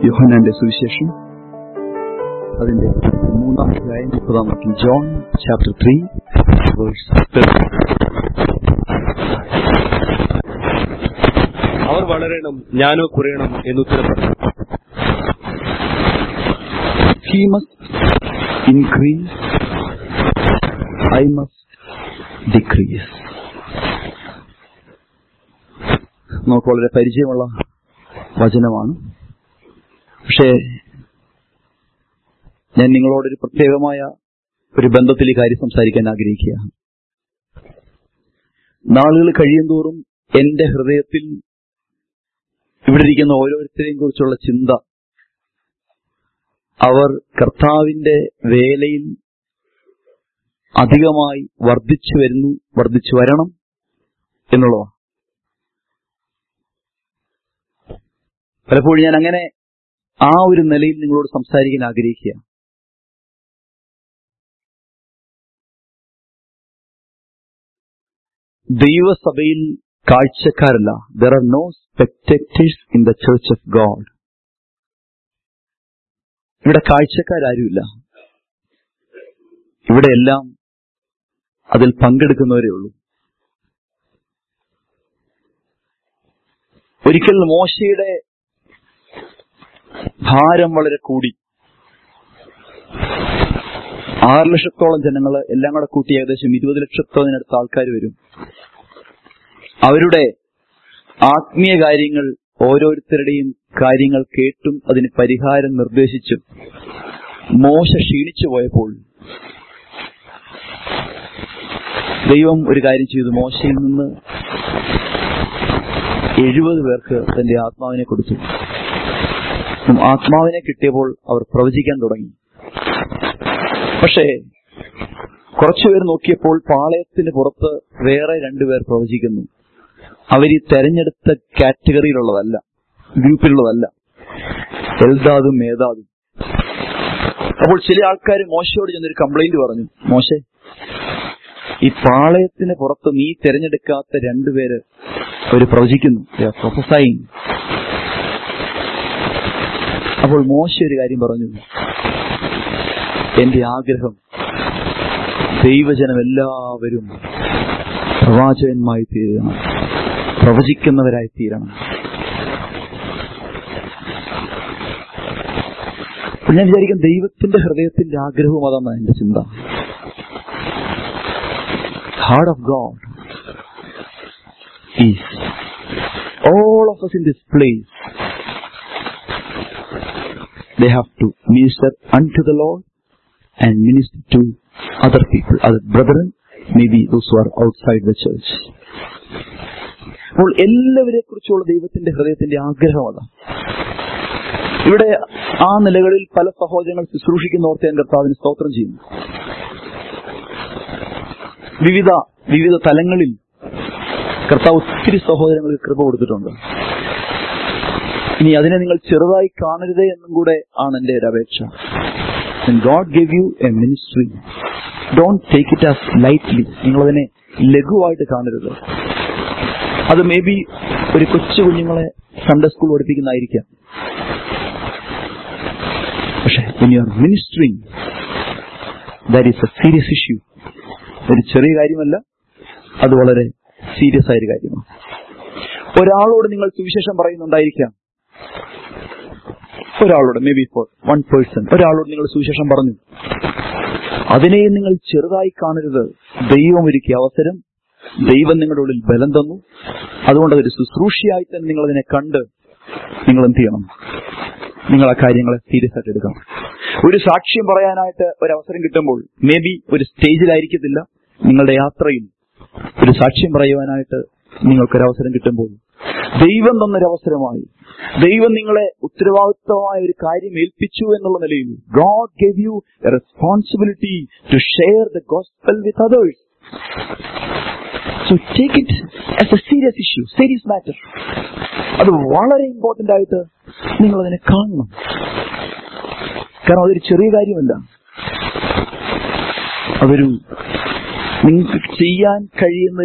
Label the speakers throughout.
Speaker 1: യോഹനാന്റെ സുവിശേഷം അതിന്റെ മൂന്നാം അധ്യായം മുപ്പതാം വാക്യം ജോൺ ചാപ്റ്റർ ത്രീ
Speaker 2: അവർ വളരണം ഞാനോ കുറയണം എന്നുത്തരം പറഞ്ഞു
Speaker 1: he must increase I must decrease നമുക്ക് വളരെ പരിചയമുള്ള വചനമാണ് പക്ഷേ ഞാൻ നിങ്ങളോടൊരു പ്രത്യേകമായ ഒരു ബന്ധത്തിൽ ഈ കാര്യം സംസാരിക്കാൻ ആഗ്രഹിക്കുക നാളുകൾ കഴിയുന്തോറും എന്റെ ഹൃദയത്തിൽ ഇവിടെ ഇരിക്കുന്ന ഓരോരുത്തരെയും കുറിച്ചുള്ള ചിന്ത അവർ കർത്താവിന്റെ വേലയിൽ അധികമായി വർദ്ധിച്ചു വരുന്നു വർദ്ധിച്ചു വരണം എന്നുള്ളതാണ് പലപ്പോഴും ഞാൻ അങ്ങനെ ആ ഒരു നിലയിൽ നിങ്ങളോട് സംസാരിക്കാൻ ആഗ്രഹിക്കുക ദൈവസഭയിൽ കാഴ്ചക്കാരല്ല there are no spectators in the church of God ഇവിടെ കാഴ്ചക്കാരുമില്ല ഇവിടെ എല്ലാം അതിൽ പങ്കെടുക്കുന്നവരേ ഉള്ളൂ ഒരിക്കൽ മോശയുടെ ഭാരം വളരെ കൂടി ആറ് ലക്ഷത്തോളം ജനങ്ങൾ എല്ലാം കൂടെ കൂട്ടി ഏകദേശം ഇരുപത് ലക്ഷത്തോളത്തിനടുത്ത് ആൾക്കാർ വരും അവരുടെ ആത്മീയ കാര്യങ്ങൾ ഓരോരുത്തരുടെയും കാര്യങ്ങൾ കേട്ടും അതിന് പരിഹാരം നിർദ്ദേശിച്ചും മോശ ക്ഷീണിച്ചു പോയപ്പോൾ ദൈവം ഒരു കാര്യം ചെയ്തു മോശയിൽ നിന്ന് എഴുപത് പേർക്ക് തന്റെ ആത്മാവിനെ കൊടുത്തു ആത്മാവിനെ കിട്ടിയപ്പോൾ അവർ പ്രവചിക്കാൻ തുടങ്ങി പക്ഷേ കുറച്ചുപേർ നോക്കിയപ്പോൾ പാളയത്തിന് പുറത്ത് വേറെ രണ്ടുപേർ പ്രവചിക്കുന്നു അവർ ഈ തെരഞ്ഞെടുത്ത കാറ്റഗറിയിലുള്ളതല്ല ഗ്രൂപ്പിലുള്ളതല്ല എൽദാദും മേധാദും അപ്പോൾ ചില ആൾക്കാർ മോശയോട് ചെന്നൊരു കംപ്ലൈന്റ് പറഞ്ഞു മോശെ ഈ പാളയത്തിന് പുറത്ത് നീ തെരഞ്ഞെടുക്കാത്ത രണ്ടുപേര് അവർ പ്രവചിക്കുന്നു പ്രൊഫസൈങ് അപ്പോൾ മോശ ഒരു കാര്യം പറഞ്ഞു എന്റെ ആഗ്രഹം ദൈവജനം എല്ലാവരും പ്രവാചകന്മായി തീരണം പ്രവചിക്കുന്നവരായി തീരണം ഞാൻ വിചാരിക്കും ദൈവത്തിന്റെ ഹൃദയത്തിന്റെ ആഗ്രഹവും അതാണ് എന്റെ ചിന്ത heart of God is all of us in this place they have to minister unto the Lord and minister to other people, other brethren, maybe those who are outside the church. അപ്പോൾ എല്ലാവരെ കുറിച്ചുള്ള ദൈവത്തിന്റെ ഹൃദയത്തിന്റെ ആഗ്രഹം അതാണ് ഇവിടെ ആ നിലകളിൽ പല സഹോദരങ്ങൾ ശുശ്രൂഷിക്കുന്നവർക്ക് ഞാൻ കർത്താവിന് സ്തോത്രം ചെയ്യുന്നു വിവിധ വിവിധ തലങ്ങളിൽ കർത്താവ് ഒത്തിരി സഹോദരങ്ങൾക്ക് കൃപ കൊടുത്തിട്ടുണ്ട് ഇനി അതിനെ നിങ്ങൾ ചെറുതായി കാണരുതേ എന്നും കൂടെ ആണ് എന്റെ ഒരു അപേക്ഷ God give you a ministry don't take it as lightly നിങ്ങളതിനെ ലഘുവായിട്ട് കാണരുത് അത് മേ ബി ഒരു കൊച്ചു കുഞ്ഞുങ്ങളെ സൺഡേ സ്കൂൾ പഠിപ്പിക്കുന്നതായിരിക്കാം പക്ഷെ in your ministering that is a serious issue ഒരു ചെറിയ കാര്യമല്ല അത് വളരെ സീരിയസ് ആയൊരു കാര്യമാണ് ഒരാളോട് നിങ്ങൾ സുവിശേഷം പറയുന്നുണ്ടായിരിക്കാം ഒരാളോട് maybe for one person ഒരാളോട് നിങ്ങൾ സുവിശേഷം പറഞ്ഞു അതിനെ നിങ്ങൾ ചെറുതായി കാണരുത് ദൈവം ഒരുക്കിയ അവസരം ദൈവം നിങ്ങളുടെ ഉള്ളിൽ ബലം തന്നു അതുകൊണ്ട് അതൊരു ശുശ്രൂഷയായി തന്നെ നിങ്ങൾ അതിനെ കണ്ട് നിങ്ങൾ എന്ത് ചെയ്യണം നിങ്ങൾ ആ കാര്യങ്ങളെ സീരിയസ് ആയിട്ട് എടുക്കണം ഒരു സാക്ഷ്യം പറയാനായിട്ട് ഒരു അവസരം കിട്ടുമ്പോൾ മേ ബി ഒരു സ്റ്റേജിലായിരിക്കത്തില്ല നിങ്ങളുടെ യാത്രയിൽ ഒരു സാക്ഷ്യം പറയുവാനായിട്ട് നിങ്ങൾക്കൊരവസരം കിട്ടുമ്പോൾ ദൈവം തന്നൊരവസരമായി ദൈവം നിങ്ങളെ ഉത്തരവാദിത്വമായ ഒരു കാര്യം ഏൽപ്പിച്ചു എന്നുള്ള നിലയിൽ God gave you a responsibility to share the gospel with others so take it as a serious issue serious matter അത് വളരെ ഇമ്പോർട്ടന്റ് ആയിട്ട് നിങ്ങൾ അതിനെ കാണണം കാരണം അതൊരു ചെറിയ കാര്യമല്ല അതൊരു നിങ്ങൾക്ക് ചെയ്യാൻ കഴിയുന്നതിൽ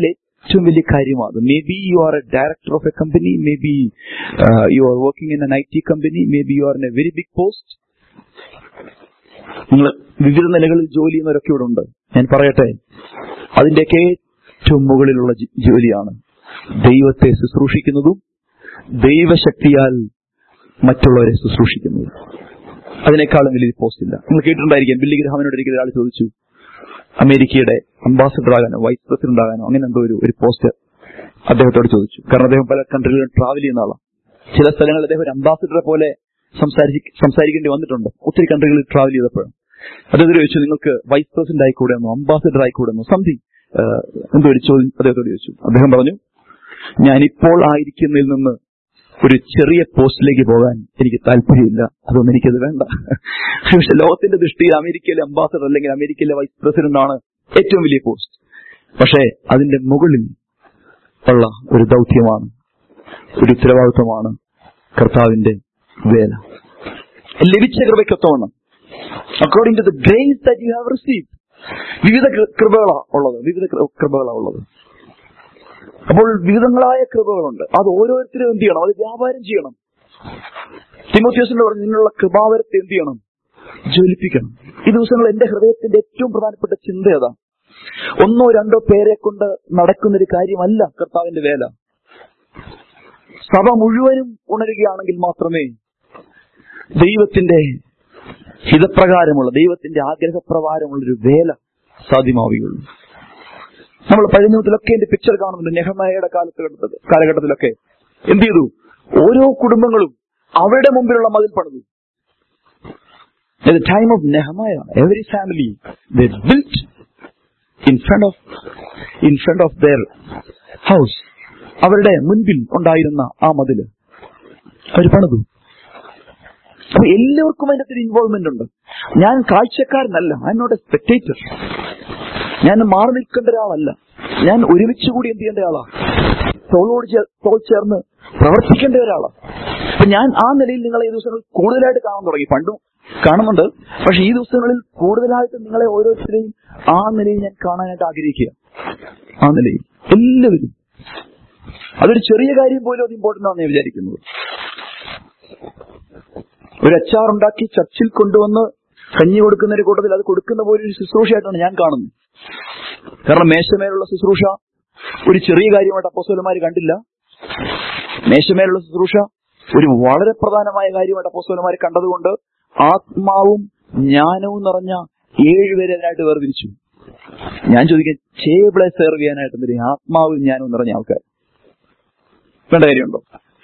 Speaker 1: ഏറ്റവും വലിയ കാര്യമാണ് maybe you are a director of a company maybe you are working in an I T company maybe you are in a very big post നിങ്ങൾ വിവിധ നിലകളിൽ ജോലി ചെയ്യുന്നവരൊക്കെ ഇവിടെ ഉണ്ട് ഞാൻ പറയട്ടെ അതിന്റെയൊക്കെ ഏറ്റവും മുകളിലുള്ള ജി- ജോലിയാണ് ദൈവത്തെ ശുശ്രൂഷിക്കുന്നതും ദൈവശക്തിയാൽ മറ്റുള്ളവരെ ശുശ്രൂഷിക്കുന്നതും അതിനേക്കാളും വലിയ പോസ്റ്റ് ഇല്ല നിങ്ങൾ കേട്ടിട്ടുണ്ടായിരിക്കും ബില്ലി ഗ്രഹാമിനോട് ഒരിക്കൽ ഒരാൾ ചോദിച്ചു അമേരിക്കയുടെ അംബാസഡർ ആകാനോ വൈസ് പ്രസിഡന്റ് ആകാനോ അങ്ങനെ എന്തോ ഒരു ഒരു പോസ്റ്റ് അദ്ദേഹത്തോട് ചോദിച്ചു കാരണം അദ്ദേഹം പല കൺട്രികളിലും ട്രാവൽ ചെയ്യുന്ന ആളാണ് ചില സ്ഥലങ്ങളിൽ അദ്ദേഹം ഒരു അംബാസഡറെ പോലെ സംസാരിച്ച് സംസാരിക്കേണ്ടി വന്നിട്ടുണ്ട് ഒത്തിരി കൺട്രികളിൽ ട്രാവൽ ചെയ്തപ്പോഴും അദ്ദേഹത്തോട് ചോദിച്ചു നിങ്ങൾക്ക് വൈസ് പ്രസിഡന്റ് ആയിക്കൂടെ എന്നോ അംബാസഡർ ആയിക്കൂടെ എന്നോ സംതിങ് എന്തോ ഒരു ചോദ്യം അദ്ദേഹത്തോട് ചോദിച്ചു അദ്ദേഹം പറഞ്ഞു ഞാൻ ഇപ്പോൾ ആയിരിക്കുന്നതിൽ നിന്ന് ഒരു ചെറിയ പോസ്റ്റിലേക്ക് പോകാൻ എനിക്ക് താല്പര്യമില്ല അതൊന്നും എനിക്കത് വേണ്ട പക്ഷെ ലോകത്തിന്റെ ദൃഷ്ടിയിൽ അമേരിക്കയിലെ അംബാസഡർ അല്ലെങ്കിൽ അമേരിക്കയിലെ വൈസ് പ്രസിഡന്റ് ആണ് ഏറ്റവും വലിയ പോസ്റ്റ് പക്ഷേ അതിന്റെ മുകളിൽ ഉള്ള ഒരു ദൗത്യമാണ് ഒരു ഉത്തരവാദിത്വമാണ് കർത്താവിന്റെ വേല ലഭിച്ച കൃപയ്ക്കൊത്തവണ്ണം according to the grace that you have receive വിവിധ കൃ- കൃപകളാ ഉള്ളത് വിവിധ കൃ- കൃപകളാ ഉള്ളത് അപ്പോൾ വിവിധങ്ങളായ കൃപകളുണ്ട് അത് ഓരോരുത്തരും എന്ത് ചെയ്യണം അത് വ്യാപാരം ചെയ്യണം തിമോത്യോസിന്റെ പറഞ്ഞു നിന്നുള്ള കൃപാവരത്തെ എന്ത് ചെയ്യണം ജ്വലിപ്പിക്കണം ഈ ദിവസങ്ങൾ എന്റെ ഹൃദയത്തിന്റെ ഏറ്റവും പ്രധാനപ്പെട്ട ചിന്ത ഏതാ ഒന്നോ രണ്ടോ പേരെ കൊണ്ട് നടക്കുന്ന ഒരു കാര്യമല്ല കർത്താവിന്റെ വേല സഭ മുഴുവനും ഉണരുകയാണെങ്കിൽ മാത്രമേ ദൈവത്തിന്റെ ഹിതപ്രകാരമുള്ള ദൈവത്തിന്റെ ആഗ്രഹപ്രകാരമുള്ള ഒരു വേല സാധ്യമാവുകയുള്ളൂ നമ്മൾ പഴയ നിയമത്തിലൊക്കെ എന്റെ പിക്ചർ കാണുന്നുണ്ട് നെഹമയുടെ കാലത്ത് കാലഘട്ടത്തിലൊക്കെ എന്ത് ചെയ്തു ഓരോ കുടുംബങ്ങളും അവരുടെ മുമ്പിലുള്ള മതിൽ പണിതു At the time of Nehemiah, every family they built in front of in front of their house. അവരുടെ മുൻപിൽ ഉണ്ടായിരുന്ന ആ മതില് അവർ പണിതു അപ്പൊ എല്ലാവർക്കും അതിനകത്ത് ഇൻവോൾവ്മെന്റ് ഉണ്ട് ഞാൻ കാഴ്ചക്കാരനല്ല ഐ നോട്ട് എ സ്പെക്ടേറ്റർ ഞാൻ മാറി നിൽക്കേണ്ട ഒരാളല്ല ഞാൻ ഒരുമിച്ച് കൂടി എന്ത് ചെയ്യേണ്ട ആളാ തോളോട് ചേ- തോൾ ചേർന്ന് പ്രവർത്തിക്കേണ്ട ഒരാളാ അപ്പൊ ഞാൻ ആ നിലയിൽ നിങ്ങളെ ഈ ദിവസങ്ങളിൽ കൂടുതലായിട്ട് കാണാൻ തുടങ്ങി പണ്ടും കാണുന്നുണ്ട് പക്ഷെ ഈ ദിവസങ്ങളിൽ കൂടുതലായിട്ട് നിങ്ങളെ ഓരോരുത്തരെയും ആ നിലയിൽ ഞാൻ കാണാനായിട്ട് ആഗ്രഹിക്കുക ആ നിലയിൽ എല്ലാവരും അതൊരു ചെറിയ കാര്യം പോലും അത് ഇമ്പോർട്ടന്റ് ആണെന്ന് ഞാൻ വിചാരിക്കുന്നത് ഒരു അച്ചാർ ഉണ്ടാക്കി ചർച്ചിൽ കൊണ്ടുവന്ന് കഞ്ഞി കൊടുക്കുന്ന ഒരു കൂട്ടത്തിൽ അത് കൊടുക്കുന്ന പോലെ ഒരു ശുശ്രൂഷയായിട്ടാണ് ഞാൻ കാണുന്നത് കാരണം മേശമേലുള്ള ശുശ്രൂഷ ഒരു ചെറിയ കാര്യമായിട്ട് അപ്പോസ്തലന്മാർ കണ്ടില്ല മേശമേലുള്ള ശുശ്രൂഷ ഒരു വളരെ പ്രധാനമായ കാര്യമായിട്ട് അപ്പോസ്തലന്മാർ കണ്ടതുകൊണ്ട് ആത്മാവും ജ്ഞാനവും നിറഞ്ഞ ഏഴുപേരെ അതിനായിട്ട് വേർതിരിച്ചു ഞാൻ ചോദിക്കാൻ ചേബിളെ സെർവ് ചെയ്യാനായിട്ട് എന്തിനാ ആത്മാവും ജ്ഞാനവും നിറഞ്ഞ ആൾക്കാർ വേണ്ട കാര്യമുണ്ടോ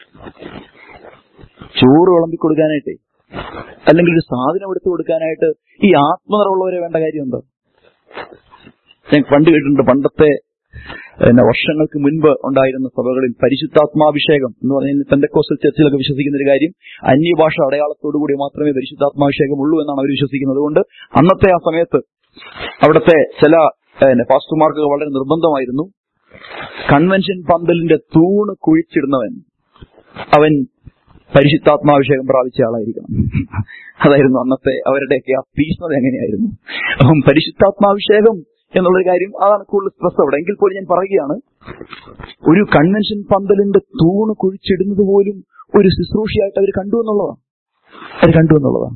Speaker 1: ചോറ് വിളമ്പി കൊടുക്കാനായിട്ടേ അല്ലെങ്കിൽ ഒരു സാധനം എടുത്തു കൊടുക്കാനായിട്ട് ഈ ആത്മനിറവുള്ളവരെ വേണ്ട കാര്യമുണ്ടോ ഞാൻ പണ്ട് കേട്ടിട്ടുണ്ട് പണ്ടത്തെ പിന്നെ വർഷങ്ങൾക്ക് മുൻപ് ഉണ്ടായിരുന്ന സഭകളിൽ പരിശുദ്ധാത്മാഭിഷേകം എന്ന് പറഞ്ഞാൽ പെന്തക്കോസ്റ്റൽ ചർച്ചിലൊക്കെ വിശ്വസിക്കുന്ന ഒരു കാര്യം അന്യഭാഷ അടയാളത്തോടുകൂടി മാത്രമേ പരിശുദ്ധാത്മാഭിഷേകം ഉള്ളൂ എന്നാണ് അവർ വിശ്വസിക്കുന്നത് അതുകൊണ്ട് അന്നത്തെ ആ സമയത്ത് അവിടുത്തെ ചില പിന്നെ പാസ്റ്റർമാർക്ക് വളരെ നിർബന്ധമായിരുന്നു കൺവെൻഷൻ പന്തലിന്റെ തൂണ് കുഴിച്ചിടുന്നവൻ അവൻ പരിശുദ്ധാത്മാഭിഷേകം പ്രാപിച്ച ആളായിരിക്കണം അതായിരുന്നു അന്നത്തെ അവരുടെയൊക്കെ ആ തീഷ്ണത എങ്ങനെയായിരുന്നു അപ്പം പരിശുദ്ധാത്മാഭിഷേകം എന്നുള്ളൊരു കാര്യം അതാണ് കൂടുതൽ സ്ട്രെസ് അവിടെ എങ്കിൽ പോലും ഞാൻ പറയുകയാണ് ഒരു കൺവെൻഷൻ പന്തലിന്റെ തൂണ് കുഴിച്ചിടുന്നത് പോലും ഒരു ശുശ്രൂഷയായിട്ട് അവർ കണ്ടു എന്നുള്ളതാണ് അവർ കണ്ടു എന്നുള്ളതാണ്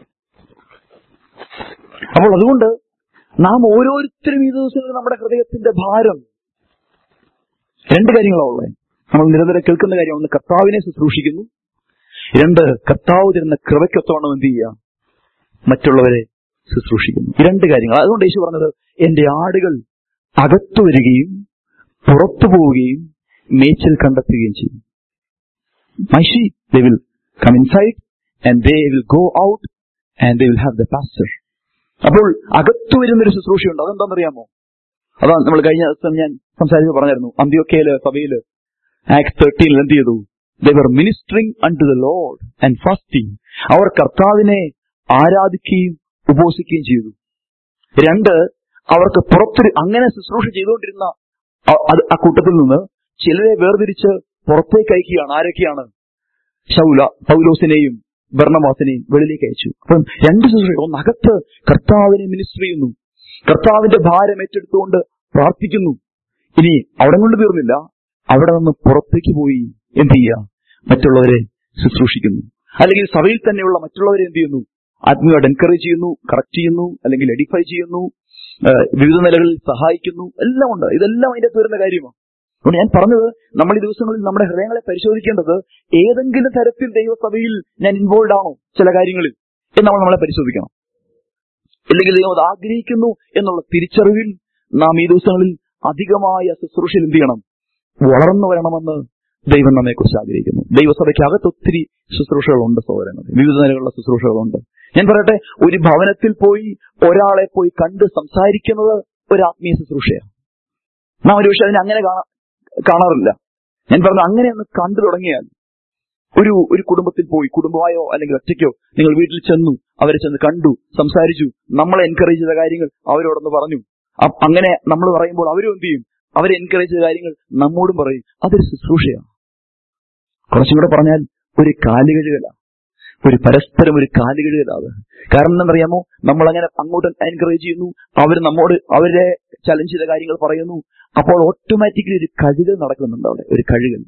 Speaker 1: അപ്പോൾ അതുകൊണ്ട് നാം ഓരോരുത്തരും ഈ ദിവസങ്ങളിൽ നമ്മുടെ ഹൃദയത്തിന്റെ ഭാരം രണ്ട് കാര്യങ്ങളാണ് ഉള്ളത് നമ്മൾ നിരന്തരം കേൾക്കുന്ന കാര്യം ഒന്ന് കർത്താവിനെ ശുശ്രൂഷിക്കുന്നു രണ്ട് കർത്താവ് തരുന്ന കൃപയ്ക്കൊത്തവണ്ണം എന്ത് ചെയ്യുക മറ്റുള്ളവരെ ശുശ്രൂഷിക്കുന്നു ഈ രണ്ട് കാര്യങ്ങൾ അതുകൊണ്ട് യേശു പറഞ്ഞത് എന്റെ ആടുകൾ അകത്തു വരികയും പുറത്തു പോവുകയും മേച്ചിൽ കണ്ടെത്തുകയും ചെയ്യും my sheep they will come inside and they will go out and they will have the pasture അപ്പോൾ അകത്തു വരുന്നൊരു ശുശ്രൂഷയുണ്ട് അതെന്താണെന്നറിയാമോ അതാണ് നമ്മൾ കഴിഞ്ഞ ദിവസം ഞാൻ സംസാരിച്ച് പറഞ്ഞായിരുന്നു അന്ത്യോക്കയില് സഭയില് ആക്ട് തേർട്ടീനിൽ എന്ത് ചെയ്തു they ministering unto the Lord and fasting അവർ കർത്താവിനെ ആരാധിക്കുകയും ഉപവസിക്കുകയും ചെയ്തു രണ്ട് അവർക്ക് പുറത്തൊരു അങ്ങനെ ശുശ്രൂഷ ചെയ്തുകൊണ്ടിരുന്ന ആ- അത് ആ കൂട്ടത്തിൽ നിന്ന് ചിലരെ വേർതിരിച്ച് പുറത്തേക്ക് അയക്കുകയാണ് ആരൊക്കെയാണ് ശൗല പൗലോസിനെയും ഭരണമാസിനെയും വെളിയിലേക്ക് അയച്ചു അപ്പം രണ്ട് ശുശ്രൂഷ ഒന്ന് അകത്ത് കർത്താവിനെ മിനിസ്റ്റർ ചെയ്യുന്നു കർത്താവിന്റെ ഭാരം ഏറ്റെടുത്തുകൊണ്ട് പ്രാർത്ഥിക്കുന്നു ഇനി അവിടെ കൊണ്ട് തീർന്നില്ല അവിടെ നിന്ന് പുറത്തേക്ക് പോയി എന്ത് ചെയ്യുക മറ്റുള്ളവരെ ശുശ്രൂഷിക്കുന്നു അല്ലെങ്കിൽ സഭയിൽ തന്നെയുള്ള മറ്റുള്ളവരെ എന്ത് ചെയ്യുന്നു ആത്മീയമായിട്ട് എൻകറേജ് ചെയ്യുന്നു കറക്റ്റ് ചെയ്യുന്നു അല്ലെങ്കിൽ എഡിഫൈ ചെയ്യുന്നു ആ, വിവിധ നിലകളിൽ സഹായിക്കുന്നു എല്ലാം ഉണ്ട് ഇതെല്ലാം അതിന്റെ അകത്ത് വരുന്ന കാര്യമാണ് അതുകൊണ്ട് ഞാൻ പറഞ്ഞത് നമ്മൾ ഈ ദിവസങ്ങളിൽ നമ്മുടെ ഹൃദയങ്ങളെ പരിശോധിക്കേണ്ടത് ഏതെങ്കിലും തരത്തിൽ ദൈവസഭയിൽ ഞാൻ ഇൻവോൾവ് ആണോ ചില കാര്യങ്ങളിൽ എന്ന് നമ്മൾ നമ്മളെ പരിശോധിക്കണം അല്ലെങ്കിൽ ദൈവം അത് ആഗ്രഹിക്കുന്നു എന്നുള്ള തിരിച്ചറിവിൽ നാം ഈ ദിവസങ്ങളിൽ അധികമായ ശുശ്രൂഷയിൽ എന്ത് ചെയ്യണം വളർന്നു വരണമെന്ന് ദൈവം നമ്മെ കുറിച്ച് ആഗ്രഹിക്കുന്നു ദൈവസഭയ്ക്കകത്ത് ഒത്തിരി ശുശ്രൂഷകളുണ്ട് സഹോദരങ്ങൾ വിവിധ നിലകളുള്ള ശുശ്രൂഷകളുണ്ട് ഞാൻ പറയട്ടെ ഒരു ഭവനത്തിൽ പോയി ഒരാളെ പോയി കണ്ട് സംസാരിക്കുന്നത് ഒരു ആത്മീയ ശുശ്രൂഷയാണ് നാം ഒരുപക്ഷെ അതിനെ അങ്ങനെ കാണാ- കാണാറില്ല ഞാൻ പറഞ്ഞു അങ്ങനെ ഒന്ന് കണ്ടു തുടങ്ങിയാൽ ഒരു ഒരു കുടുംബത്തിൽ പോയി കുടുംബമായോ അല്ലെങ്കിൽ ഒറ്റയ്ക്കോ നിങ്ങൾ വീട്ടിൽ ചെന്നു അവരെ ചെന്ന് കണ്ടു സംസാരിച്ചു നമ്മളെ എൻകറേജ് ചെയ്ത കാര്യങ്ങൾ അവരോടൊന്ന് പറഞ്ഞു അ- അങ്ങനെ നമ്മൾ പറയുമ്പോൾ അവരും എന്ത് ചെയ്യും അവരെ എൻകറേജ് ചെയ്ത കാര്യങ്ങൾ നമ്മോടും പറയും അതൊരു ശുശ്രൂഷയാണ് കുറച്ചും കൂടെ പറഞ്ഞാൽ ഒരു കാലുകഴുകല ഒരു പരസ്പരം ഒരു കാലുകഴുകല അത് കാരണം എന്താണെന്നറിയാമോ നമ്മൾ അങ്ങനെ അങ്ങോട്ട് എൻകറേജ് ചെയ്യുന്നു അവർ നമ്മോട് അവരെ ചലഞ്ച് ചെയ്ത കാര്യങ്ങൾ പറയുന്നു അപ്പോൾ ഓട്ടോമാറ്റിക്കലി ഒരു കഴുകൽ നടക്കുന്നുണ്ട് അവിടെ ഒരു കഴുകൽ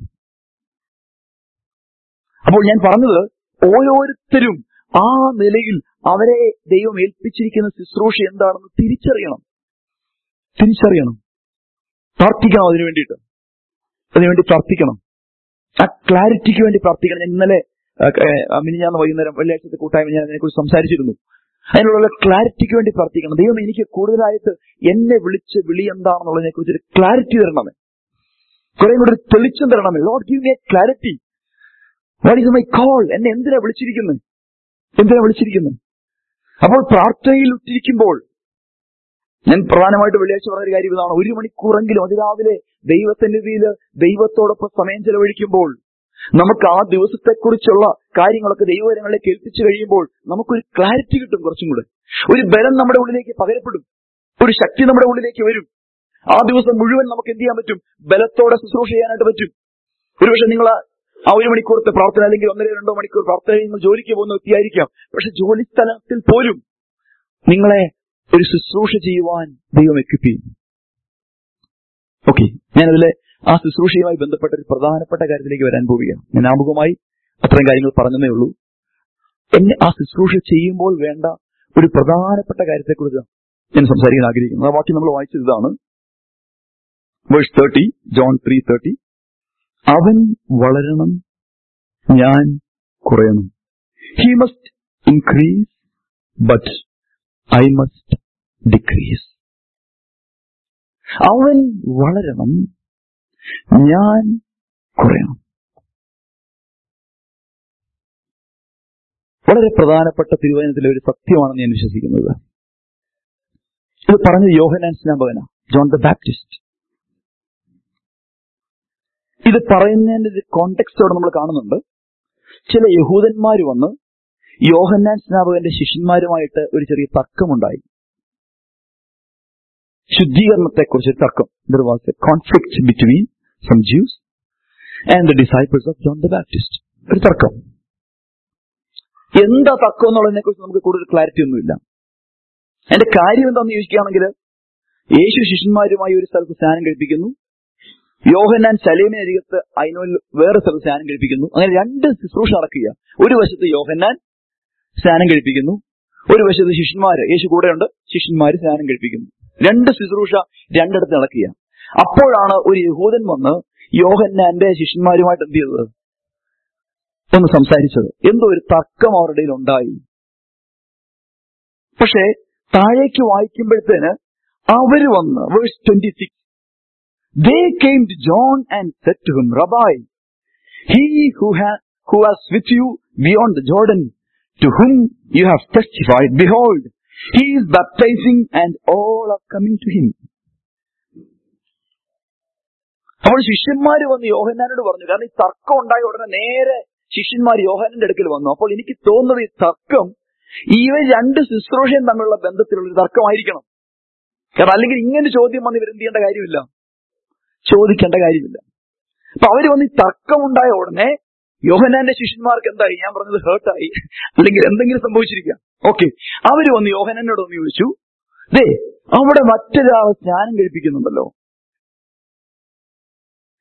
Speaker 1: അപ്പോൾ ഞാൻ പറഞ്ഞത് ഓരോരുത്തരും ആ നിലയിൽ അവരെ ദൈവം ഏൽപ്പിച്ചിരിക്കുന്ന ശുശ്രൂഷ എന്താണെന്ന് തിരിച്ചറിയണം തിരിച്ചറിയണം പ്രാർത്ഥിക്കണം അതിനു വേണ്ടിയിട്ട് അതിനുവേണ്ടി പ്രാർത്ഥിക്കണം ആ ക്ലാരിറ്റിക്ക് വേണ്ടി പ്രാർത്ഥിക്കണം ഞാൻ ഇന്നലെ മിനിഞ്ഞാന്ന് വൈകുന്നേരം വെള്ളിയാഴ്ചത്തെ കൂട്ടായ്മ ഞാൻ അതിനെക്കുറിച്ച് സംസാരിച്ചിരുന്നു അതിനുള്ള ക്ലാരിറ്റിക്ക് വേണ്ടി പ്രാർത്ഥിക്കണം ദൈവം എനിക്ക് കൂടുതലായിട്ട് എന്നെ വിളിച്ച് വിളി എന്താണെന്നുള്ളതിനെ കുറിച്ച് ഒരു ക്ലാരിറ്റി തരണമേ കുറെ കൂടെ ഒരു തെളിച്ചം തരണമേ Lord give me a clarity what is my call എന്നെ എന്തിനാ വിളിച്ചിരിക്കുന്നത് എന്തിനാ വിളിച്ചിരിക്കുന്നത് അപ്പോൾ പ്രാർത്ഥനയിൽ ഉറ്റിരിക്കുമ്പോൾ ഞാൻ പ്രധാനമായിട്ട് വെള്ളിയാഴ്ച പറഞ്ഞ ഒരു കാര്യം ഇതാണ് ഒരു മണിക്കൂറെങ്കിലും അതിരാവിലെ ദൈവസന്നിധിയിൽ ദൈവത്തോടൊപ്പം സമയം ചെലവഴിക്കുമ്പോൾ നമുക്ക് ആ ദിവസത്തെക്കുറിച്ചുള്ള കാര്യങ്ങളൊക്കെ ദൈവകരങ്ങളെ കേൾപ്പിച്ചു കഴിയുമ്പോൾ നമുക്കൊരു ക്ലാരിറ്റി കിട്ടും കുറച്ചും കൂടെ ഒരു ബലം നമ്മുടെ ഉള്ളിലേക്ക് പകരപ്പെടും ഒരു ശക്തി നമ്മുടെ ഉള്ളിലേക്ക് വരും ആ ദിവസം മുഴുവൻ നമുക്ക് എന്ത് ചെയ്യാൻ പറ്റും ബലത്തോടെ ശുശ്രൂഷ ചെയ്യാനായിട്ട് പറ്റും ഒരുപക്ഷെ നിങ്ങൾ ആ ഒരു മണിക്കൂറത്തെ പ്രാർത്ഥന അല്ലെങ്കിൽ ഒന്നര രണ്ടോ മണിക്കൂർ പ്രാർത്ഥന നിങ്ങൾ ജോലിക്ക് പോകുന്ന വ്യക്തിയായിരിക്കാം പക്ഷെ ജോലി സ്ഥലത്തിൽ പോലും നിങ്ങളെ ഒരു ശുശ്രൂഷ ചെയ്യുവാൻ ദൈവം എക്വിപ്പ് ചെയ്യും ഓക്കെ ഞാനതിലെ ആ ശുശ്രൂഷയുമായി ബന്ധപ്പെട്ട ഒരു പ്രധാനപ്പെട്ട കാര്യത്തിലേക്ക് വരാൻ പോവുകയാണ് ഞാൻ ആമുഖമായി അത്രയും കാര്യങ്ങൾ പറഞ്ഞതേ ഉള്ളൂ എന്നെ ആ ശുശ്രൂഷ ചെയ്യുമ്പോൾ വേണ്ട ഒരു പ്രധാനപ്പെട്ട കാര്യത്തെക്കുറിച്ച് ഞാൻ സംസാരിക്കാൻ ആഗ്രഹിക്കുന്നു ആ വാക്യം നമ്മൾ വായിച്ചത് ഇതാണ് verse thirty John three thirty അവൻ വളരണം ഞാൻ കുറയണം he must increase but I must decrease അവൻ വളരണം ഞാൻ കുറയണം വളരെ പ്രധാനപ്പെട്ട തിരുവചനത്തിലെ ഒരു സത്യമാണെന്ന് ഞാൻ വിശ്വസിക്കുന്നത് ഇത് പറഞ്ഞത് യോഹനാൻ സ്നാപകന ജോൺ ദ ബാപ്റ്റിസ്റ്റ് ഇത് പറയുന്നതിന്റെ ഒരു കോണ്ടെക്സ്റ്റോടെ നമ്മൾ കാണുന്നുണ്ട് ചില യഹൂദന്മാർ വന്ന് യോഹന്നാൻ സ്നാപകന്റെ ശിഷ്യന്മാരുമായിട്ട് ഒരു ചെറിയ തർക്കമുണ്ടായി ശുദ്ധീകരണത്തെക്കുറിച്ച് ഒരു തർക്കം there was a conflict between some Jews and the disciples of John the Baptist ഒരു തർക്കം എന്താ തർക്കം എന്നുള്ളതിനെ കുറിച്ച് നമുക്ക് കൂടുതൽ ക്ലാരിറ്റി ഒന്നുമില്ല അതിന്റെ കാര്യം എന്താണെന്ന് ചോദിക്കുകയാണെങ്കിൽ യേശു ശിഷ്യന്മാരുമായി ഒരു സ്ഥലത്ത് സ്നാനം കഴിപ്പിക്കുന്നു യോഹന്നാൻ സലേമിനരികത്ത് അതിനോൽ വേറെ സ്ഥലത്ത് സ്നാനം കഴിപ്പിക്കുന്നു അങ്ങനെ രണ്ട് ശുശ്രൂഷ നടക്കുക ഒരു വശത്ത് യോഹന്നാൻ സ്നാനം കഴിപ്പിക്കുന്നു ഒരു വശത്ത് ശിഷ്യന്മാര് യേശു കൂടെയുണ്ട് ശിഷ്യന്മാര് സ്നാനം കഴിപ്പിക്കുന്നു രണ്ട് ശുശ്രൂഷ രണ്ടിടത്ത് നടക്കുക അപ്പോഴാണ് ഒരു യഹൂദൻ വന്ന് യോഹന്നാന്റെ ശിഷ്യന്മാരുമായിട്ട് എന്ത് ചെയ്തത് ഒന്ന് സംസാരിച്ചത് എന്തോ ഒരു തർക്കം അവരുടെ ഇടയിൽ ഉണ്ടായി പക്ഷേ താഴേക്ക് വായിക്കുമ്പോഴത്തേന് അവര് വന്ന് verse twenty six They came to John and said to him, Rabbi, he who, ha- who was with you beyond the Jordan, to whom you have testified, behold, he is baptizing and all are coming to him. അപ്പോൾ ശിഷ്യന്മാര് വന്ന് യോഹന്നാനോട് പറഞ്ഞു കാരണം ഈ തർക്കം ഉണ്ടായ ഉടനെ നേരെ ശിഷ്യന്മാർ യോഹനന്റെ അടുക്കൽ വന്നു അപ്പോൾ എനിക്ക് തോന്നുന്നത് ഈ തർക്കം ഇവർ രണ്ട് ശുശ്രൂഷയും തമ്മിലുള്ള ബന്ധത്തിലുള്ള ഒരു തർക്കമായിരിക്കണം കാരണം അല്ലെങ്കിൽ ഇങ്ങനെ ചോദ്യം വന്ന് ഇവരെന്ത് ചെയ്യേണ്ട കാര്യമില്ല ചോദിക്കേണ്ട കാര്യമില്ല അപ്പൊ അവര് വന്ന് ഈ തർക്കമുണ്ടായ ഉടനെ യോഹനാന്റെ ശിഷ്യന്മാർക്ക് എന്തായി ഞാൻ പറഞ്ഞത് ഹേർട്ടായി അല്ലെങ്കിൽ എന്തെങ്കിലും സംഭവിച്ചിരിക്കുക ഓക്കെ അവര് വന്ന് യോഹനാനോട് ഒന്ന് ചോദിച്ചു ദേ അവിടെ മറ്റൊരാൾ സ്നാനം കഴിപ്പിക്കുന്നുണ്ടല്ലോ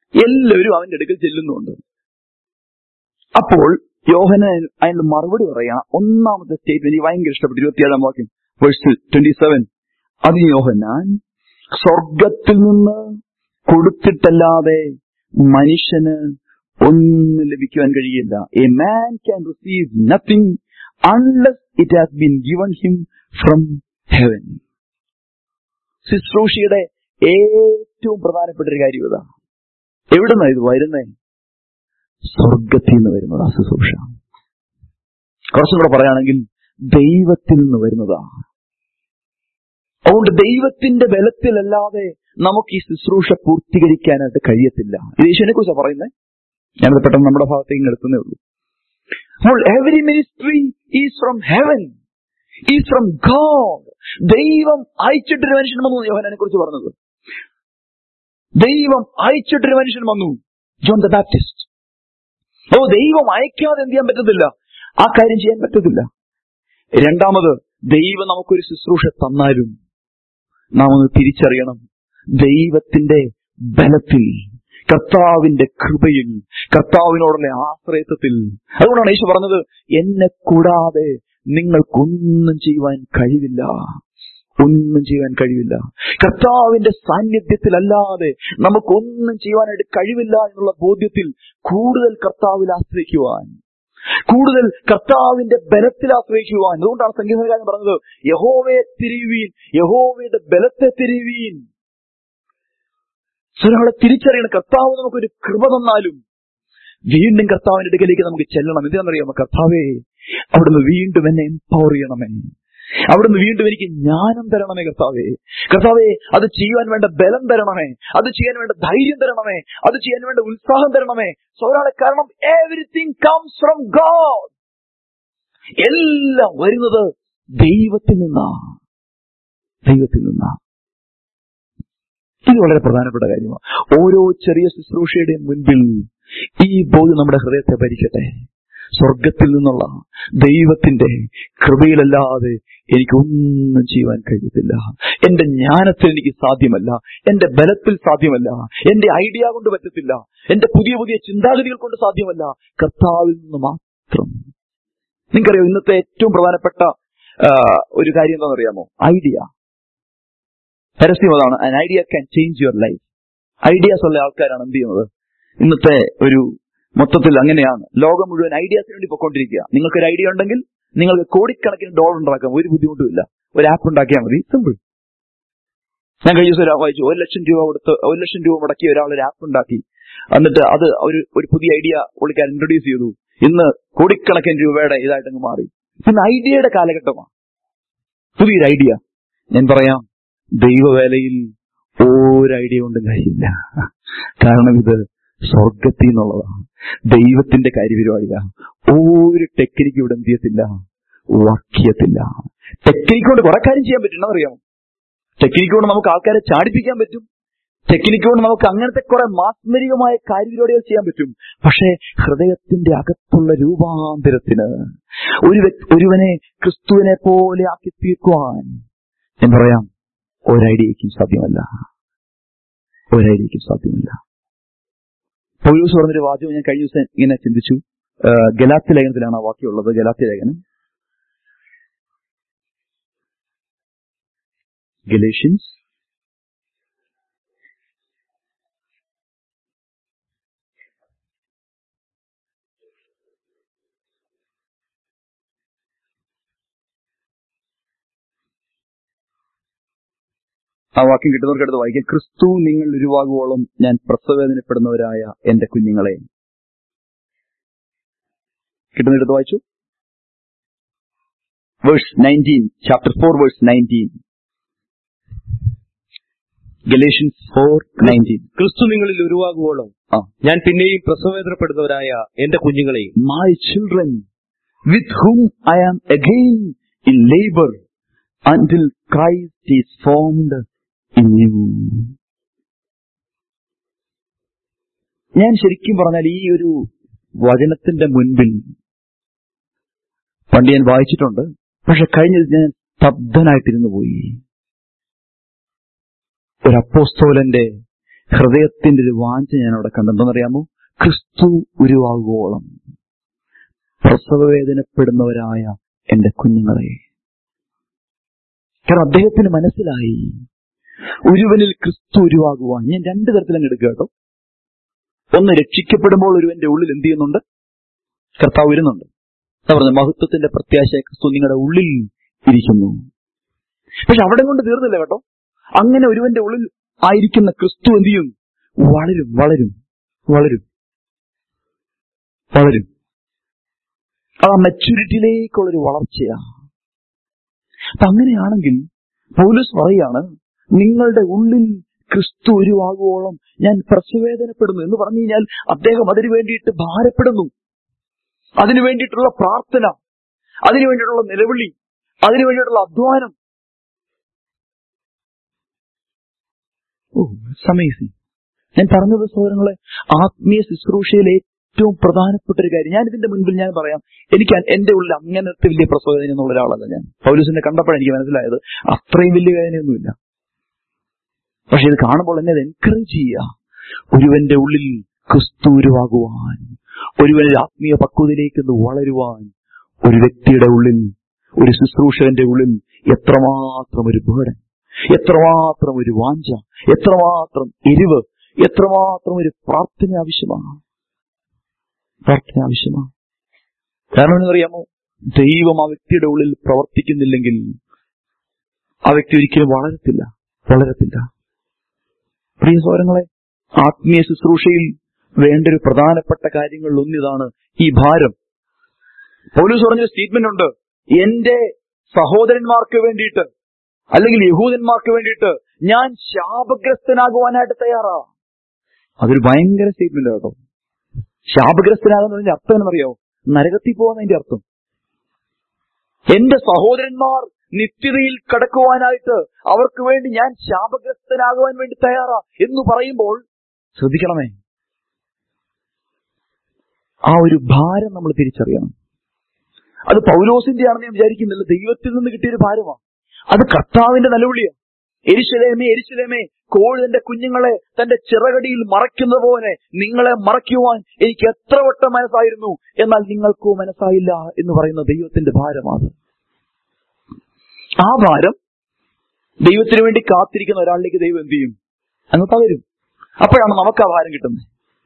Speaker 1: എല്ലാവരും അവന്റെ അടുക്കൽ ചെല്ലുന്നുണ്ട് അപ്പോൾ യോഹന അതിന്റെ മറുപടി പറയാ ഒന്നാമത്തെ സ്റ്റേറ്റ്മെന്റ് എനിക്ക് ഭയങ്കര ഇഷ്ടപ്പെട്ടു ഇരുപത്തിയേഴാം വാക്യം വേഴ്സ് ട്വന്റി സെവൻ അത് യോഹനാൻ സ്വർഗത്തിൽ നിന്ന് കൊടുത്തിട്ടല്ലാതെ മനുഷ്യന് ഒന്നും ലഭിക്കുവാൻ കഴിയില്ല a man can receive nothing unless it has been given him from heaven ശുശ്രൂഷയുടെ ഏറ്റവും പ്രധാനപ്പെട്ട ഒരു കാര്യം ഇതാ എവിടുന്നാ ഇത് വരുന്നേ സ്വർഗത്തിൽ നിന്ന് വരുന്നതാ ശുശ്രൂഷ കുറച്ചും കൂടെ പറയുകയാണെങ്കിൽ ദൈവത്തിൽ നിന്ന് വരുന്നതാ അതുകൊണ്ട് ദൈവത്തിന്റെ ബലത്തിലല്ലാതെ നമുക്ക് ഈ ശുശ്രൂഷ പൂർത്തീകരിക്കാനായിട്ട് കഴിയത്തില്ല ഇത് യേശുവിനെ കുറിച്ചാണ് പറയുന്നത് ഞാനത് പെട്ടെന്ന് നമ്മുടെ ഭാഗത്തേക്ക് ഇങ്ങ് എടുക്കുന്നേ ഉള്ളൂ അപ്പോൾ every ministry is from heaven is from God ദൈവം അയച്ചിട്ടൊരു മനുഷ്യൻ വന്നു യോഹനെ കുറിച്ച് പറഞ്ഞത് ദൈവം അയച്ചിട്ടൊരു മനുഷ്യൻ വന്നു ജോൺ ദ ബാപ്റ്റിസ്റ്റ് ഓ ദൈവം അയക്കാതെ എന്ത് ചെയ്യാൻ പറ്റത്തില്ല ആ കാര്യം ചെയ്യാൻ പറ്റത്തില്ല രണ്ടാമത് ദൈവം നമുക്കൊരു ശുശ്രൂഷ തന്നാലും നാം ഒന്ന് തിരിച്ചറിയണം ദൈവത്തിന്റെ ബലത്തിൽ കർത്താവിന്റെ കൃപയിൽ കർത്താവിനോടുള്ള ആശ്രയത്വത്തിൽ അതുകൊണ്ടാണ് യേശു പറഞ്ഞത് എന്നെ കൂടാതെ നിങ്ങൾക്കൊന്നും ചെയ്യുവാൻ കഴിവില്ല ഒന്നും ചെയ്യാൻ കഴിവില്ല കർത്താവിന്റെ സാന്നിധ്യത്തിലല്ലാതെ നമുക്കൊന്നും ചെയ്യുവാനായിട്ട് കഴിവില്ല എന്നുള്ള ബോധ്യത്തിൽ കൂടുതൽ കർത്താവിൽ ആശ്രയിക്കുവാൻ കൂടുതൽ കർത്താവിന്റെ ബലത്തിൽ ആശ്രയിക്കുവാൻ അതുകൊണ്ടാണ് സംഗീതകാരൻ പറഞ്ഞത് യഹോവയെ തിരിയുവീൻ യഹോവയുടെ ബലത്തെ തിരിയുവീൻ ഒരാളെ തിരിച്ചറിയണം കർത്താവ് നമുക്കൊരു കൃപ തന്നാലും വീണ്ടും കർത്താവിന്റെ അടുക്കലേക്ക് നമുക്ക് ചെല്ലണം എന്തിനാണെന്നറിയാമോ കർത്താവേ അവിടുന്ന് വീണ്ടും എന്നെ എംപവർ ചെയ്യണമേ അവിടുന്ന് വീണ്ടും എനിക്ക് ജ്ഞാനം തരണമേ കർത്താവേ കർത്താവേ അത് ചെയ്യുവാൻ വേണ്ട ബലം തരണമേ അത് ചെയ്യാൻ വേണ്ട ധൈര്യം തരണമേ അത് ചെയ്യാൻ വേണ്ട ഉത്സാഹം തരണമേ സോ ഒരാളെ കാരണം എവറിത്തിങ് കംസ് ഫ്രം ഗോഡ് എല്ലാം വരുന്നത് ദൈവത്തിൽ നിന്നാ ദൈവത്തിൽ നിന്നാ ഇത് വളരെ പ്രധാനപ്പെട്ട കാര്യമാണ് ഓരോ ചെറിയ ശുശ്രൂഷയുടെയും മുൻപിൽ ഈ ബോധ്യം നമ്മുടെ ഹൃദയത്തെ ഭരിക്കട്ടെ സ്വർഗത്തിൽ നിന്നുള്ള ദൈവത്തിന്റെ കൃപയിലല്ലാതെ എനിക്കൊന്നും ചെയ്യുവാൻ കഴിയത്തില്ല എന്റെ ജ്ഞാനത്തിൽ എനിക്ക് സാധ്യമല്ല എന്റെ ബലത്തിൽ സാധ്യമല്ല എന്റെ ഐഡിയ കൊണ്ട് പറ്റത്തില്ല എന്റെ പുതിയ പുതിയ ചിന്താഗതികൾ കൊണ്ട് സാധ്യമല്ല കർത്താവിൽ നിന്ന് മാത്രം നിങ്ങൾക്കറിയാം ഇന്നത്തെ ഏറ്റവും പ്രധാനപ്പെട്ട ആ, ഒരു കാര്യം എന്താണെന്നറിയാമോ ഐഡിയ പരസ്യം അതാണ് an idea can change your life ideas ഉള്ള ആൾക്കാരാണ് എന്ത് ചെയ്യുന്നത് ഇന്നത്തെ ഒരു മൊത്തത്തിൽ അങ്ങനെയാണ് ലോകം മുഴുവൻ ഐഡിയാസിന് വേണ്ടി പൊക്കോണ്ടിരിക്കുക നിങ്ങൾക്കൊരു ഐഡിയ ഉണ്ടെങ്കിൽ നിങ്ങൾക്ക് കോടിക്കണക്കിന് ഡോളർ ഉണ്ടാക്കാം ഒരു ബുദ്ധിമുട്ടുമില്ല ഒരു ആപ്പ് ഉണ്ടാക്കിയാൽ മതി സിമ്പിൾ ഞാൻ കഴിഞ്ഞ ദിവസം ഒരു വായിച്ചു ഒരു ലക്ഷം രൂപ കൊടുത്ത് ഒരു ലക്ഷം രൂപ മുടക്കി ഒരാൾ ഒരു ആപ്പ് ഉണ്ടാക്കി എന്നിട്ട് അത് ഒരു ഒരു പുതിയ ഐഡിയ പുള്ളിക്കാരൻ ഇൻട്രൊഡ്യൂസ് ചെയ്തു ഇന്ന് കോടിക്കണക്കിന് രൂപയുടെ ഇതായിട്ടങ്ങ് മാറി ഇന്ന് ഐഡിയയുടെ കാലഘട്ടമാണ് പുതിയൊരു ഐഡിയ ഞാൻ പറയാം ദൈവവേലയിൽ ഒരു ഐഡിയ കൊണ്ടും കാര്യമില്ല കാരണം ഇത് സ്വർഗത്തിൽ നിന്നുള്ളതാണ് ദൈവത്തിന്റെ കാര്യപരിപാടിയാ ഒരു ടെക്നിക്ക് ഇവിടെ എന്ത് ചെയ്യത്തില്ല വക്കിയത്തില്ല ടെക്നിക്ക് കൊണ്ട് കുറെ കാര്യം ചെയ്യാൻ പറ്റും അറിയാമോ ടെക്നിക്ക് കൊണ്ട് നമുക്ക് ആൾക്കാരെ ചാടിപ്പിക്കാൻ പറ്റും ടെക്നിക്ക് കൊണ്ട് നമുക്ക് അങ്ങനത്തെ കുറെ മാസ്മരികമായ കാര്യപരിപാടികൾ ചെയ്യാൻ പറ്റും പക്ഷേ ഹൃദയത്തിന്റെ അകത്തുള്ള രൂപാന്തരത്തിന് ഒരു വ്യക്- ഒരുവനെ ക്രിസ്തുവിനെ പോലെ ആക്കി തീർക്കുവാൻ ഞാൻ പറയാം ഒരൈഡിയയ്ക്കും സാധ്യമല്ല ഒരൈഡിയയ്ക്കും സാധ്യമല്ല പൗലൂസ് പറഞ്ഞൊരു വാചകം ഞാൻ കഴിഞ്ഞ ദിവസം ഇങ്ങനെ ചിന്തിച്ചു ആ, ഗലാത്യ ലേഖനത്തിലാണ് ആ വാക്യമുള്ളത് ഗലാത്യ ലേഖനം ഗലേഷ്യൻസ് ആ വാക്യം കിട്ടുന്നവർക്ക് അടുത്ത് വായിക്കാം ക്രിസ്തു നിങ്ങൾ ഉരുവാകുവോളം ഞാൻ പ്രസവേദനപ്പെടുന്നവരായ എന്റെ കുഞ്ഞുങ്ങളെ കിട്ടുന്നിടത്ത് വായിച്ചു verse nineteen chapter four verse nineteen Galatians four nineteen
Speaker 2: ക്രിസ്തു നിങ്ങളിൽ ഉരുവാകുവോളം
Speaker 1: ആ
Speaker 2: ഞാൻ പിന്നെയും പ്രസവേദനപ്പെടുന്നവരായ എന്റെ കുഞ്ഞുങ്ങളെ
Speaker 1: my children with whom I am again in labor until Christ is formed in you. ഞാൻ ശരിക്കും പറഞ്ഞാൽ ഈ ഒരു വചനത്തിന്റെ മുൻപിൽ പണ്ട് ഞാൻ വായിച്ചിട്ടുണ്ട് പക്ഷെ കഴിഞ്ഞ ദിവസം ഞാൻ സ്തബ്ധനായിട്ടിരുന്നു പോയി ഒരു അപ്പോസ്തോലന്റെ ഹൃദയത്തിന്റെ ഒരു വാഞ്ച ഞാൻ അവിടെ കണ്ടെന്തെന്നറിയാമോ ക്രിസ്തു ഉരുവാകുവോളം പ്രസവവേദനപ്പെടുന്നവരായ എന്റെ കുഞ്ഞുങ്ങളെ കാരണം അദ്ദേഹത്തിന് മനസ്സിലായി ഒരുവനിൽ ക്രിസ്തു ഉരുവാകുവാൻ ഞാൻ രണ്ടു തരത്തിലങ്ങ് എടുക്കുക കേട്ടോ ഒന്ന് രക്ഷിക്കപ്പെടുമ്പോൾ ഒരുവന്റെ ഉള്ളിൽ എന്ത് ചെയ്യുന്നുണ്ട് കർത്താവ് വരുന്നുണ്ട് എന്താ പറഞ്ഞ മഹത്വത്തിന്റെ പ്രത്യാശ ക്രിസ്തു നിങ്ങളുടെ ഉള്ളിൽ ഇരിക്കുന്നു പക്ഷെ അവിടെ കൊണ്ട് തീർന്നില്ല കേട്ടോ അങ്ങനെ ഒരുവന്റെ ഉള്ളിൽ ആയിരിക്കുന്ന ക്രിസ്തു എന്ത് ചെയ്യും വളരും വളരും വളരും വളരും അത് ആ മെച്യൂരിറ്റിയിലേക്കുള്ളൊരു വളർച്ചയാ അപ്പൊ അങ്ങനെയാണെങ്കിൽ പൗലൂസ് പറയാണ് നിങ്ങളുടെ ഉള്ളിൽ ക്രിസ്തു ഉരുവാകുവോളം ഞാൻ പ്രസവേദനപ്പെടുന്നു എന്ന് പറഞ്ഞു കഴിഞ്ഞാൽ അദ്ദേഹം അതിനു വേണ്ടിയിട്ട് ഭാരപ്പെടുന്നു അതിനു വേണ്ടിയിട്ടുള്ള പ്രാർത്ഥന അതിനു വേണ്ടിയിട്ടുള്ള നിലവിളി അതിനു വേണ്ടിയിട്ടുള്ള അധ്വാനം ഓ അമേസിംഗ് ഞാൻ പറഞ്ഞത് സഹോദരങ്ങളെ ആത്മീയ ശുശ്രൂഷയിലെ ഏറ്റവും പ്രധാനപ്പെട്ട ഒരു കാര്യം ഞാൻ ഇതിന്റെ മുൻപിൽ ഞാൻ പറയാം എനിക്ക് എന്റെ ഉള്ളിൽ അങ്ങനത്തെ വലിയ പ്രസവേദന എന്നുള്ള ഒരാളല്ല ഞാൻ പൗലൂസിനെ കണ്ടപ്പോഴാണ് എനിക്ക് മനസ്സിലായത് അത്രയും വലിയ വേദനയൊന്നുമില്ല പക്ഷെ ഇത് കാണുമ്പോൾ എന്നെ അത് എൻകറേജ് ചെയ്യുക ഒരുവന്റെ ഉള്ളിൽ ക്രിസ്തൂരുവാകുവാൻ ഒരുവനിൽ ആത്മീയ പക്വതയിലേക്ക് ഒന്ന് വളരുവാൻ ഒരു വ്യക്തിയുടെ ഉള്ളിൽ ഒരു ശുശ്രൂഷകന്റെ ഉള്ളിൽ എത്രമാത്രം ഒരു ബേഡൻ എത്രമാത്രം ഒരു വാഞ്ച എത്രമാത്രം എരിവ് എത്രമാത്രം ഒരു പ്രാർത്ഥന ആവശ്യമാണ് പ്രാർത്ഥന ആവശ്യമാണ് കാരണം എന്നറിയാമോ ദൈവം ആ വ്യക്തിയുടെ ഉള്ളിൽ പ്രവർത്തിക്കുന്നില്ലെങ്കിൽ ആ വ്യക്തി ഒരിക്കലും വളരത്തില്ല വളരത്തില്ല പ്രിയ സോരങ്ങളെ ആത്മീയ ശുശ്രൂഷയിൽ വേണ്ട ഒരു പ്രധാനപ്പെട്ട കാര്യങ്ങളിൽ ഒന്നിതാണ് ഈ ഭാരം പോലീസ് പറഞ്ഞൊരു സ്റ്റേറ്റ്മെന്റ് ഉണ്ട് എന്റെ സഹോദരന്മാർക്ക് വേണ്ടിയിട്ട് അല്ലെങ്കിൽ യഹൂദന്മാർക്ക് വേണ്ടിയിട്ട് ഞാൻ ശാപഗ്രസ്തനാകുവാനായിട്ട് തയ്യാറാ അതൊരു ഭയങ്കര സ്റ്റേറ്റ്മെന്റ് കേട്ടോ ശാപഗ്രസ്തനാകുന്നതിന്റെ അർത്ഥം എന്നറിയോ നരകത്തിൽ പോകുന്നതിന്റെ അർത്ഥം എന്റെ സഹോദരന്മാർ നിത്യതയിൽ കടക്കുവാനായിട്ട് അവർക്ക് വേണ്ടി ഞാൻ ശാപഗ്രസ്തനാകുവാൻ വേണ്ടി തയ്യാറാ എന്ന് പറയുമ്പോൾ ശ്രദ്ധിക്കണമേ ആ ഒരു ഭാരം നമ്മൾ തിരിച്ചറിയണം അത് പൗലോസിന്റെ ആണെന്ന് ഞാൻ വിചാരിക്കുന്നില്ല ദൈവത്തിൽ നിന്ന് കിട്ടിയൊരു ഭാരമാണ് അത് കർത്താവിന്റെ നിലവിളിയാണ് എരിശിലേമേ എരിശിലേമേ കോഴി തന്റെ കുഞ്ഞുങ്ങളെ തന്റെ ചിറകടിയിൽ മറയ്ക്കുന്ന പോലെ നിങ്ങളെ മറയ്ക്കുവാൻ എനിക്ക് എത്ര വട്ടം മനസ്സായിരുന്നു എന്നാൽ നിങ്ങൾക്കോ മനസ്സായില്ല എന്ന് പറയുന്ന ദൈവത്തിന്റെ ഭാരമാണ് ആ ഭാരം ദൈവത്തിന് വേണ്ടി കാത്തിരിക്കുന്ന ഒരാളിലേക്ക് ദൈവം എന്ത് ചെയ്യും അങ്ങ് പകരും അപ്പോഴാണ് നമുക്ക് ആ ഭാരം കിട്ടുന്നത്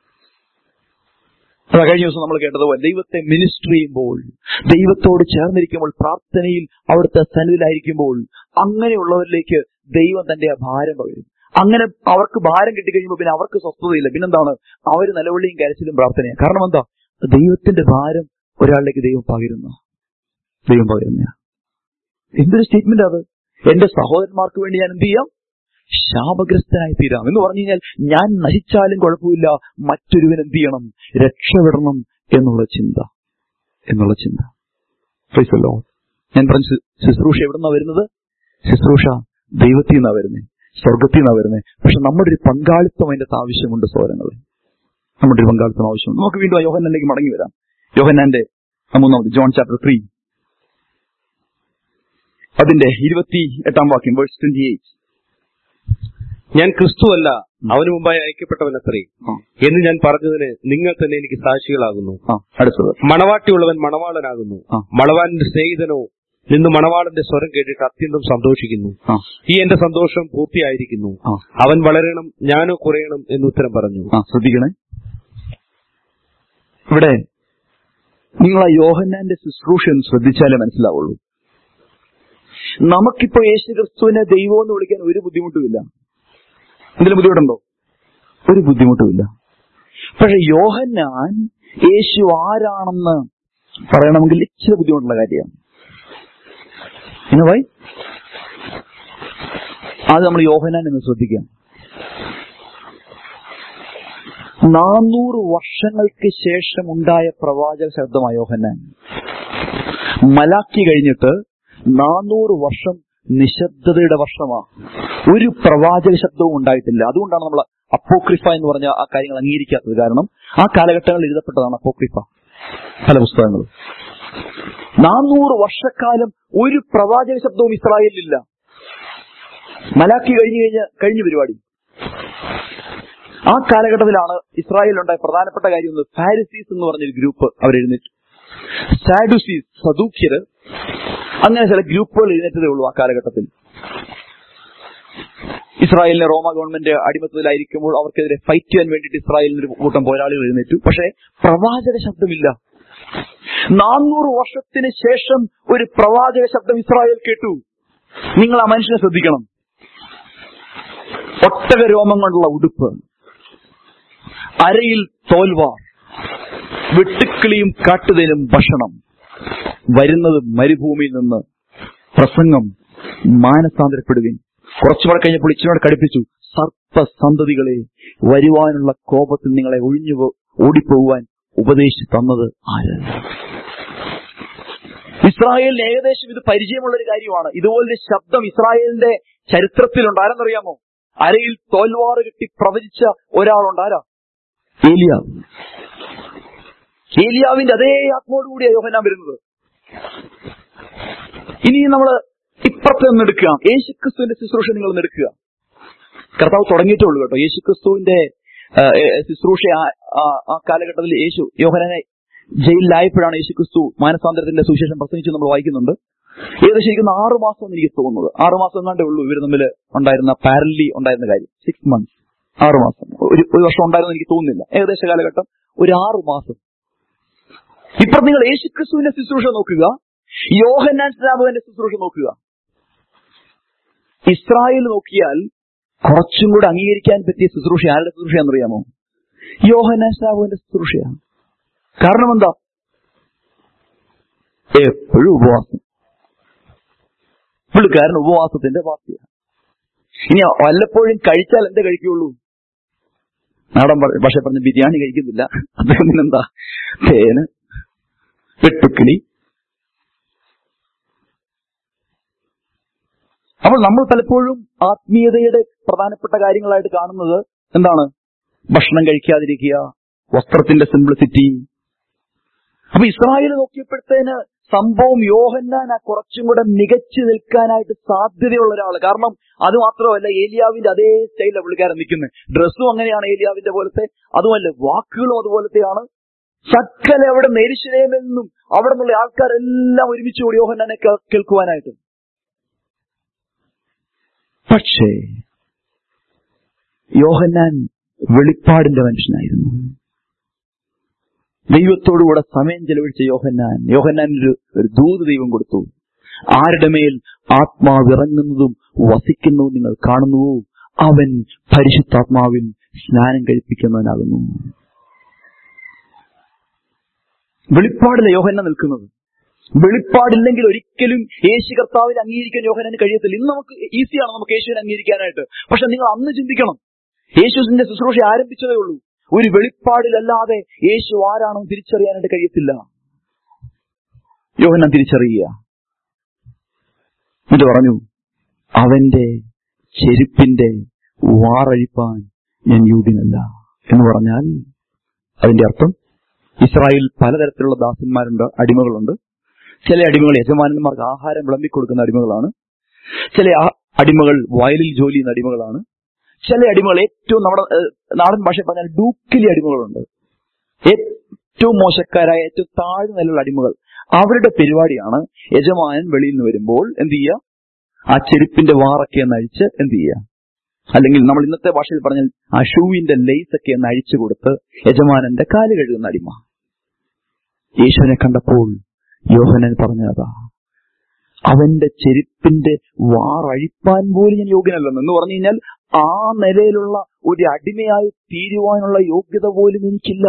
Speaker 1: അതാ കഴിഞ്ഞ ദിവസം നമ്മൾ കേട്ടതുപോലെ ദൈവത്തെ മിനിസ്റ്റർ ചെയ്യുമ്പോൾ ദൈവത്തോട് ചേർന്നിരിക്കുമ്പോൾ പ്രാർത്ഥനയിൽ അവിടുത്തെ സന്നിധിയിലായിരിക്കുമ്പോൾ അങ്ങനെയുള്ളവരിലേക്ക് ദൈവം തന്റെ ആ ഭാരം പകരും അങ്ങനെ അവർക്ക് ഭാരം കിട്ടിക്കഴിയുമ്പോൾ പിന്നെ അവർക്ക് സ്വസ്ഥതയില്ല പിന്നെന്താണ് അവർ നിലവിളിയും കരച്ചിലും പ്രാർത്ഥനയാണ് കാരണം എന്താ ദൈവത്തിന്റെ ഭാരം ഒരാളിലേക്ക് ദൈവം പകരുന്ന ദൈവം പകരുന്ന എന്തൊരു സ്റ്റേറ്റ്മെന്റ് അത് എന്റെ സഹോദരന്മാർക്ക് വേണ്ടി ഞാൻ എന്ത് ചെയ്യാം ശാപഗ്രസ്തനായി തീരാം എന്ന് പറഞ്ഞു കഴിഞ്ഞാൽ ഞാൻ നശിച്ചാലും കുഴപ്പമില്ല മറ്റൊരുവൻ എന്ത് ചെയ്യണം രക്ഷപ്പെടണം എന്നുള്ള ചിന്ത എന്നുള്ള ചിന്ത Praise the Lord. ഞാൻ പറഞ്ഞ ശു- ശുശ്രൂഷ എവിടുന്നാ വരുന്നത് ശുശ്രൂഷ ദൈവത്തിൽ നിന്നാ വരുന്നത് സ്വർഗത്തിൽ നിന്നാ വരുന്നത് പക്ഷെ നമ്മുടെ ഒരു പങ്കാളിത്തം അതിന്റെ അകത്ത് ആവശ്യമുണ്ട് സോരങ്ങൾ നമ്മുടെ ഒരു പങ്കാളിത്തം ആവശ്യമുണ്ട് നമുക്ക് വീണ്ടും ആ യോഹന്നാനിലേക്ക് മടങ്ങി വരാം യോഹന്നാന്റെ ആ മൂന്നാമത് ജോൺ ചാപ്റ്റർ ത്രീ അതിന്റെ ഇരുപത്തി എട്ടാം വാക്യം വേഴ്സ് ട്വന്റി എയ്റ്റ്
Speaker 2: ഞാൻ ക്രിസ്തുവല്ല അവന് മുമ്പായി അയക്കപ്പെട്ടവനത്രേ എന്ന് ഞാൻ പറഞ്ഞതിന് നിങ്ങൾ തന്നെ എനിക്ക് സാക്ഷികളാകുന്നു
Speaker 1: ആ അടുത്തത്
Speaker 2: മണവാട്ടിയുള്ളവൻ മണവാളനാകുന്നു
Speaker 1: ആ.
Speaker 2: മണവാളന്റെ സ്നേഹിതനോ നിന്ന് മണവാളന്റെ സ്വരം കേട്ടിട്ട് അത്യന്തം സന്തോഷിക്കുന്നു
Speaker 1: ആ
Speaker 2: ഈ എന്റെ സന്തോഷം പൂർത്തിയായിരിക്കുന്നു
Speaker 1: ആ
Speaker 2: അവൻ വളരണം ഞാനോ കുറയണം എന്ന് ഉത്തരം പറഞ്ഞു
Speaker 1: ആ ശ്രദ്ധിക്കണേ ഇവിടെ നിങ്ങൾ ആ യോഹന്നാന്റെ ശുശ്രൂഷ ഒന്ന് ശ്രദ്ധിച്ചാലേ മനസ്സിലാവുള്ളൂ നമുക്കിപ്പോ യേശു ക്രിസ്തുവിനെ ദൈവം എന്ന് വിളിക്കാൻ ഒരു ബുദ്ധിമുട്ടുമില്ല എന്തെങ്കിലും ബുദ്ധിമുട്ടുണ്ടോ ഒരു ബുദ്ധിമുട്ടുമില്ല പക്ഷെ യോഹന്നാൻ യേശു ആരാണെന്ന് പറയണമെങ്കിൽ ഇച്ചിരി ബുദ്ധിമുട്ടുള്ള കാര്യമാണ് പിന്നെ ഭായി അത് നമ്മൾ യോഹന്നാൻ എന്ന് ശ്രദ്ധിക്കാം നാനൂറ് വർഷങ്ങൾക്ക് ശേഷം ഉണ്ടായ പ്രവാചക ശബ്ദമായ യോഹന്നാൻ മലാക്കി കഴിഞ്ഞിട്ട് നാനൂറ് വർഷം നിശബ്ദതയുടെ വർഷമാണ് ഒരു പ്രവാചക ശബ്ദവും ഉണ്ടായിട്ടില്ല അതുകൊണ്ടാണ് നമ്മൾ അപ്പോക്രിഫ എന്ന് പറഞ്ഞ ആ കാര്യങ്ങൾ അംഗീകരിക്കാത്തത് കാരണം ആ കാലഘട്ടങ്ങളിൽ എഴുതപ്പെട്ടതാണ് അപ്പോക്രിഫ പല പുസ്തകങ്ങളും നാനൂറ് വർഷക്കാലം ഒരു പ്രവാചക ശബ്ദവും ഇസ്രായേലിലില്ല മലാക്കി കഴിഞ്ഞു കഴിഞ്ഞ കഴിഞ്ഞ പരിപാടി ആ കാലഘട്ടത്തിലാണ് ഇസ്രായേലിലുണ്ടായ പ്രധാനപ്പെട്ട കാര്യം ഒന്ന് ഫാരിസീസ് എന്ന് പറഞ്ഞൊരു ഗ്രൂപ്പ് അവർ എഴുന്നേറ്റു സാഡുസീസ് സദൂക്യര് അങ്ങനെ ചില ഗ്രൂപ്പുകൾ എഴുന്നേറ്റതേ ഉള്ളൂ ആ കാലഘട്ടത്തിൽ ഇസ്രായേലിനെ റോമ ഗവൺമെന്റ് അടിമത്തത്തിലായിരിക്കുമ്പോൾ അവർക്കെതിരെ ഫൈറ്റ് ചെയ്യാൻ വേണ്ടിയിട്ട് ഇസ്രായേലിന് ഒരു കൂട്ടം പോരാളികൾ എഴുന്നേറ്റു പക്ഷേ പ്രവാചക ശബ്ദമില്ല നാനൂറ് വർഷത്തിന് ശേഷം ഒരു പ്രവാചക ശബ്ദം ഇസ്രായേൽ കേട്ടു നിങ്ങൾ ആ മനുഷ്യനെ ശ്രദ്ധിക്കണം ഒട്ടക രോമം കൊണ്ടുള്ള ഉടുപ്പ് അരയിൽ തോൽവാർ വെട്ടുക്കിളിയും കാട്ടുതേനും ഭക്ഷണം വരുന്നത് മരുഭൂമിയിൽ നിന്ന് പ്രസംഗം മാനസാന്തരപ്പെടുകയും കുറച്ചുകൂടെ കഴിഞ്ഞപ്പോൾ ഇച്ചിനോട് കടുപ്പിച്ചു സർപ്പസന്തതികളെ വരുവാനുള്ള കോപത്തിൽ നിങ്ങളെ ഒഴിഞ്ഞു പോ- ഓടിപ്പോകുവാൻ ഉപദേശിച്ചു തന്നത് ആര് ഇസ്രായേലിന് ഏകദേശം ഇത് പരിചയമുള്ള ഒരു കാര്യമാണ് ഇതുപോലൊരു ശബ്ദം ഇസ്രായേലിന്റെ ചരിത്രത്തിലുണ്ട് ആരെന്നറിയാമോ അരയിൽ തോൽവാറ് കിട്ടി പ്രവചിച്ച ഒരാളുണ്ട് ആരാ ഏലിയാവ് ഏലിയാവിന്റെ അതേ ആത്മാവോടുകൂടിയാണ് യോഹനാൻ വരുന്നത് ഇനി നമ്മൾ ഇപ്പുറത്ത് നിന്ന് എടുക്കുക യേശുക്രിസ്തുവിന്റെ ശുശ്രൂഷ നിങ്ങൾ ഒന്ന് എടുക്കുക കർത്താവ് തുടങ്ങിയിട്ടേ ഉള്ളൂ കേട്ടോ യേശുക്രിസ്തുവിന്റെ ആ, ഏ, ശുശ്രൂഷ ആ- ആ- ആ കാലഘട്ടത്തിൽ യേശു യോഹനാനെ ജയിലിലായപ്പോഴാണ് യേശുക്രിസ്തു മാനസാന്തരത്തിന്റെ സുവിശേഷം പ്രസംഗിച്ച് നമ്മൾ വായിക്കുന്നുണ്ട് ഏകദേശം ഇരിക്കുന്ന ആറു മാസം എന്ന് എനിക്ക് തോന്നുന്നത് ആറു മാസം എങ്ങാണ്ടേ ഉള്ളൂ ഇവർ തമ്മിൽ ഉണ്ടായിരുന്ന പാരലി ഉണ്ടായിരുന്ന കാര്യം സിക്സ് മന്ത്സ് ആറു മാസം ഒരു ഒരു വർഷം ഉണ്ടായിരുന്നു എനിക്ക് തോന്നുന്നില്ല ഏകദേശ കാലഘട്ടം ഒരു ആറു മാസം ഇപ്പൊ നിങ്ങൾ യേശുക്രിസ്തുവിന്റെ ശുശ്രൂഷ നോക്കുക യോഹന്നാൻ സ്നാപകന്റെ ശുശ്രൂഷ നോക്കുക ഇസ്രായേൽ നോക്കിയാൽ കുറച്ചും കൂടെ അംഗീകരിക്കാൻ പറ്റിയ ശുശ്രൂഷ ആരുടെ ശുശ്രൂഷയാണെന്നറിയാമോ യോഹന്നാൻ സ്നാപകന്റെ ശുശ്രൂഷയാണ് കാരണം എന്താ എപ്പോഴും ഉപവാസം പുള്ളിക്കാരൻ ഉപവാസത്തിന്റെ പാർട്ടിയാണ് ഇനി വല്ലപ്പോഴും കഴിച്ചാൽ എന്തേ കഴിക്കുള്ളൂ നാടൻ ഭ- ഭാഷ പറഞ്ഞ ബിരിയാണി കഴിക്കുന്നില്ല അദ്ദേഹത്തിന് എന്താ തേന് വെട്ടുക്കിളി അപ്പോൾ നമ്മൾ പലപ്പോഴും ആത്മീയതയുടെ പ്രധാനപ്പെട്ട കാര്യങ്ങളായിട്ട് കാണുന്നത് എന്താണ് ഭക്ഷണം കഴിക്കാതിരിക്കുക വസ്ത്രത്തിന്റെ സിംപ്ലിസിറ്റി അപ്പൊ ഇസ്രായേൽ നോക്കിയപ്പോഴത്തേന് സംഭവം യോഹന്നാന കുറച്ചും കൂടെ മികച്ചു നിൽക്കാനായിട്ട് സാധ്യതയുള്ള ഒരാൾ കാരണം അത് മാത്രമല്ല ഏലിയാവിന്റെ അതേ സ്റ്റൈലിലാണ് പുള്ളിക്കാരൻ നിൽക്കുന്നത് ഡ്രസ്സും അങ്ങനെയാണ് ഏലിയാവിന്റെ പോലത്തെ അതുമല്ല വാക്കുകളും അതുപോലത്തെയാണ് സക്കല അവിടെ നെരിശിലേമിൽ നിന്നും അവിടെ നിന്നുള്ള ആൾക്കാരെല്ലാം ഒരുമിച്ച് കൂടി യോഹന്നാനെ കേ- കേൾക്കുവാനായിട്ട് പക്ഷേ യോഹന്നാൻ വെളിപ്പാടിന്റെ മനുഷ്യനായിരുന്നു ദൈവത്തോടുകൂടെ സമയം ചെലവഴിച്ച യോഹന്നാൻ യോഹന്നാൻ ഒരു ഒരു ദൂത് ദൈവം കൊടുത്തു ആരുടെ മേൽ ആത്മാവ് ഇറങ്ങുന്നതും വസിക്കുന്നതും നിങ്ങൾ കാണുന്നുവോ അവൻ പരിശുദ്ധാത്മാവിൽ സ്നാനം കഴിപ്പിക്കുന്നവനാകുന്നു വെളിപ്പാടില്ല യോഹന്ന നിൽക്കുന്നത് വെളിപ്പാടില്ലെങ്കിൽ ഒരിക്കലും യേശു കർത്താവിനെ അംഗീകരിക്കാൻ യോഹനാന് കഴിയത്തില്ല ഇന്ന് നമുക്ക് ഈസിയാണ് നമുക്ക് യേശുവിനെ അംഗീകരിക്കാനായിട്ട് പക്ഷെ നിങ്ങൾ അന്ന് ചിന്തിക്കണം യേശുവിന്റെ ശുശ്രൂഷ ആരംഭിച്ചതേ ഉള്ളൂ ഒരു വെളിപ്പാടിലല്ലാതെ യേശു ആരാണെന്ന് തിരിച്ചറിയാനായിട്ട് കഴിയത്തില്ല യോഹന്നാൻ തിരിച്ചറിയുക എന്നിട്ട് പറഞ്ഞു അവന്റെ ചെരുപ്പിന്റെ വാറഴിപ്പാൻ ഞാൻ യോഗ്യനല്ല എന്ന് പറഞ്ഞാൽ അതിന്റെ അർത്ഥം ഇസ്രായേൽ പലതരത്തിലുള്ള ദാസന്മാരുണ്ട് അടിമകളുണ്ട് ചില അടിമകൾ യജമാനന്മാർക്ക് ആഹാരം വിളമ്പിക്കൊടുക്കുന്ന അടിമകളാണ് ചില ആ- അടിമകൾ വയലിൽ ജോലി ചെയ്യുന്ന അടിമകളാണ് ചില അടിമകൾ ഏറ്റവും നമ്മുടെ ഏഹ്, നാടൻ ഭാഷയിൽ പറഞ്ഞാൽ ഡൂക്കിലി അടിമകളുണ്ട് ഏറ്റവും മോശക്കാരായ ഏറ്റവും താഴ്ന്ന നിലയുള്ള അടിമകൾ അവരുടെ പരിപാടിയാണ് യജമാനൻ വെളിയിൽ നിന്ന് വരുമ്പോൾ എന്ത് ചെയ്യുക ആ ചെരുപ്പിന്റെ വാറൊക്കെ ഒന്ന് അഴിച്ച് എന്ത് ചെയ്യുക അല്ലെങ്കിൽ നമ്മൾ ഇന്നത്തെ ഭാഷയിൽ പറഞ്ഞാൽ ആ ഷൂവിന്റെ ലേസ് ഒക്കെ ഒന്ന് അഴിച്ചു കൊടുത്ത് യജമാനന്റെ കാല് കഴുകുന്ന അടിമ യേശുവിനെ കണ്ടപ്പോൾ യോഹനൻ പറഞ്ഞതാ അവന്റെ ചെരുപ്പിന്റെ വാറഴിപ്പാൻ പോലും ഞാൻ യോഗ്യനല്ലെന്ന് എന്ന് പറഞ്ഞു കഴിഞ്ഞാൽ ആ നിലയിലുള്ള ഒരു അടിമയായി തീരുവാനുള്ള യോഗ്യത പോലും എനിക്കില്ല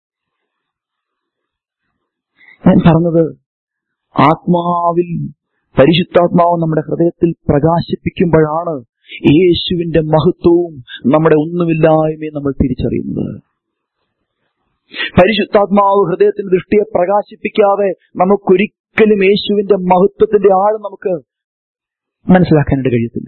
Speaker 1: ഞാൻ പറഞ്ഞത് ആത്മാവിൽ പരിശുദ്ധാത്മാവ് നമ്മുടെ ഹൃദയത്തിൽ പ്രകാശിപ്പിക്കുമ്പോഴാണ് യേശുവിന്റെ മഹത്വവും നമ്മുടെ ഒന്നുമില്ലായ്മയും നമ്മൾ തിരിച്ചറിയുന്നത് പരിശുദ്ധാത്മാവ് ഹൃദയത്തിൽ ദൃഷ്ടിയെ പ്രകാശിപ്പിക്കാതെ നമുക്കൊരിക്കലും യേശുവിന്റെ മഹത്വത്തിന്റെ ആഴം നമുക്ക് മനസ്സിലാക്കാനായിട്ട് കഴിയത്തില്ല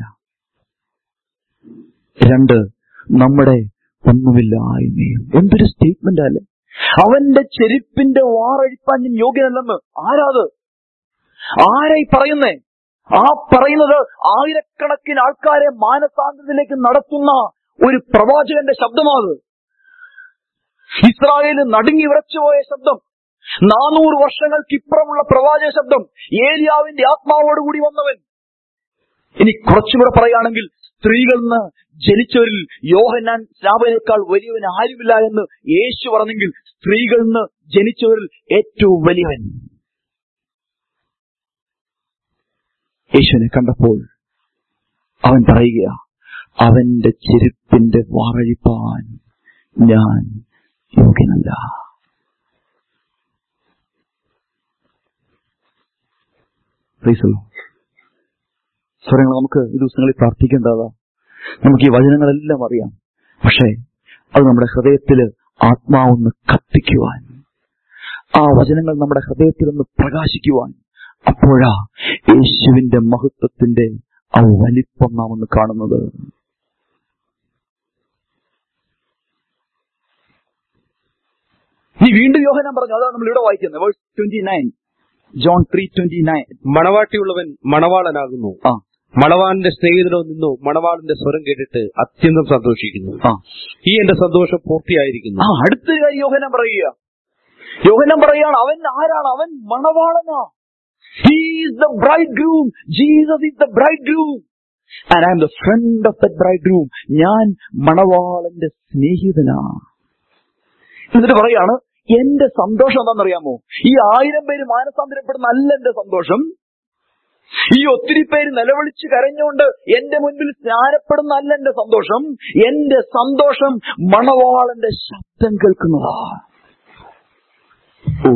Speaker 1: രണ്ട് നമ്മുടെ ഒന്നുമില്ലായ്മയും എന്തൊരു സ്റ്റേറ്റ്മെന്റ് അല്ലേ അവന്റെ ചെരുപ്പിന്റെ വാറഴിപ്പാൻ ഞാൻ യോഗ്യനല്ലെന്ന് ആരാത് ആരായി പറയുന്നേ ആ പറയുന്നത് ആയിരക്കണക്കിന് ആൾക്കാരെ മാനസാന്തരത്തിലേക്ക് നടത്തുന്ന ഒരു പ്രവാചകന്റെ ശബ്ദമാത് ഇസ്രായേൽ നടുങ്ങി വിറച്ചുപോയ ശബ്ദം നാനൂറ് വർഷങ്ങൾക്കിപ്പുറമുള്ള പ്രവാചക ശബ്ദം ഏലിയാവിന്റെ ആത്മാവോടുകൂടി വന്നവൻ ഇനി കുറച്ചുകൂടെ പറയുകയാണെങ്കിൽ സ്ത്രീകളിൽ നിന്ന് ജനിച്ചവരിൽ യോഹന്നാൻ സ്നാപനേക്കാൾ വലിയവൻ ആരുമില്ല എന്ന് യേശു പറഞ്ഞെങ്കിൽ സ്ത്രീകളിൽ നിന്ന് ജനിച്ചവരിൽ ഏറ്റവും വലിയവൻ യേശുവിനെ കണ്ടപ്പോൾ അവൻ പറയുക അവന്റെ ചെരുപ്പിന്റെ വാറഴിപ്പാൻ ഞാൻ യോഗ്യനല്ല Praise the Lord. സ്വരങ്ങൾ നമുക്ക് ഈ ദിവസങ്ങളിൽ പ്രാർത്ഥിക്കേണ്ടതാ നമുക്ക് ഈ വചനങ്ങളെല്ലാം അറിയാം പക്ഷേ അത് നമ്മുടെ ഹൃദയത്തിൽ ആത്മാവൊന്ന് കത്തിക്കുവാൻ ആ വചനങ്ങൾ നമ്മുടെ ഹൃദയത്തിൽ ഒന്ന് പ്രകാശിക്കുവാൻ അപ്പോഴാ യേശുവിന്റെ മഹത്വത്തിന്റെ ആ വലിപ്പം നാം ഒന്ന് കാണുന്നത് നീ വീണ്ടും യോഹനം പറഞ്ഞു അതാണ് നമ്മൾ ഇവിടെ വായിക്കുന്നത് verse twenty nine John three twenty nine
Speaker 2: മണവാട്ടിയുള്ളവൻ മണവാളനാകുന്നു
Speaker 1: ആ
Speaker 2: മണവാളന്റെ സ്നേഹിതനോ നിന്നോ മണവാളന്റെ സ്വരം കേട്ടിട്ട് അത്യന്തം സന്തോഷിക്കുന്നു
Speaker 1: ആ
Speaker 2: ഈ എന്റെ സന്തോഷം പൂർത്തിയായിരിക്കുന്നു
Speaker 1: ആ അടുത്തൊരു കാര്യം യോഹനം പറയുക യോഹനം പറയുകയാണ് അവൻ ആരാണ് അവൻ മണവാളനാ he's the bridegroom Jesus is the bridegroom and I am the friend of the bridegroom ഞാൻ മണവാളന്റെ സ്നേഹിതനാ എന്നിട്ട് പറയാണ് എന്റെ സന്തോഷം എന്താണെന്നറിയാമോ ഈ ആയിരം പേര് മാനസാന്തരപ്പെടുന്ന അല്ല എന്റെ സന്തോഷം ഈ ഒത്തിരി പേര് നിലവിളിച്ച് കരഞ്ഞുകൊണ്ട് എന്റെ മുൻപിൽ സ്നാനപ്പെടുന്ന അല്ല എന്റെ സന്തോഷം എന്റെ സന്തോഷം മണവാളന്റെ ശബ്ദം കേൾക്കുന്നതാ ഓ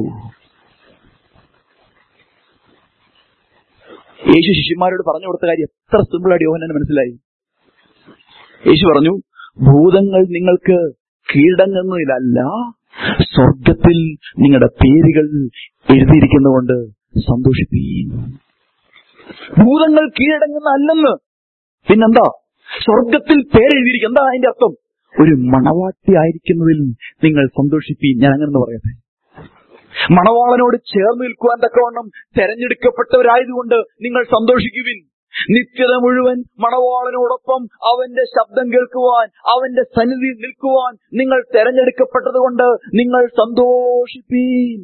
Speaker 1: യേശു ശിഷ്യന്മാരോട് പറഞ്ഞു കൊടുത്ത കാര്യം എത്ര സിമ്പിൾ ആയിട്ട് യോഹനന് മനസ്സിലായി യേശു പറഞ്ഞു ഭൂതങ്ങൾ നിങ്ങൾക്ക് കീഴടങ്ങുന്നതിലല്ല സ്വർഗത്തിൽ നിങ്ങളുടെ പേരുകൾ എഴുതിയിരിക്കുന്നതുകൊണ്ട് സന്തോഷിപ്പീൻ ഭൂതങ്ങൾ കീഴടങ്ങുന്ന അല്ലെന്ന് പിന്നെന്താ സ്വർഗത്തിൽ പേരെഴുതിയിരിക്കും എന്താ അതിന്റെ അർത്ഥം ഒരു മണവാട്ടി ആയിരിക്കുന്നതിൽ നിങ്ങൾ സന്തോഷിപ്പീൻ ഞാൻ അങ്ങനെ പറയട്ടെ മണവാളനോട് ചേർന്ന് നിൽക്കുവാൻ തക്കവണ്ണം തെരഞ്ഞെടുക്കപ്പെട്ടവരായതുകൊണ്ട് നിങ്ങൾ സന്തോഷിക്കുവിൻ നിത്യത മുഴുവൻ മണവാളനോടൊപ്പം അവന്റെ ശബ്ദം കേൾക്കുവാൻ അവന്റെ സന്നിധിയിൽ നിൽക്കുവാൻ നിങ്ങൾ തെരഞ്ഞെടുക്കപ്പെട്ടതുകൊണ്ട് നിങ്ങൾ സന്തോഷിപ്പീൻ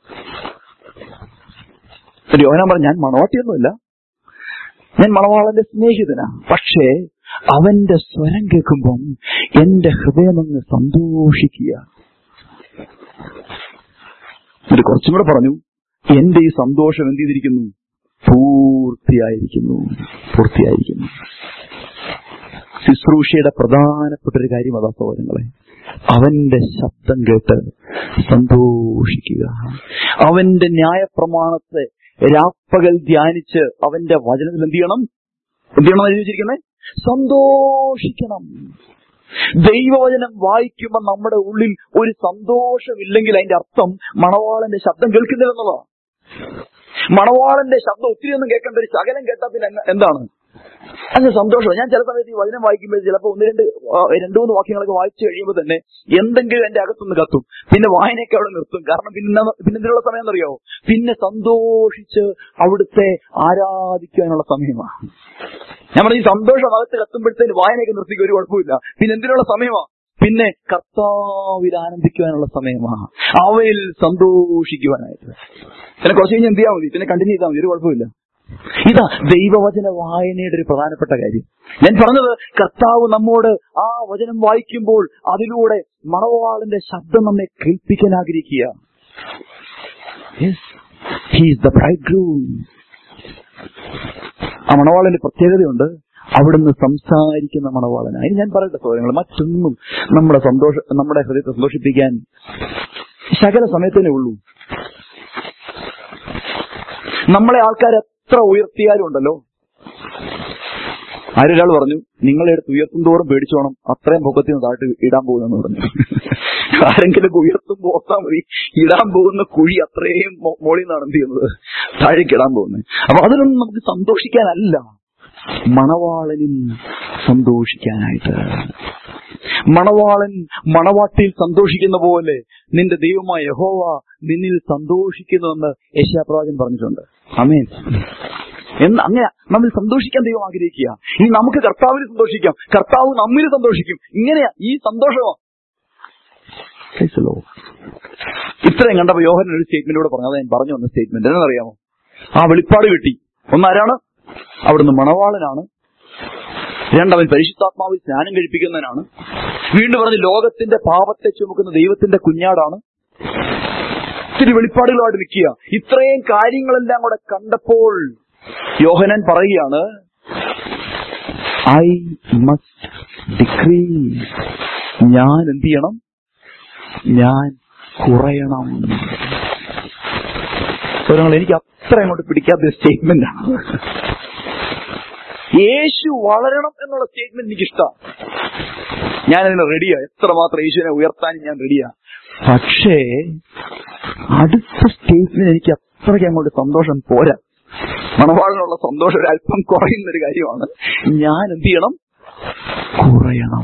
Speaker 1: യോഹനാൻ പറഞ്ഞു ഞാൻ മണവാട്ടിയൊന്നുമില്ല ഞാൻ മണവാളന്റെ സ്നേഹിതനാ പക്ഷേ അവന്റെ സ്വരം കേൾക്കുമ്പം എന്റെ ഹൃദയമങ്ങ് സന്തോഷിക്കുക എന്നിട്ട് കുറച്ചും കൂടെ പറഞ്ഞു എന്റെ ഈ സന്തോഷം എന്ത് ചെയ്തിരിക്കുന്നു പൂർത്തിയായിരിക്കുന്നു പൂർത്തിയായിരിക്കുന്നു ശുശ്രൂഷയുടെ പ്രധാനപ്പെട്ട ഒരു കാര്യം അതാ സഹോദരങ്ങളെ അവന്റെ ശബ്ദം കേട്ട് സന്തോഷിക്കുക അവന്റെ ന്യായപ്രമാണത്തെ രാപ്പകൽ ധ്യാനിച്ച് അവന്റെ വചനത്തിൽ എന്ത് ചെയ്യണം എന്ത് ചെയ്യണം എഴുതി വെച്ചിരിക്കുന്നത് സന്തോഷിക്കണം ദൈവവചനം വായിക്കുമ്പോൾ നമ്മുടെ ഉള്ളിൽ ഒരു സന്തോഷമില്ലെങ്കിൽ അതിന്റെ അർത്ഥം മണവാളന്റെ ശബ്ദം കേൾക്കുന്നില്ലെന്നുള്ളതാണ് മണവാളന്റെ ശബ്ദം ഒത്തിരി ഒന്നും കേൾക്കേണ്ട ഒരു ശകലം കേട്ടാൽ പിന്നെ അങ്ങ് എന്താണ് അങ്ങ് സന്തോഷം ഞാൻ ചില സമയത്ത് ഈ വചനം വായിക്കുമ്പോൾ ചിലപ്പോൾ ഒന്ന് രണ്ട് ആ, രണ്ട് മൂന്ന് വാക്യങ്ങളൊക്കെ വായിച്ചു കഴിയുമ്പോൾ തന്നെ എന്തെങ്കിലും എന്റെ അകത്തുനിന്ന് കത്തും പിന്നെ വായനയൊക്കെ അവിടെ നിർത്തും കാരണം പിന്നെ പിന്നെ എന്തിനുള്ള സമയം എന്നറിയാവോ പിന്നെ സന്തോഷിച്ച് അവിടുത്തെ ആരാധിക്കാനുള്ള സമയമാണ് ഞാൻ പറഞ്ഞ ഈ സന്തോഷം അകത്ത് കത്തുമ്പോഴത്തേന് വായനയൊക്കെ നിർത്തിക്കുക ഒരു കുഴപ്പമില്ല പിന്നെ എന്തിനുള്ള സമയമാ പിന്നെ കർത്താവിൽ ആനന്ദിക്കുവാനുള്ള സമയമാണ് അവയിൽ സന്തോഷിക്കുവാനായിട്ട് പിന്നെ കുറച്ച് കഴിഞ്ഞ് എന്ത് ചെയ്യാൻ മതി പിന്നെ കണ്ടിന്യൂ ചെയ്താൽ മതി ഒരു കുഴപ്പമില്ല ഇതാ ദൈവവചന വായനയുടെ ഒരു പ്രധാനപ്പെട്ട കാര്യം ഞാൻ പറഞ്ഞത് കർത്താവ് നമ്മോട് ആ വചനം വായിക്കുമ്പോൾ അതിലൂടെ മണവാളന്റെ ശബ്ദം നമ്മെ കേൾപ്പിക്കാൻ ആഗ്രഹിക്കുക ഹീസ് ദ ബ്രൈഡ് ഗ്രൂം ആ മണവാളന്റെ പ്രത്യേകതയുണ്ട് അവിടുന്ന് സംസാരിക്കുന്ന മണവാളനാണ് ഇനി ഞാൻ പറയട്ടെ സൗകര്യങ്ങൾ മറ്റൊന്നും നമ്മുടെ സന്തോഷ നമ്മുടെ ഹൃദയത്തെ സന്തോഷിപ്പിക്കാൻ ശകല സമയത്തന്നെ ഉള്ളൂ നമ്മളെ ആൾക്കാർ എത്ര ഉയർത്തിയാലും ഉണ്ടല്ലോ ആരൊരാൾ പറഞ്ഞു നിങ്ങളെ എടുത്ത് ഉയർത്തും തോറും പേടിച്ചോണം അത്രയും പൊക്കത്തിൽ നിന്ന് താഴ്ത്തി ഇടാൻ പോകുന്നെന്ന് പറഞ്ഞു ആരെങ്കിലും ഉയർത്തും പോത്താ മതി ഇടാൻ പോകുന്ന കുഴി അത്രയും മോ- മോളിൽ നിന്നാണ് എന്ത് ചെയ്യുന്നത് താഴേക്ക് ഇടാൻ പോകുന്നത് അപ്പൊ അതിലൊന്നും നമുക്ക് സന്തോഷിക്കാനല്ല മണവാളനിൽ സന്തോഷിക്കാനായിട്ട് മണവാളൻ മണവാട്ടിയിൽ സന്തോഷിക്കുന്ന പോലെ നിന്റെ ദൈവമായ യഹോവ നിന്നിൽ സന്തോഷിക്കുന്നുവെന്ന് യേശാപ്രവാചൻ പറഞ്ഞിട്ടുണ്ട് അമേൻ എന്ന് അങ്ങനെ നമ്മൾ സന്തോഷിക്കാൻ ദൈവം ആഗ്രഹിക്കുക ഇനി നമുക്ക് കർത്താവിൽ സന്തോഷിക്കാം കർത്താവ് നമ്മിൽ സന്തോഷിക്കും ഇങ്ങനെയാ ഈ സന്തോഷമോ Praise the Lord. ഇത്രയും കണ്ടപ്പോ യോഹൻ ഒരു സ്റ്റേറ്റ്മെന്റിലൂടെ പറഞ്ഞു അത് ഞാൻ പറഞ്ഞു വന്ന സ്റ്റേറ്റ്മെന്റ് എന്നറിയാമോ ആ വെളിപ്പാട് കിട്ടി ഒന്നാരാണ് അവിടുന്ന് മണവാളനാണ് രണ്ടവൻ പരിശുദ്ധാത്മാവിൽ സ്നാനം കഴിപ്പിക്കുന്നവനാണ് വീണ്ടും പറഞ്ഞ് ലോകത്തിന്റെ പാപത്തെ ചുമക്കുന്ന ദൈവത്തിന്റെ കുഞ്ഞാടാണ് ഇത്തിരി വെളിപ്പാടുകളായിട്ട് നിൽക്കുക ഇത്രയും കാര്യങ്ങളെല്ലാം കൂടെ കണ്ടപ്പോൾ യോഹനൻ പറയുകയാണ് ഐ മസ്റ്റ് ഡിക്രീ ഞാൻ എന്ത് ചെയ്യണം ഞാൻ കുറയണം ഒരാൾ എനിക്ക് അത്ര അങ്ങോട്ട് പിടിക്കാത്ത സ്റ്റേറ്റ്മെന്റ് ആണ് യേശു വളരണം എന്നുള്ള സ്റ്റേറ്റ്മെന്റ് എനിക്ക് ഇഷ്ടമാണ് ഞാൻ അതിന് റെഡിയാ എത്രമാത്രം യേശുവിനെ ഉയർത്താനും ഞാൻ റെഡിയാ പക്ഷേ അടുത്ത സ്റ്റേറ്റ്മെന്റ് എനിക്ക് അത്രയ്ക്ക് അങ്ങോട്ട് സന്തോഷം പോരാ മണവാളിനുള്ള സന്തോഷം ഒരു അല്പം കുറയുന്ന ഒരു കാര്യമാണ് ഞാൻ എന്ത് ചെയ്യണം കുറയണം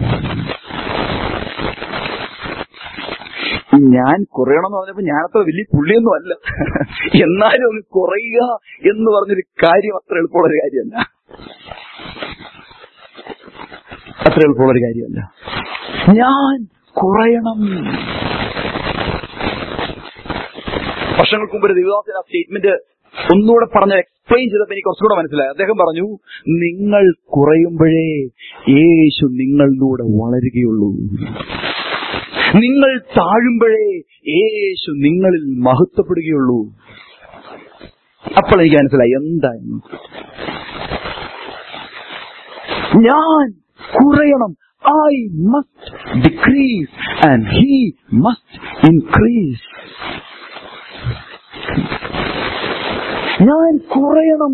Speaker 1: ഞാൻ കുറയണം എന്ന് പറഞ്ഞപ്പോ ഞാനത്ര വലിയ പുള്ളിയൊന്നും അല്ല എന്നാലും ഒന്ന് കുറയുക എന്ന് പറഞ്ഞൊരു കാര്യം അത്ര എളുപ്പമുള്ള ഒരു കാര്യമല്ല അത്ര എളുപ്പമുള്ള ഒരു കാര്യമല്ല ഞാൻ കുറയണം വർഷങ്ങൾക്ക് മുമ്പ് ഒരു ദേവദാസൻ ആ സ്റ്റേറ്റ്മെന്റ് ഒന്നുകൂടെ പറഞ്ഞ് എക്സ്പ്ലെയിൻ ചെയ്തപ്പോ എനിക്ക് കുറച്ചുകൂടെ മനസ്സിലായി അദ്ദേഹം പറഞ്ഞു നിങ്ങൾ കുറയുമ്പോഴേ യേശു നിങ്ങളിലൂടെ വളരുകയുള്ളൂ നിങ്ങൾ താഴുമ്പോഴേ യേശു നിങ്ങളിൽ മഹത്വപ്പെടുകയുള്ളൂ അപ്പോൾ എനിക്ക് മനസ്സിലായി എന്തായിരുന്നു ഞാൻ കുറയണം I must decrease and he must increase ഞാൻ കുറയണം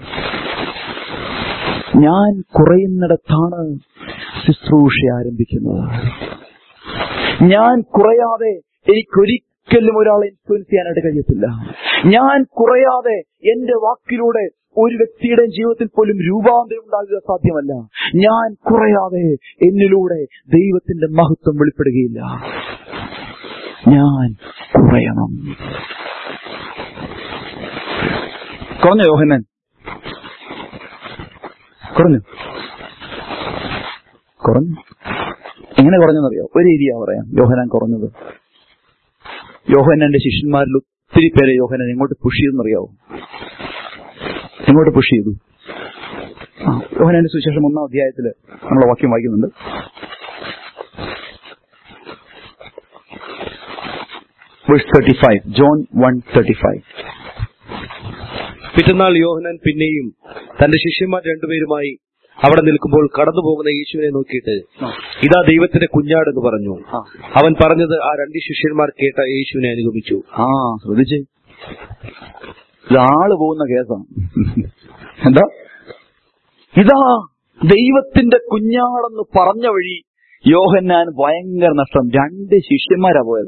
Speaker 1: ഞാൻ കുറയുന്നിടത്താണ് ശുശ്രൂഷ ആരംഭിക്കുന്നത് ഞാൻ കുറയാതെ എനിക്കൊരിക്കലും ഒരാളെ ഇൻഫ്ലുവൻസ് ചെയ്യാനായിട്ട് കഴിയത്തില്ല ഞാൻ കുറയാതെ എന്റെ വാക്കിലൂടെ ഒരു വ്യക്തിയുടെ ജീവിതത്തിൽ പോലും രൂപാന്തരം ഉണ്ടാകുക സാധ്യമല്ല ഞാൻ കുറയാതെ എന്നിലൂടെ ദൈവത്തിന്റെ മഹത്വം വെളിപ്പെടുകയില്ല ഞാൻ കുറയണം കുറഞ്ഞോ യോഹന്നൻ കുറഞ്ഞു കുറഞ്ഞു എങ്ങനെ കുറഞ്ഞെന്നറിയോ ഒരു ഏരിയ പറയാം യോഹനാൻ കുറഞ്ഞത് യോഹനാന്റെ ശിഷ്യന്മാരിൽ ഒത്തിരി പേരെ യോഹനാൻ എങ്ങോട്ട് പുഷ് ചെയ്തെന്നറിയാവോ എങ്ങോട്ട് പുഷ് ചെയ്തു ആ യോഹനാന്റെ സുവിശേഷം ഒന്നാം അധ്യായത്തിൽ നമ്മളെ വാക്യം വായിക്കുന്നുണ്ട് verse thirty five John one thirty five
Speaker 2: പിറ്റന്നാൾ യോഹനാൻ പിന്നെയും തന്റെ ശിഷ്യന്മാർ രണ്ടുപേരുമായി അവിടെ നിൽക്കുമ്പോൾ കടന്നു പോകുന്ന യേശുവിനെ നോക്കിയിട്ട് ഇതാ ദൈവത്തിന്റെ കുഞ്ഞാട് എന്ന് പറഞ്ഞു
Speaker 1: ആ.
Speaker 2: അവൻ പറഞ്ഞത് ആ രണ്ട് ശിഷ്യന്മാർ കേട്ട യേശുവിനെ അനുഗമിച്ചു
Speaker 1: ആ ശ്രദ്ധിച്ചേ ഇതാള് പോകുന്ന കേസാണ് എന്താ ഇതാ ദൈവത്തിന്റെ കുഞ്ഞാടെന്ന് പറഞ്ഞ വഴി യോഹന്നാൻ ഭയങ്കര നഷ്ടം രണ്ട് ശിഷ്യന്മാരാ പോയത്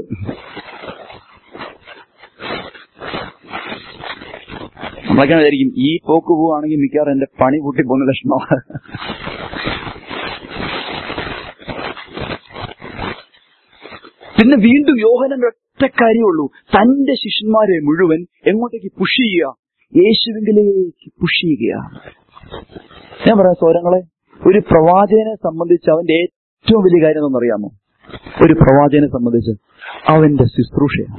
Speaker 1: നമ്മളൊക്കെ വിചാരിക്കും ഈ പോക്ക് പോവാണെങ്കിൽ മിക്കവാറും എന്റെ പണി പൂട്ടി പോകുന്ന ലക്ഷണമാണ് പിന്നെ വീണ്ടും യോഹനന്റെ ഒറ്റ കാര്യമുള്ളൂ തന്റെ ശിഷ്യന്മാരെ മുഴുവൻ എങ്ങോട്ടേക്ക് പുഷ് ചെയ്യുക യേശുവിങ്കിലേക്ക് പുഷ് ചെയ്യുക ഞാൻ പറയാം സോരങ്ങളെ ഒരു പ്രവാചകനെ സംബന്ധിച്ച് അവന്റെ ഏറ്റവും വലിയ കാര്യം എന്നറിയാമോ ഒരു പ്രവാചകനെ സംബന്ധിച്ച് അവന്റെ ശുശ്രൂഷയാണ്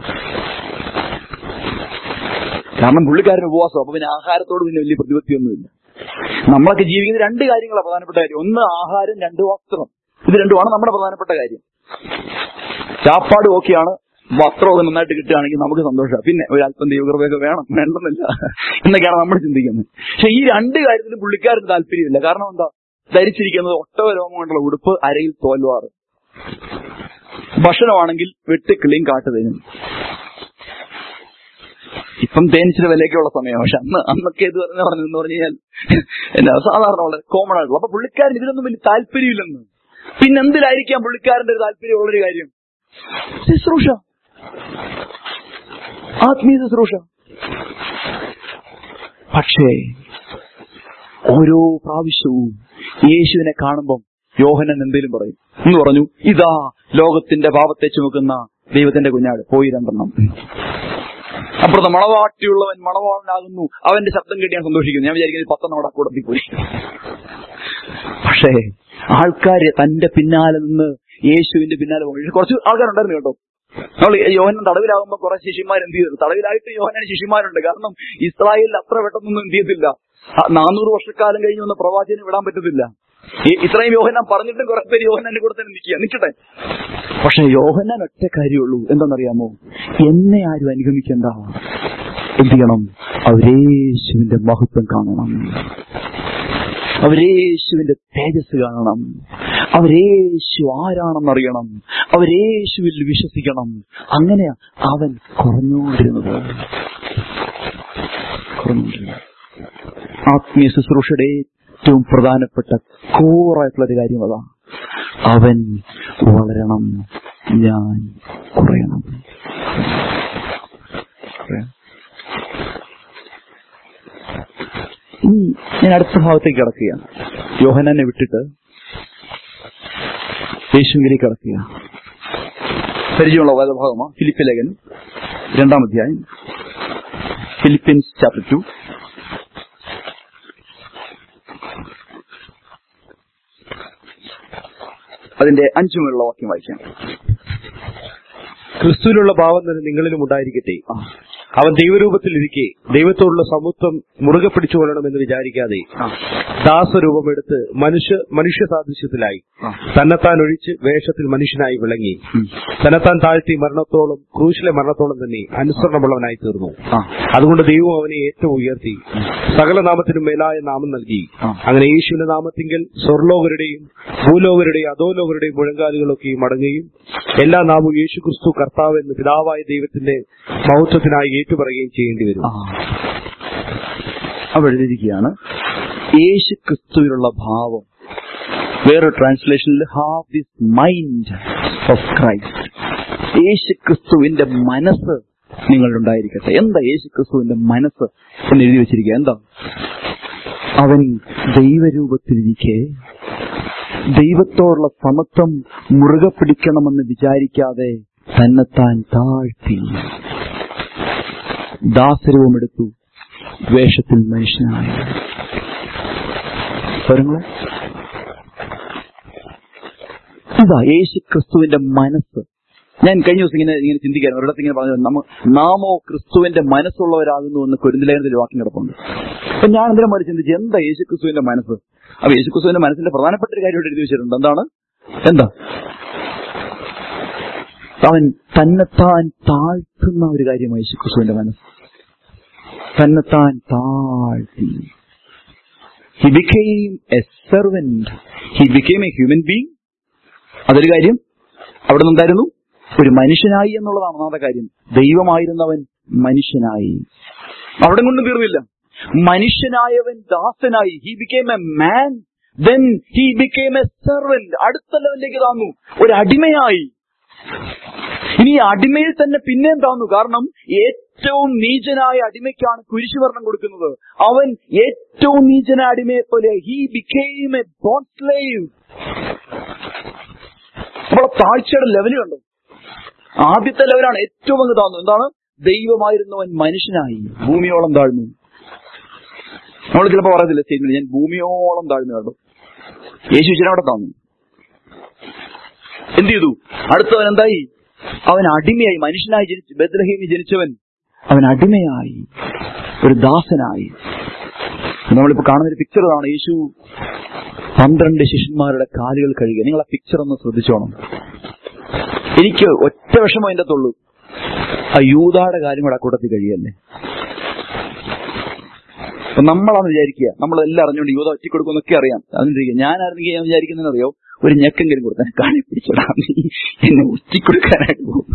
Speaker 1: കാരണം പുള്ളിക്കാരൻ ഉപവാസം അപ്പൊ പിന്നെ ആഹാരത്തോട് പിന്നെ വലിയ പ്രതിപത്തിയൊന്നുമില്ല നമ്മളൊക്കെ ജീവിക്കുന്ന രണ്ട് കാര്യങ്ങളാണ് പ്രധാനപ്പെട്ട കാര്യം ഒന്ന് ആഹാരം രണ്ട് വസ്ത്രം ഇത് രണ്ടുമാണ് നമ്മുടെ പ്രധാനപ്പെട്ട കാര്യം ചാപ്പാട് ഓക്കെയാണ് വസ്ത്രമൊക്കെ നന്നായിട്ട് കിട്ടുകയാണെങ്കിൽ നമുക്ക് സന്തോഷമാണ് പിന്നെ ഒരു അല്പം ദൈവകൃപയൊക്കെ വേണം വേണമെന്നില്ല എന്നൊക്കെയാണ് നമ്മൾ ചിന്തിക്കുന്നത് പക്ഷെ ഈ രണ്ട് കാര്യത്തിലും പുള്ളിക്കാരന് താല്പര്യമില്ല കാരണം എന്താ ധരിച്ചിരിക്കുന്നത് ഒട്ടക രോമം കൊണ്ടുള്ള ഉടുപ്പ് അരയിൽ തോൽവാറ് ഭക്ഷണമാണെങ്കിൽ വെട്ടുക്കിളിയും കാട്ടുതേനും ഇപ്പം തേനിച്ചിട്ട് വിലയൊക്കെയുള്ള സമയമാണ് പക്ഷെ അന്ന് അന്നൊക്കെ ഇത് പറഞ്ഞ പറഞ്ഞെന്ന് പറഞ്ഞു കഴിഞ്ഞാൽ എന്നാ സാധാരണ വളരെ കോമൺ ആയിട്ടുള്ള അപ്പൊ പുള്ളിക്കാരൻ ഇതിനൊന്നും വലിയ താല്പര്യമില്ലെന്ന് പിന്നെ എന്തിലായിരിക്കാം പുള്ളിക്കാരന്റെ ഒരു താല്പര്യമുള്ളൊരു കാര്യം ശുശ്രൂഷ ആത്മീയ ശുശ്രൂഷ പക്ഷേ ഓരോ പ്രാവശ്യവും യേശുവിനെ കാണുമ്പം യോഹനൻ എന്തേലും പറയും എന്ന് പറഞ്ഞു ഇതാ ലോകത്തിന്റെ പാപത്തെ ചുമക്കുന്ന ദൈവത്തിന്റെ കുഞ്ഞാട് പോയി രണ്ടെണ്ണം അപ്പുറത്ത് മണവാട്ടിയുള്ളവൻ മണവാളനാകുന്നു അവന്റെ ശബ്ദം കേട്ട് ഞാൻ സന്തോഷിക്കുന്നു ഞാൻ വിചാരിക്കുന്നത് പത്തെണ്ണം അവിടെ കൂടത്തിൽ പോയി പക്ഷേ ആൾക്കാര് തന്റെ പിന്നാലെ നിന്ന് യേശുവിന്റെ പിന്നാലെ പോകും കുറച്ച് ആൾക്കാരുണ്ടായിരുന്നു കേട്ടോ നമ്മൾ യോഹനൻ തടവിലാകുമ്പോൾ കുറെ ശിഷ്യന്മാർ എന്ത് ചെയ്തു തടവിലായിട്ട് യോഹനന് ശിഷ്യന്മാരുണ്ട് കാരണം ഇസ്രായേലിൽ അത്ര പെട്ടെന്നൊന്നും എന്ത് ചെയ്യത്തില്ല ആ നാനൂറ് വർഷക്കാലം കഴിഞ്ഞ് വന്ന പ്രവാചകന് വിടാൻ പറ്റത്തില്ല ഈ ഇത്രയും യോഹനാൻ പറഞ്ഞിട്ടും കുറെ പേര് യോഹനാന്റെ കൂടെ തന്നെ നിൽക്കുക നിൽക്കട്ടെ പക്ഷെ യോഹനാൻ ഒറ്റ കാര്യമുള്ളൂ എന്താണെന്നറിയാമോ എന്നെ ആരും അനുഗമിക്കണ്ട എന്ത് ചെയ്യണം അവരേശുവിന്റെ മഹത്വം കാണണം അവരേശുവിന്റെ തേജസ് കാണണം അവരേശു ആരാണെന്നറിയണം അവരേശുവിൽ വിശ്വസിക്കണം അങ്ങനെയാ അവൻ കുറഞ്ഞുകൊണ്ടിരുന്നത് കുറഞ്ഞുകൊണ്ടിരുന്നത് ആത്മീയ ശുശ്രൂഷയുടെ ഏറ്റവും പ്രധാനപ്പെട്ട കോറായിട്ടുള്ള ഒരു കാര്യം അതാ അവൻ വളരണം ഞാൻ കുറയണം കുറയണം. ഇനി ഞാൻ അടുത്ത ഭാഗത്തേക്ക് കിടക്കുകയാണ് യോഹനാനെ വിട്ടിട്ട് യേശുവിലേക്ക് കിടക്കുക പരിചയമുള്ള വേദഭാഗമാണ് ഫിലിപ്പ് ലേഖനം രണ്ടാം അധ്യായം ഫിലിപ്പീൻസ് ചാപ്റ്റർ ടു അതിന്റെ അഞ്ചു മുതലുള്ള വാക്യം വായിക്കാം
Speaker 2: ക്രിസ്തുവിലുള്ള ഭാവം തന്നെ നിങ്ങളിലും ഉണ്ടായിരിക്കട്ടെ
Speaker 1: ആ.
Speaker 2: അവൻ ദൈവരൂപത്തിലിരിക്കെ ദൈവത്തോടുള്ള സമത്വം മുറുകെ പിടിച്ചുകൊള്ളണമെന്ന് വിചാരിക്കാതെ
Speaker 1: ആ.
Speaker 2: ദാസരൂപമെടുത്ത് മനുഷ്യ മനുഷ്യ സാദൃശ്യത്തിലായി
Speaker 1: ആ.
Speaker 2: തന്നെത്താൻ ഒഴിച്ച് വേഷത്തിൽ മനുഷ്യനായി വിളങ്ങി
Speaker 1: ഉം.
Speaker 2: തന്നെത്താൻ താഴ്ത്തി മരണത്തോളം ക്രൂശിലെ മരണത്തോളം തന്നെ അനുസരണമുള്ളവനായി തീർന്നു
Speaker 1: ആ.
Speaker 2: അതുകൊണ്ട് ദൈവം അവനെ ഏറ്റവും ഉയർത്തി സകല നാമത്തിനും മേലായ നാമം നൽകി
Speaker 1: ആ.
Speaker 2: അങ്ങനെ യേശുവിന്റെ നാമത്തിങ്കൽ സ്വർലോകരുടെയും ഭൂലോകരുടെയും അധോലോകരുടെയും മുഴങ്കാലുകളൊക്കെ മടങ്ങുകയും എല്ലാ നാമവും യേശു ക്രിസ്തു കർത്താവ് എന്ന് പിതാവായ ദൈവത്തിന്റെ മഹത്വത്തിനായി ഏറ്റുപറയുകയും ചെയ്യേണ്ടി വരും
Speaker 1: ആ. അവിടെ എഴുതിയിരിക്കുകയാണ് യേശു ക്രിസ്തുവിലുള്ള ഭാവം വേറൊരു ട്രാൻസ്ലേഷനിൽ have this mind of Christ യേശു ക്രിസ്തുവിന്റെ മനസ്സ് നിങ്ങളുണ്ടായിരിക്കട്ടെ എന്താ യേശു ക്രിസ്തുവിന്റെ മനസ്സ് എന്ന് എഴുതി വെച്ചിരിക്കുക എന്താ അവൻ ദൈവരൂപത്തിലിരിക്കെ ദൈവത്തോടുള്ള സമത്വം മുറുകെ പിടിക്കണമെന്ന് വിചാരിക്കാതെ തന്നെത്താൻ താഴ്ത്തി ദാസരൂപമെടുത്തു വേഷത്തിൽ മനുഷ്യനായി സ്വരങ്ങളെ ഇതാ യേശു ക്രിസ്തുവിന്റെ മനസ്സ് ഞാൻ കഴിഞ്ഞ ദിവസം ഇങ്ങനെ ഇങ്ങനെ ചിന്തിക്കാൻ ഒരിടത്ത് ഇങ്ങനെ പറഞ്ഞു നമ്മ നാമോ ക്രിസ്തുവിന്റെ മനസ്സുള്ളവരാകുന്നു എന്ന് കുരുന്തലേഖനത്തിൽ വാക്യം കിടപ്പുണ്ട് അപ്പൊ ഞാൻ എന്തിനാ മാറി ചിന്തിച്ചു എന്താ യേശു ക്രിസ്തുവിന്റെ മനസ്സ് അപ്പൊ യേശു ക്രിസ്തുവിന്റെ മനസ്സിന്റെ പ്രധാനപ്പെട്ട ഒരു കാര്യം ഇവിടെ എഴുതി വെച്ചിട്ടുണ്ട് എന്താണ് എന്താ അവൻ തന്നെത്താൻ താഴ്ത്തുന്ന ഒരു കാര്യമായി യേശു ക്രിസ്തുവിന്റെ മനസ്സ് തന്നെത്താൻ താഴ്ത്തി he became a servant he became a human being അതൊരു കാര്യം അവിടെ നിന്നുണ്ടായിരുന്നു ഒരു മനുഷ്യനായി എന്നുള്ളതാണ് ഒന്നാമത്തെ കാര്യം ദൈവമായിരുന്നവൻ മനുഷ്യനായി അവിടെ കൊണ്ടും തീർന്നില്ല മനുഷ്യനായവൻ ദാസനായി he became a man then he became a servant അടുത്ത ലെവലിലേക്ക് താന്നു ഒരു അടിമയായി ഇനി ഈ അടിമയിൽ തന്നെ പിന്നെയും താന്നു കാരണം ഏറ്റവും നീചനായ അടിമയ്ക്കാണ് കുരിശുവർണ്ണം കൊടുക്കുന്നത് അവൻ ഏറ്റവും നീചനായ അടിമയെ പോലെ he became a bond slave അപ്പോൾ താഴ്ചയുടെ ലെവല് കണ്ടു ആദ്യത്തെ ലെവലാണ് ഏറ്റവും അങ്ങ് താന്നു എന്താണ് ദൈവമായിരുന്നവൻ മനുഷ്യനായി ഭൂമിയോളം താഴ്ന്നു നമ്മൾ ചിലപ്പോൾ പറയത്തില്ല സ്റ്റേറ്റ്മെന്റ് ഞാൻ ഭൂമിയോളം താഴ്ന്നു കേട്ടോ യേശു ഇച്ചിരി അവിടെ താന്നു എന്ത് ചെയ്തു അടുത്തവൻ എന്തായി അവൻ അടിമയായി മനുഷ്യനായി ജനിച്ചു ബദ്രഹീമി ജനിച്ചവൻ അവൻ അടിമയായി ഒരു ദാസനായി നമ്മളിപ്പോ കാണുന്ന ഒരു പിക്ചർ ആണ് യേശു പന്ത്രണ്ട് ശിഷ്യന്മാരുടെ കാലുകൾ കഴുകുക നിങ്ങൾ ആ പിക്ചർ ഒന്ന് ശ്രദ്ധിച്ചോണം എനിക്ക് ഒറ്റ വിഷമം അതിന്റെ അകത്തുള്ളൂ ആ യൂതായുടെ കാര്യം കൂടെ ആ കൂട്ടത്തിൽ കഴിയല്ലേ അപ്പൊ നമ്മളാന്ന് വിചാരിക്കുക നമ്മളെല്ലാം അറിഞ്ഞുകൊണ്ട് യൂത ഒറ്റ കൊടുക്കുമെന്നൊക്കെ അറിയാം അതിനിരിക്കുക ഞാനായിരുന്നെങ്കിൽ ഞാൻ വിചാരിക്കുന്നറിയോ ഒരു ഞെക്കെങ്കിലും കൊടുത്താൽ കാലി പിടിച്ചിടാം നീ എന്നെ ഒറ്റിക്കൊടുക്കാനായിട്ട് പോകും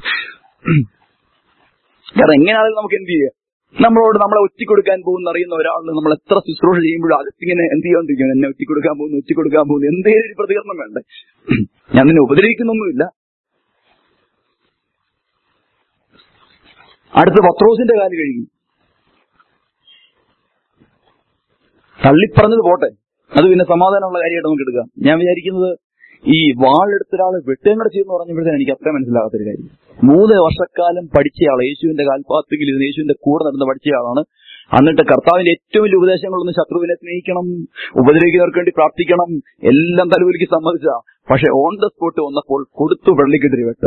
Speaker 1: കാരണം എങ്ങനെയാണെങ്കിലും നമുക്ക് എന്ത് ചെയ്യാം നമ്മളോട് നമ്മളെ ഒറ്റിക്കൊടുക്കാൻ പോകുന്ന അറിയുന്ന ഒരാൾ നമ്മൾ എത്ര ശുശ്രൂഷ ചെയ്യുമ്പോഴും അകത്തിങ്ങനെ എന്ത് ചെയ്യാണ്ടിരിക്കും എന്നെ ഒറ്റിക്കൊടുക്കാൻ പോകുന്നു ഒറ്റിക്കൊടുക്കാൻ പോകുന്നു എന്തേലും ഒരു പ്രതികരണം വേണ്ടേ ഞാൻ നിന്നെ ഉപദ്രവിക്കുന്നൊന്നുമില്ല അടുത്ത പത്രോസിന്റെ കാല് കഴുകി തള്ളിപ്പറഞ്ഞത് പോട്ടെ അത് പിന്നെ സമാധാനമുള്ള കാര്യമായിട്ട് നമുക്ക് എടുക്കാം ഞാൻ വിചാരിക്കുന്നത് ഈ വാളെടുത്ത ഒരാളെ വെട്ടുകങ്ങടെ ചെയ്യുന്ന പറഞ്ഞപ്പോഴത്തേന് എനിക്ക് അത്ര മനസ്സിലാകാത്തൊരു കാര്യം മൂന്ന് വർഷക്കാലം പഠിച്ചയാൾ യേശുവിന്റെ കാൽപാത്തിയിൽ ഇരുന്ന് യേശുവിന്റെ കൂടെ നടന്ന് പഠിച്ചയാളാണ് എന്നിട്ട് കർത്താവിന്റെ ഏറ്റവും വലിയ ഉപദേശങ്ങളൊന്നും ശത്രുവിനെ സ്നേഹിക്കണം ഉപദ്രവിക്കുന്നവർക്ക് വേണ്ടി പ്രാർത്ഥിക്കണം എല്ലാം തലവലിക്ക് സമ്മതിച്ച പക്ഷെ ഓൺ ദ സ്പോട്ട് വന്നപ്പോൾ കൊടുത്തു വെള്ളിക്കെതിരി വെട്ട്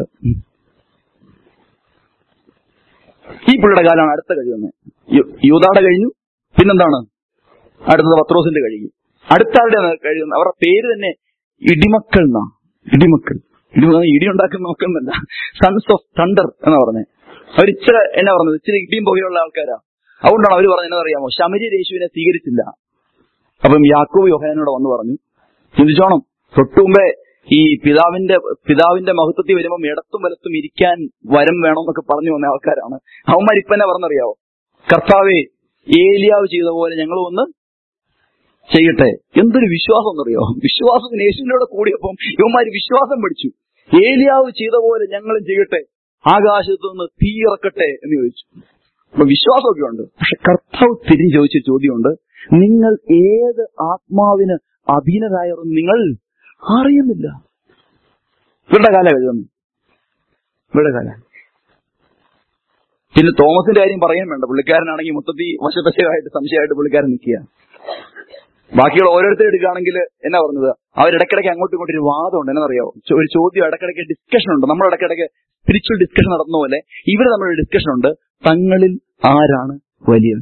Speaker 1: ഈ പുള്ളിയുടെ കാലമാണ് അടുത്ത കഴിയുന്നത് യൂതാടെ കഴിഞ്ഞു പിന്നെന്താണ് അടുത്തത് പത്രോസിന്റെ കഴിഞ്ഞു അടുത്ത ആരുടെ കഴിയുന്നത് അവരുടെ പേര് തന്നെ ഇടിമക്കൾ എന്നാ ഇടിമക്കൾ ഇടി ഇടി ഉണ്ടാക്കുന്ന മക്കളെന്നല്ല സൺസ് ഓഫ് തണ്ടർ എന്നാ പറഞ്ഞത് അവർ ഇച്ചിരി എന്നാ പറഞ്ഞത് ഇച്ചിരി ഇടിയും പുകയുള്ള ആൾക്കാരാ അതുകൊണ്ടാണ് അവർ പറഞ്ഞത് എന്നറിയാമോ ശമരി യേശുവിനെ സ്വീകരിച്ചില്ല അപ്പം യാക്കോബ് യോഹനോട് വന്ന് പറഞ്ഞു ചിന്തിച്ചോണം തൊട്ടുമുമ്പേ ഈ പിതാവിന്റെ പിതാവിന്റെ മഹത്വത്തിൽ വരുമ്പോൾ ഇടത്തും വലത്തും ഇരിക്കാൻ വരം വേണമെന്നൊക്കെ പറഞ്ഞു വന്ന ആൾക്കാരാണ് അവന്മാർ ഇപ്പന്നെ പറഞ്ഞറിയാവോ കർത്താവേ ഏലിയാവ് ചെയ്ത പോലെ ഞങ്ങൾ ഒന്ന് ചെയ്യട്ടെ എന്തൊരു വിശ്വാസം എന്നറിയോ വിശ്വാസത്തിന് യേശുവിനോട് കൂടിയപ്പം ഇവന്മാര് വിശ്വാസം പഠിച്ചു ഏലിയാവ് ചെയ്ത പോലെ ഞങ്ങളും ചെയ്യട്ടെ ആകാശത്തു നിന്ന് തീ ഇറക്കട്ടെ എന്ന് ചോദിച്ചു അപ്പൊ വിശ്വാസമൊക്കെ ഉണ്ട് പക്ഷെ കർത്താവ് തിരിഞ്ഞ് ചോദിച്ച ചോദ്യമുണ്ട് നിങ്ങൾ ഏത് ആത്മാവിന് അധീനരായവരും നിങ്ങൾ അറിയുന്നില്ല ഇവരുടെ കാലം എഴുതുന്നു ഇവരുടെ കാലം പിന്നെ തോമസിന്റെ കാര്യം പറയാൻ വേണ്ട പുള്ളിക്കാരനാണെങ്കിൽ മൊത്തത്തിൽ വശപശമായിട്ട് സംശയമായിട്ട് പുള്ളിക്കാരൻ നിൽക്കുക ബാക്കിയുള്ള ഓരോരുത്തരും എടുക്കുകയാണെങ്കിൽ എന്നാ പറഞ്ഞത് അവരിടയ്ക്കിടയ്ക്ക് അങ്ങോട്ടും ഇങ്ങോട്ടും ഒരു വാദമുണ്ട് എന്നറിയാവോ ചോ- ഒരു ചോദ്യം ഇടയ്ക്കിടയ്ക്ക് ഡിസ്കഷൻ ഉണ്ട് നമ്മൾ ഇടയ്ക്കിടയ്ക്ക് സ്പിരിച്വൽ ഡിസ്കഷൻ നടന്ന പോലെ ഇവർ തമ്മിലൊരു ഡിസ്കഷൻ ഉണ്ട് തങ്ങളിൽ ആരാണ് വലിയവൻ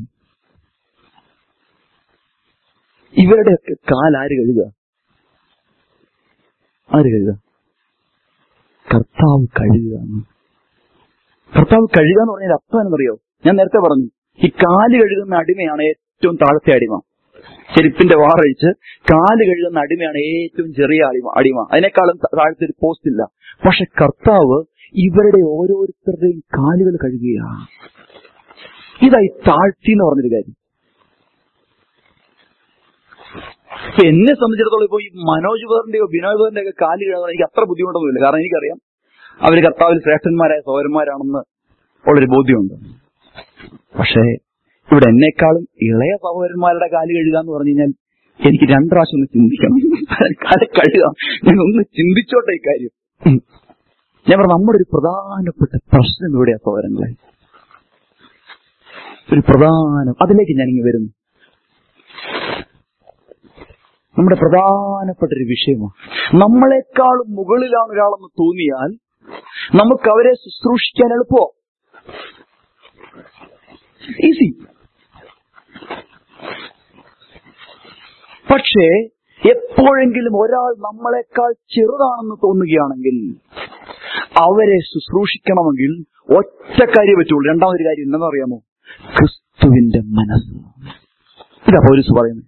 Speaker 1: ഇവരുടെയൊക്കെ കാലാര് കഴുകുക ആര് കഴുകുക കർത്താവ് കഴുകുക എന്ന്. കർത്താവ് കഴുകുക എന്ന് പറഞ്ഞാൽ അർത്ഥം എന്നറിയോ ഞാൻ നേരത്തെ പറഞ്ഞു ഈ കാല് കഴുകുന്ന അടിമയാണ് ഏറ്റവും താഴത്തെ അടിമ ചെരുപ്പിന്റെ വാറഴിച്ച് കാല് കഴുകുന്ന അടിമയാണ് ഏറ്റവും ചെറിയ അടിമ അടിമ അതിനേക്കാളും ത- താഴത്തെ ഒരു പോസ്റ്റ് ഇല്ല പക്ഷെ കർത്താവ് ഇവരുടെ ഓരോരുത്തരുടെയും കാലുകൾ കഴുകുകയാണ് ഇതായി താഴ്ത്തി എന്ന് പറഞ്ഞൊരു കാര്യം ഇപ്പൊ എന്നെ സംബന്ധിച്ചിടത്തോളം ഇപ്പൊ ഈ മനോജ് വേറിന്റെയോ ബിനോയ് വേറിന്റെ ഒക്കെ കാല് കഴുകാൻ എനിക്ക് അത്ര ബുദ്ധിമുട്ടൊന്നുമില്ല കാരണം എനിക്കറിയാം അവര് കർത്താവിൽ ശ്രേഷ്ഠന്മാരായ സഹോദരന്മാരാണെന്ന് ഉള്ളൊരു ബോധ്യമുണ്ട് പക്ഷേ ഇവിടെ എന്നെക്കാളും ഇളയ സഹോദരന്മാരുടെ കാല് കഴുകുക എന്ന് പറഞ്ഞു കഴിഞ്ഞാൽ എനിക്ക് രണ്ടു പ്രാവശ്യം ഒന്ന് ചിന്തിക്കണം കാല് കഴുകുക ഞാൻ ഒന്ന് ചിന്തിച്ചോട്ടെ ഇക്കാര്യം ഉം. ഞാൻ പറഞ്ഞു നമ്മുടെ ഒരു പ്രധാനപ്പെട്ട പ്രശ്നം ഇവിടെയാ സഹോദരങ്ങളെ ഒരു പ്രധാന അതിലേക്ക് ഞാൻ ഇങ്ങനെ വരുന്നു നമ്മുടെ പ്രധാനപ്പെട്ട ഒരു വിഷയമാണ് നമ്മളെക്കാളും മുകളിലാണ് ഒരാളെന്ന് തോന്നിയാൽ നമുക്ക് അവരെ ശുശ്രൂഷിക്കാൻ എളുപ്പമോ ഈസി പക്ഷേ എപ്പോഴെങ്കിലും ഒരാൾ നമ്മളെക്കാൾ ചെറുതാണെന്ന് തോന്നുകയാണെങ്കിൽ അവരെ ശുശ്രൂഷിക്കണമെങ്കിൽ ഒറ്റ കാര്യം പറ്റുള്ളൂ രണ്ടാമതൊരു കാര്യം എന്താണെന്ന് അറിയാമോ ക്രിസ്തുവിന്റെ മനസ്സ് ഇതാ പോലീസ് പറയുന്നത്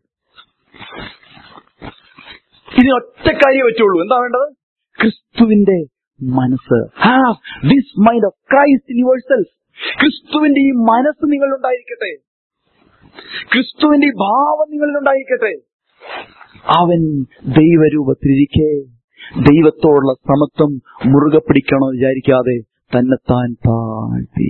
Speaker 1: ഇതിന് ഒറ്റ കാര്യം പറ്റുള്ളൂ എന്താ വേണ്ടത് ക്രിസ്തുവിന്റെ മനസ്സ് have this mind of Christ in yourself ക്രിസ്തുവിന്റെ ഈ മനസ്സ് നിങ്ങളിലുണ്ടായിരിക്കട്ടെ ക്രിസ്തുവിന്റെ ഈ ഭാവം നിങ്ങളിലുണ്ടായിരിക്കട്ടെ അവൻ ദൈവരൂപത്തിലിരിക്കെ ദൈവത്തോടുള്ള സമത്വം മുറുകെ പിടിക്കണമെന്ന് വിചാരിക്കാതെ തന്നെത്താൻ താഴ്ത്തി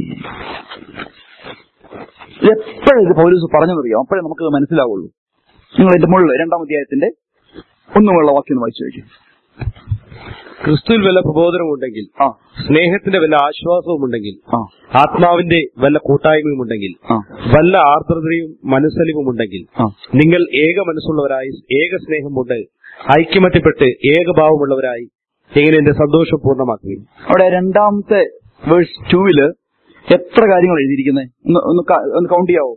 Speaker 1: എപ്പോഴും ഇത് പൗലൂസ് പറഞ്ഞതറിയാം അപ്പോഴേ നമുക്കത് മനസ്സിലാവുള്ളൂ നിങ്ങൾ എന്റെ മുകളിൽ രണ്ടാം അധ്യായത്തിന്റെ ഒന്നുമുള്ള വാക്യം ഒന്ന് വായിച്ചു നോക്കും
Speaker 2: ക്രിസ്തുവിൽ വല്ല പ്രബോധനമുണ്ടെങ്കിൽ
Speaker 1: ആ
Speaker 2: സ്നേഹത്തിന്റെ വല്ല ആശ്വാസവും ഉണ്ടെങ്കിൽ
Speaker 1: ആ
Speaker 2: ആത്മാവിന്റെ വല്ല കൂട്ടായ്മയും ഉണ്ടെങ്കിൽ
Speaker 1: ആ
Speaker 2: വല്ല ആർദ്രതയും മനസ്സലിവും ഉണ്ടെങ്കിൽ
Speaker 1: ആ
Speaker 2: നിങ്ങൾ ഏക മനസ്സുള്ളവരായി ഏക സ്നേഹമുണ്ട് ഐക്യമത്യപ്പെട്ട് ഏകഭാവമുള്ളവരായി എങ്ങനെ എന്റെ സന്തോഷം പൂർണ്ണമാക്കുകയും
Speaker 1: അവിടെ രണ്ടാമത്തെ വേഴ്സ് ടൂവില് എത്ര കാര്യങ്ങൾ എഴുതിയിരിക്കുന്നത് ഒന്ന് ഒന്ന് ക- ഒന്ന് കൗണ്ട് ചെയ്യാവോ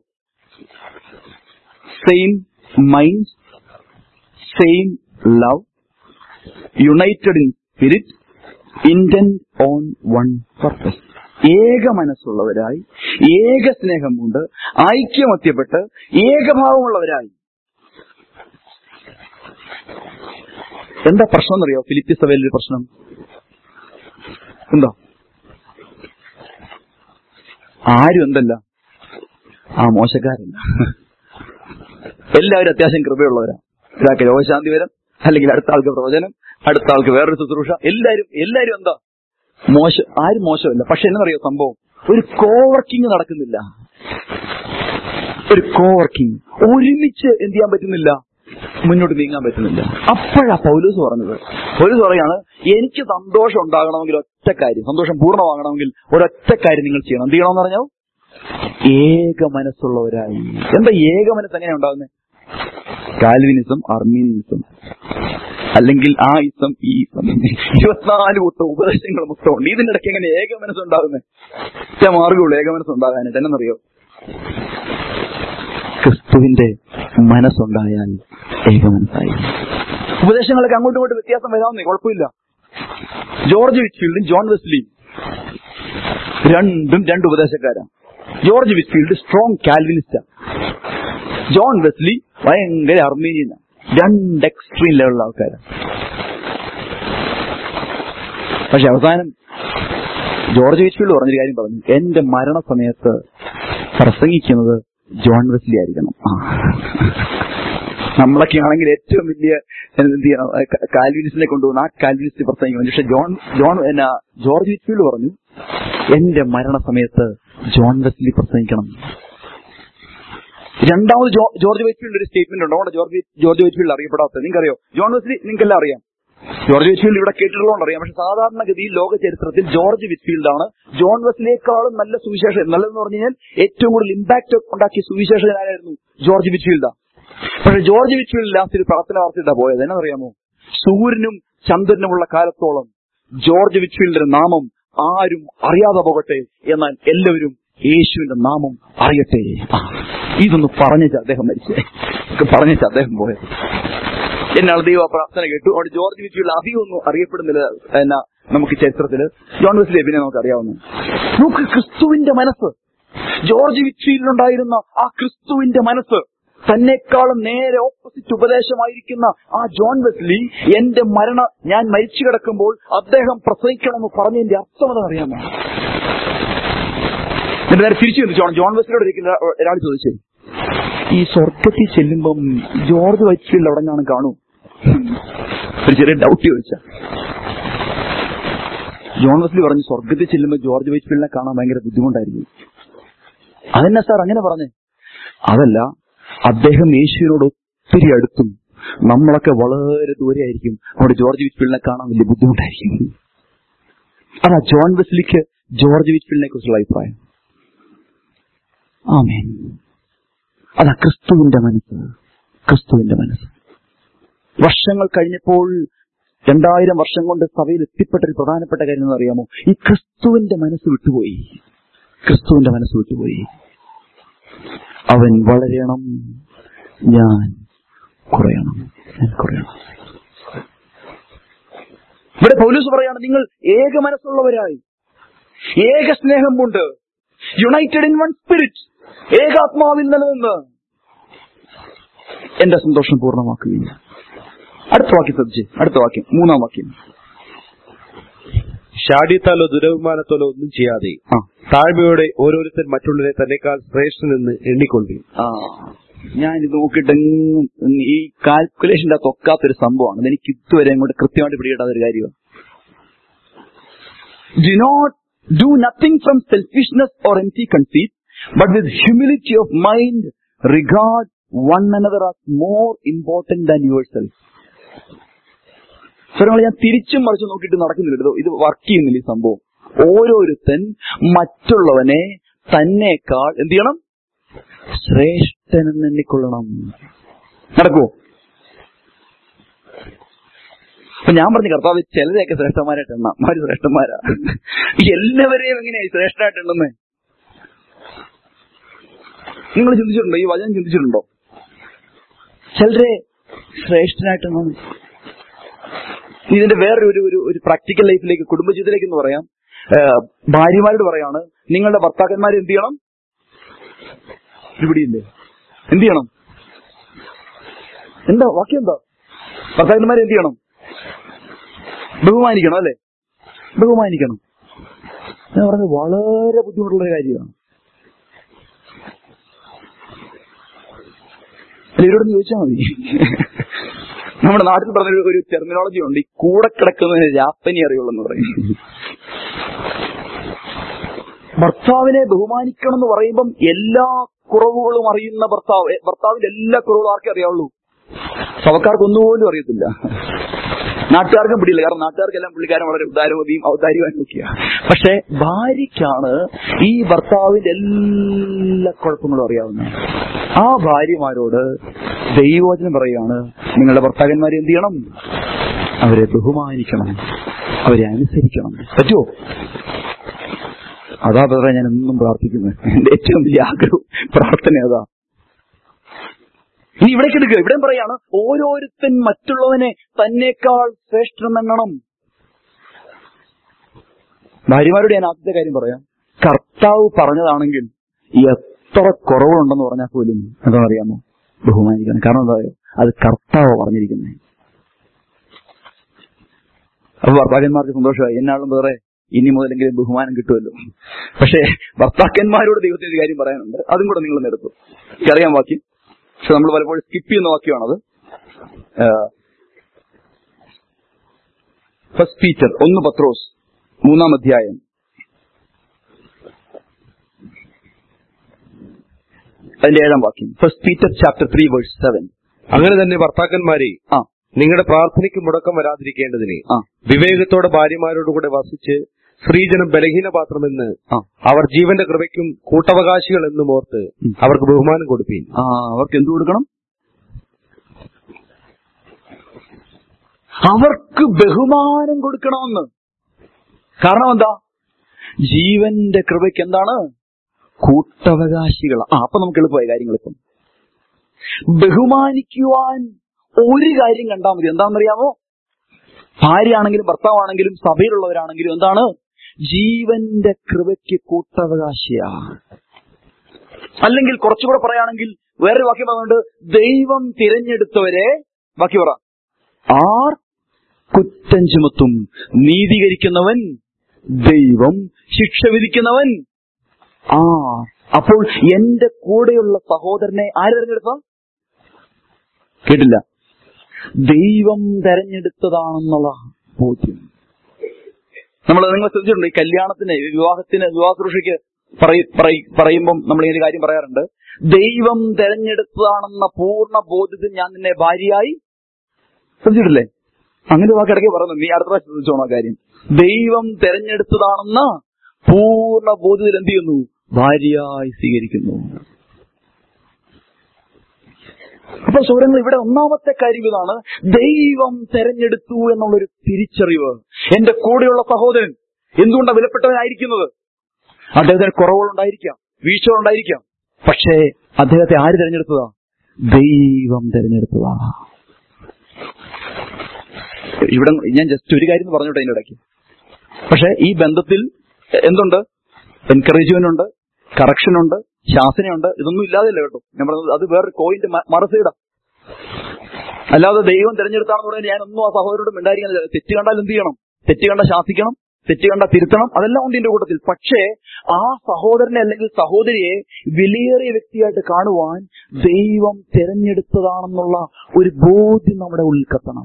Speaker 1: same mind same love united in spirit intent on one purpose ഏക മനസ്സുള്ളവരായി ഏക സ്നേഹമുണ്ട് ഐക്യമത്യപ്പെട്ട് ഏകഭാവമുള്ളവരായി എന്താ പ്രശ്നം എന്നറിയോ ഫിലിപ്പി സഭയിലൊരു പ്രശ്നം എന്താ ആരും എന്തല്ല ആ മോശക്കാരല്ല എല്ലാവരും അത്യാവശ്യം കൃപയുള്ളവരാ ഒരാൾക്ക് രോഗശാന്തി വരും അല്ലെങ്കിൽ അടുത്ത ആൾക്ക് പ്രവചനം അടുത്ത ആൾക്ക് വേറൊരു ശുശ്രൂഷ എല്ലാരും എല്ലാരും എന്താ മോശം ആരും മോശമല്ല പക്ഷെ എന്നറിയോ സംഭവം ഒരു കോവർക്കിംഗ് നടക്കുന്നില്ല ഒരു കോവർക്കിംഗ് ഒരുമിച്ച് എന്ത് ചെയ്യാൻ പറ്റുന്നില്ല മുന്നോട്ട് നീങ്ങാൻ പറ്റുന്നില്ല അപ്പോഴാ പൗലൂസ് പറഞ്ഞത് പൗലൂസ് പറയാണ് എനിക്ക് സന്തോഷം ഉണ്ടാകണമെങ്കിൽ ഒറ്റ കാര്യം സന്തോഷം പൂർണ്ണമാകണമെങ്കിൽ ഒരൊറ്റ കാര്യം നിങ്ങൾ ചെയ്യണം എന്ത് ചെയ്യണമെന്ന് പറഞ്ഞോ ഏക മനസ്സുള്ളവരായി എന്താ ഏക മനസ്സ് എങ്ങനെയാ ഉണ്ടാകുന്നത് കാൽവിനിസം അർമീനിസം അല്ലെങ്കിൽ ആ ഇസം ഈ ഇസം ഇരുപത്തിനാല് കൂട്ടം ഉപദേശങ്ങൾ മൊത്തം ഉണ്ട് ഇതിനിടയ്ക്ക് എങ്ങനെ ഏക മനസ്സുണ്ടാകുന്നത് ഒറ്റ മാർഗമുള്ളൂ ഏക മനസ്സുണ്ടാകാനായിട്ട് എന്നറിയോ ക്രിസ്തുവിന്റെ മനസ്സുണ്ടായാൽ ഏക മനസ്സായി ഉപദേശങ്ങളൊക്കെ അങ്ങോട്ടും ഇങ്ങോട്ടും വ്യത്യാസം വരാമെന്നേ കുഴപ്പമില്ല ജോർജ് വിറ്റ്ഫീൽഡും ജോൺ വെസ്ലിയും രണ്ടും രണ്ട് ഉപദേശക്കാരാണ് ജോർജ് വിറ്റ്ഫീൽഡ് സ്ട്രോങ് കാൽവിനിസ്റ്റാ ജോൺ വെസ്ലി ഭയങ്കര അർമീനിയനാണ് രണ്ട് എക്സ്ട്രീം ലെവലുള്ള ആൾക്കാരാണ് പക്ഷെ അവസാനം ജോർജ് വിറ്റ്ഫീൽഡ് പറഞ്ഞൊരു കാര്യം പറഞ്ഞു എന്റെ മരണസമയത്ത് പ്രസംഗിക്കുന്നത് ജോൺ വെസ്ലി ആയിരിക്കണം ആ. നമ്മളൊക്കെ ആണെങ്കിൽ ഏറ്റവും വലിയ എന്ത് ചെയ്യണം ക- കാൽവിനിസ്റ്റിനെ കൊണ്ടുപോകുന്ന ആ കാൽവിനിസ്റ്റ് പ്രസംഗിക്കണം പക്ഷെ ജോൺ ജോൺ എന്നാ ജോർജ് വിറ്റ്ഫീൽഡ് പറഞ്ഞു എന്റെ മരണസമയത്ത് ജോൺ വെസ്ലി പ്രസംഗിക്കണം രണ്ടാമത് ജോ- ജോർജ് വെറ്റ്ഫീൽഡ് ഒരു സ്റ്റേറ്റ്മെന്റ് ഉണ്ട് അതുകൊണ്ട് ജോർജ് ജോർജ് വെറ്റ്ഫീൽഡ് അറിയപ്പെടാത്തത് നിങ്ങൾക്കറിയോ ജോൺ വെസ്ലി നിങ്ങൾക്കെല്ലാം അറിയാം ജോർജ് വിറ്റ്ഫീൽഡ് ഇവിടെ കേട്ടിട്ടുള്ളതുകൊണ്ട് അറിയാം പക്ഷെ സാധാരണഗതിയിൽ ലോക ചരിത്രത്തിൽ ജോർജ് വിറ്റ്ഫീൽഡ് ആണ് ജോൺ വെസ്ലിയേക്കാളും നല്ല സുവിശേഷം നല്ലതെന്ന് പറഞ്ഞു കഴിഞ്ഞാൽ ഏറ്റവും കൂടുതൽ ഇമ്പാക്ട് ഉണ്ടാക്കിയ സുവിശേഷകനായിരുന്നു ജോർജ് വിറ്റ്ഫീൽഡ് പക്ഷെ ജോർജ് വിറ്റ്ഫീൽഡ് ലാസ്റ്റ് ഒരു പ്രാർത്ഥന വാർത്തയിട്ടാ പോയത് എന്നറിയാമോ സൂര്യനും ചന്ദ്രനുമുള്ള കാലത്തോളം ജോർജ് വിറ്റ്ഫീൽഡിന്റെ നാമം ആരും അറിയാതെ പോകട്ടെ എന്നാൽ എല്ലാവരും യേശുവിന്റെ നാമം അറിയട്ടെ ആ, ഇതൊന്ന് പറഞ്ഞിട്ട് അദ്ദേഹം മരിച്ചേ പറഞ്ഞിട്ട് അദ്ദേഹം പോയത് എന്നാണ് ദൈവ ആ പ്രാർത്ഥന കേട്ടു അവിടെ ജോർജ് വിറ്റിയുള്ള അധികം ഒന്നും അറിയപ്പെടുന്നില്ല എന്നാ നമുക്ക് ചരിത്രത്തില് ജോൺ വെസ്ലി പിന്നെ നമുക്ക് അറിയാവുന്നു നമുക്ക് ക്രിസ്തുവിന്റെ മനസ്സ് ജോർജ് വിറ്റ്ഫീൽഡിലുണ്ടായിരുന്ന ആ ക്രിസ്തുവിന്റെ മനസ്സ് തന്നെക്കാളും നേരെ ഓപ്പോസിറ്റ് ഉപദേശമായിരിക്കുന്ന ആ ജോൺ വെസ്ലി എന്റെ മരണ ഞാൻ മരിച്ചു കിടക്കുമ്പോൾ അദ്ദേഹം പ്രസവിക്കണമെന്ന് പറഞ്ഞതിന്റെ അർത്ഥം അറിയാമോ എന്നിട്ട് നേരെ തിരിച്ചു ചിന്തിച്ചു ജോൺ വെസ്ലിയോട് ഒരിക്കലും ഒരാൾ ചോദിച്ചേ ഈ സ്വർഗത്തിൽ ചെല്ലുമ്പം ജോർജ് വൈറ്റ്ഫീൽഡ് അവിടെ നിന്നാണ് കാണൂ ഒരു ചെറിയ ഡൗട്ട് ചോദിച്ച ജോൺ വെസ്ലി പറഞ്ഞു സ്വർഗത്തിൽ ചെല്ലുമ്പോൾ ജോർജ് വൈറ്റ്ഫീൽഡിനെ കാണാൻ ഭയങ്കര ബുദ്ധിമുട്ടായിരിക്കും അതെന്നാ സാർ അങ്ങനെ പറഞ്ഞേ അതല്ല അദ്ദേഹം യേശുവിനോട് ഒത്തിരി അടുത്തും നമ്മളൊക്കെ വളരെ ദൂരെ ആയിരിക്കും അവിടെ ജോർജ് വിറ്റ്ഫീൽഡിനെ കാണാൻ വലിയ ബുദ്ധിമുട്ടായിരിക്കും അതാ ജോൺ വെസ്ലിക്ക് ജോർജ് വിറ്റ്ഫീൽഡിനെ കുറിച്ചുള്ള അഭിപ്രായം ആമേൻ അതാ ക്രിസ്തുവിന്റെ മനസ്സ് ക്രിസ്തുവിന്റെ മനസ്സ് വർഷങ്ങൾ കഴിഞ്ഞപ്പോൾ രണ്ടായിരം വർഷം കൊണ്ട് സഭയിൽ എത്തിപ്പെട്ട ഒരു പ്രധാനപ്പെട്ട കാര്യം എന്ന് അറിയാമോ ഈ ക്രിസ്തുവിന്റെ മനസ്സ് വിട്ടുപോയി ക്രിസ്തുവിന്റെ മനസ്സ് വിട്ടുപോയി അവൻ വളരണം ഞാൻ കുറയണം ഞാൻ കുറയണം ഇവിടെ പൗലൂസ് പറയാണ് നിങ്ങൾ ഏക മനസ്സുള്ളവരായി ഏക സ്നേഹം കൊണ്ട് യുണൈറ്റഡ് ഇൻ വൺ സ്പിരിറ്റ് ഏകാത്മാവിൽ നിലനിന്ന് എന്റെ സന്തോഷം പൂർണ്ണമാക്കുകയില്ല അടുത്ത വാക്യം ശ്രദ്ധിച്ച് അടുത്ത വാക്യം മൂന്നാം വാക്യം
Speaker 2: ഷാഠ്യത്താലോ ദുരഭിമാനത്താലോ ഒന്നും ചെയ്യാതെ
Speaker 1: ആ
Speaker 2: താഴ്മയോടെ ഓരോരുത്തൻ മറ്റുള്ളവരെ തന്നെക്കാൾ ശ്രേഷ്ഠനെന്ന് എണ്ണിക്കൊണ്ടു
Speaker 1: ആ ഞാൻ ഇത് നോക്കിയിട്ടെങ്ങും ഈ കാൽക്കുലേഷന്റെ തൊക്കാത്തൊരു സംഭവമാണ് അതെനിക്ക് ഇതുവരെ അങ്ങോട്ട് കൃത്യമായിട്ട് പിടികിട്ടാത്ത ഒരു കാര്യമാണ് do not do nothing from selfishness or empty conceit but with humility of mind regard one another as more important than your self സ്വരങ്ങൾ ഞാൻ തിരിച്ചും മറിച്ച് നോക്കിയിട്ട് നടക്കുന്നില്ല ഇത് ഇത് വർക്ക് ചെയ്യുന്നില്ല ഈ സംഭവം ഓരോരുത്തൻ മറ്റുള്ളവനെ തന്നേക്കാൾ എന്ത് ചെയ്യണം ശ്രേഷ്ഠനെന്ന് എണ്ണിക്കൊള്ളണം നടക്കുവോ അപ്പൊ ഞാൻ പറഞ്ഞു കർത്താവ് ചിലരെയൊക്കെ ശ്രേഷ്ഠന്മാരായിട്ട് എണ്ണാം അവര് ശ്രേഷ്ഠന്മാരാ എല്ലാവരെയും എങ്ങനെയായി ശ്രേഷ്ഠമായിട്ട് എണ്ണുന്നേ നിങ്ങൾ ചിന്തിച്ചിട്ടുണ്ടോ ഈ വചനം ചിന്തിച്ചിട്ടുണ്ടോ ചിലരെ ശ്രേഷ്ഠനായിട്ട് എണ്ണണം ഇതിന്റെ വേറൊരു ഒരു ഒരു ഒരു പ്രാക്ടിക്കൽ ലൈഫിലേക്ക് കുടുംബജീവിതത്തിലേക്ക് എന്ന് പറയാം ആ, ഭാര്യമാരോട് പറയാണ് നിങ്ങളുടെ ഭർത്താക്കന്മാർ എന്ത് ചെയ്യണം ഇവിടെയില്ലേ എന്ത് ചെയ്യണം എന്താ വാക്യം എന്താ ഭർത്താക്കന്മാരെ എന്ത് ചെയ്യണം ബഹുമാനിക്കണം അല്ലെ ബഹുമാനിക്കണം ഞാൻ പറഞ്ഞത് വളരെ ബുദ്ധിമുട്ടുള്ള ഒരു കാര്യമാണ് അല്ല ഇവരോടൊന്ന് ചോദിച്ചാൽ മതി നമ്മുടെ നാട്ടിൽ പറഞ്ഞ ഒരു- ഒരു ടെർമിനോളജി ഉണ്ട് ഈ കൂടെ കിടക്കുന്നതിന് രാപ്പനി അറിയുള്ളൂ എന്ന് പറയും ഭർത്താവിനെ ബഹുമാനിക്കണം എന്ന് പറയുമ്പം എല്ലാ കുറവുകളും അറിയുന്ന ഭർത്താവ് ഏ, ഭർത്താവിന്റെ എല്ലാ കുറവുകളും ആർക്കേ അറിയാവുള്ളൂ സഭക്കാർക്ക് ഒന്നുപോലും അറിയത്തില്ല നാട്ടുകാർക്കും പിടിയില്ല കാരണം നാട്ടുകാർക്കെല്ലാം പുള്ളിക്കാരൻ വളരെ ഉദാരമതിയും ഔദാര്യമായി നോക്കിയ പക്ഷെ ഭാര്യയ്ക്കാണ് ഈ ഭർത്താവിന്റെ എല്ലാ കുഴപ്പങ്ങളും അറിയാവുന്നത് ആ ഭാര്യമാരോട് ദൈവവചനം പറയുകയാണ് നിങ്ങളുടെ ഭർത്താക്കന്മാരെ എന്ത് ചെയ്യണം അവരെ ബഹുമാനിക്കണം അവരെ അനുസരിക്കണം പറ്റുമോ അതാ പറയാൻ ഞാൻ എന്നും പ്രാർത്ഥിക്കുന്നത് എന്റെ ഏറ്റവും വലിയ ആഗ്രഹം പ്രാർത്ഥന അതാ ഇനി ഇവിടേക്ക് എടുക്കുക ഇവിടെ പറയാണ് ഓരോരുത്തൻ മറ്റുള്ളവനെ തന്നേക്കാൾ ശ്രേഷ്ഠമെന്നണം ഭാര്യമാരോട് ഞാൻ ആദ്യത്തെ കാര്യം പറയാം കർത്താവ് പറഞ്ഞതാണെങ്കിൽ എത്ര കുറവുണ്ടെന്ന് പറഞ്ഞാൽ പോലും എന്താണെന്നറിയാമോ ബഹുമാനിക്കണം കാരണം എന്താ പറയുക അത് കർത്താവ് പറഞ്ഞിരിക്കുന്നത് അപ്പൊ ഭർത്താക്കന്മാർക്ക് സന്തോഷമായി എന്നാളും വേറെ ഇനി മുതലെങ്കിലും ബഹുമാനം കിട്ടുമല്ലോ പക്ഷേ ഭർത്താക്കന്മാരോട് ദൈവത്തിന് ഒരു കാര്യം പറയാനുണ്ട് അതും കൂടെ നിങ്ങൾ നിരത്തും അറിയാൻ വാക്യം പക്ഷെ നമ്മൾ പലപ്പോഴും സ്കിപ്പ് ചെയ്യുന്ന വാക്യമാണത് ഫസ്റ്റ് പീറ്റർ ഒന്ന് പത്രോസ് മൂന്നാം അധ്യായം അതിന്റെ ഏഴാം വാക്യം first Peter chapter three verse seven
Speaker 2: അങ്ങനെ തന്നെ ഭർത്താക്കന്മാരെ
Speaker 1: ആ
Speaker 2: നിങ്ങളുടെ പ്രാർത്ഥനയ്ക്ക് മുടക്കം വരാതിരിക്കേണ്ടതിന്
Speaker 1: ആ
Speaker 2: വിവേകത്തോടെ ഭാര്യമാരോടുകൂടെ വസിച്ച് സ്ത്രീജനം ബലഹീന പാത്രമെന്ന്
Speaker 1: ആ
Speaker 2: അവർ ജീവന്റെ കൃപയ്ക്കും കൂട്ടവകാശികൾ എന്നും ഓർത്ത്
Speaker 1: ഉം.
Speaker 2: അവർക്ക് ബഹുമാനം കൊടുപ്പീൻ
Speaker 1: ആ അവർക്ക് എന്തു കൊടുക്കണം അവർക്ക് ബഹുമാനം കൊടുക്കണമെന്ന് കാരണം എന്താ ജീവന്റെ കൃപയ്ക്ക് എന്താണ് കൂട്ടവകാശികൾ ആ അപ്പൊ നമുക്ക് എളുപ്പമായി കാര്യങ്ങൾ ഇപ്പം ബഹുമാനിക്കുവാൻ ഒരു കാര്യം കണ്ടാൽ മതി എന്താണെന്നറിയാമോ ഭാര്യയാണെങ്കിലും ഭർത്താവാണെങ്കിലും സഭയിലുള്ളവരാണെങ്കിലും എന്താണ് ജീവന്റെ കൃപയ്ക്ക് കൂട്ടവകാശിയാ അല്ലെങ്കിൽ കുറച്ചുകൂടെ പറയുകയാണെങ്കിൽ വേറൊരു വാക്യം പറഞ്ഞുകൊണ്ട് ദൈവം തിരഞ്ഞെടുത്തവരെ ബാക്കി പറ ആർ കുറ്റം ചുമത്തും നീതീകരിക്കുന്നവൻ ദൈവം ശിക്ഷ വിധിക്കുന്നവൻ ആ അപ്പോൾ എന്റെ കൂടെയുള്ള സഹോദരനെ ആര് തെരഞ്ഞെടുത്ത കേട്ടില്ല ദൈവം തെരഞ്ഞെടുത്തതാണെന്നുള്ള ബോധ്യം നമ്മൾ നിങ്ങൾ ശ്രദ്ധിച്ചിട്ടുണ്ട് ഈ കല്യാണത്തിന് വിവാഹത്തിന് വിവാഹ സുരക്ഷയ്ക്ക് പറയുമ്പം നമ്മൾ ഈ ഒരു കാര്യം പറയാറുണ്ട് ദൈവം തെരഞ്ഞെടുത്തതാണെന്ന പൂർണ്ണ ബോധ്യത്തിൽ ഞാൻ നിന്നെ ഭാര്യയായി ശ്രദ്ധിച്ചിട്ടില്ലേ അങ്ങനെ വാക്കിടയ്ക്ക് പറയുന്നു നീ അടുത്ത പ്രാവശ്യം ശ്രദ്ധിച്ചോണം ആ കാര്യം ദൈവം തെരഞ്ഞെടുത്തതാണെന്ന പൂർണ്ണ ബോധ്യത്തിൽ എന്ത് ചെയ്യുന്നു ഭാര്യയായി സ്വീകരിക്കുന്നു അപ്പൊ സൗരങ്ങൾ ഇവിടെ ഒന്നാമത്തെ കാര്യം ഇതാണ് ദൈവം തെരഞ്ഞെടുത്തു എന്നുള്ളൊരു തിരിച്ചറിവ് എന്റെ കൂടെയുള്ള സഹോദരൻ എന്തുകൊണ്ടാണ് വിലപ്പെട്ടവനായിരിക്കുന്നത് അദ്ദേഹത്തിന് കുറവുകളുണ്ടായിരിക്കാം വീഴ്ചകളുണ്ടായിരിക്കാം പക്ഷേ അദ്ദേഹത്തെ ആര് തെരഞ്ഞെടുത്തതാ ദൈവം തെരഞ്ഞെടുത്തതാ ഇവിടെ ഞാൻ ജസ്റ്റ് ഒരു കാര്യം പറഞ്ഞോട്ടെ അതിന്റെ ഇടയ്ക്ക് പക്ഷെ ഈ ബന്ധത്തിൽ എന്തുണ്ട് എൻകറേജ്മെന്റ് ഉണ്ട് കറക്ഷൻ ഉണ്ട് ശാസനയുണ്ട് ഇതൊന്നും ഇല്ലാതെയല്ല കേട്ടോ ഞാൻ പറഞ്ഞത് അത് വേറെ കോയിന്റെ മറസീടാ അല്ലാതെ ദൈവം തിരഞ്ഞെടുത്താണെന്ന് പറഞ്ഞാൽ ഞാൻ ഒന്നും ആ സഹോദരോട് മിണ്ടായിരിക്കാൻ തെറ്റ് കണ്ടാൽ എന്ത് ചെയ്യണം തെറ്റ് കണ്ട ശാസിക്കണം തെറ്റ് കണ്ട തിരുത്തണം അതെല്ലാം ഉണ്ട് ഇതിന്റെ കൂട്ടത്തിൽ പക്ഷേ ആ സഹോദരനെ അല്ലെങ്കിൽ സഹോദരിയെ വിലയേറിയ വ്യക്തിയായിട്ട് കാണുവാൻ ദൈവം തിരഞ്ഞെടുത്തതാണെന്നുള്ള ഒരു ബോധ്യം നമ്മുടെ ഉള്ളിൽ കത്തണം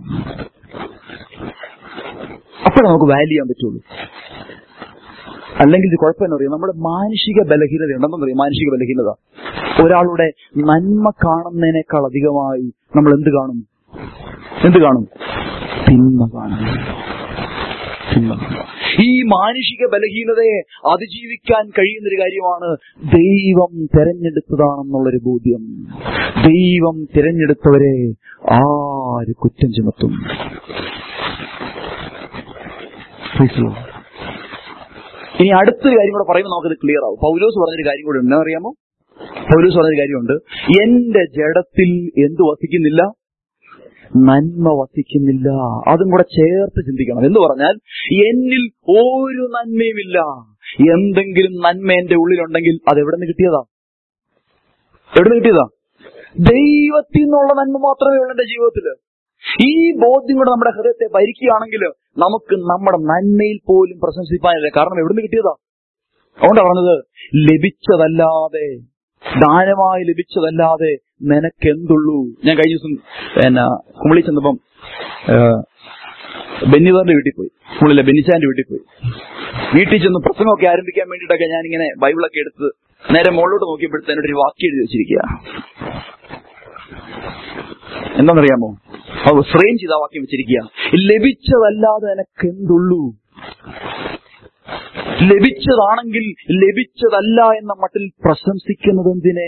Speaker 1: അപ്പോഴേ നമുക്ക് വാല്യൂ ചെയ്യാൻ പറ്റുള്ളൂ അല്ലെങ്കിൽ ഇത് കുഴപ്പമെന്ന് അറിയാം നമ്മുടെ മാനസിക ബലഹീനത ഉണ്ടെന്ന് അറിയാം മാനസിക ബലഹീനത ഒരാളുടെ നന്മ കാണുന്നതിനേക്കാൾ അധികമായി നമ്മൾ എന്ത് കാണും എന്ത് കാണും തിന്മ കാണും തിന്മ കാണും. ഈ മാനുഷിക ബലഹീനതയെ അതിജീവിക്കാൻ കഴിയുന്നൊരു കാര്യമാണ് ദൈവം തെരഞ്ഞെടുത്തതാണെന്നുള്ളൊരു ബോധ്യം ദൈവം തിരഞ്ഞെടുത്തവരെ ആര് കുറ്റം ചുമത്തും Praise the Lord. ഇനി അടുത്തൊരു കാര്യം കൂടെ പറയുമ്പോൾ നമുക്കത് ക്ലിയർ ആവും പൗലോസ് പറഞ്ഞൊരു കാര്യം കൂടെ ഉണ്ട് അറിയാമോ പൗലോസ് പറഞ്ഞൊരു കാര്യമുണ്ട് എന്റെ ജഡത്തിൽ എന്ത് വസിക്കുന്നില്ല നന്മ വസിക്കുന്നില്ല അതും കൂടെ ചേർത്ത് ചിന്തിക്കണം എന്ന് പറഞ്ഞാൽ എന്നിൽ ഒരു നന്മയുമില്ല എന്തെങ്കിലും നന്മ എന്റെ ഉള്ളിലുണ്ടെങ്കിൽ അത് എവിടെ നിന്ന് കിട്ടിയതാ എവിടെ നിന്ന് കിട്ടിയതാ ദൈവത്തിൽ നിന്നുള്ള നന്മ മാത്രമേ ഉള്ളൂ എന്റെ ജീവിതത്തില് ഈ ബോധ്യം കൂടെ നമ്മുടെ ഹൃദയത്തെ ഭരിക്കുകയാണെങ്കിൽ നമുക്ക് നമ്മുടെ നന്മയിൽ പോലും പ്രശംസിപ്പാനില്ല കാരണം എവിടുന്ന് കിട്ടിയതാ അതുകൊണ്ടാണ് പറഞ്ഞത് ലഭിച്ചതല്ലാതെ ദാനമായി ലഭിച്ചതല്ലാതെ നിനക്കെന്തുള്ളൂ ഞാൻ കഴിഞ്ഞ ദിവസം എന്നാ കുമളി ചെന്നപ്പം ബെന്നിവാറിന്റെ വീട്ടിൽ പോയി കുമളിലെ ബെന്നിച്ചാന്റെ വീട്ടിൽ പോയി വീട്ടിൽ ചെന്ന് പ്രസംഗമൊക്കെ ആരംഭിക്കാൻ വേണ്ടിയിട്ടൊക്കെ ഞാനിങ്ങനെ ബൈബിളൊക്കെ എടുത്ത് നേരെ മുകളിലോട്ട് നോക്കിയപ്പോഴത്തേനൊരു വാക്യം എഴുതി വെച്ചിരിക്കുക എന്താണെന്നറിയാമോ അത് ഫ്രെയിം ചെയ്ത ആ വാക്യം വെച്ചിരിക്കുക ലഭിച്ചതല്ലാതെ എനക്ക് എന്തുള്ളൂ ലഭിച്ചതാണെങ്കിൽ ലഭിച്ചതല്ല എന്ന മട്ടിൽ പ്രശംസിക്കുന്നത് എന്തിനെ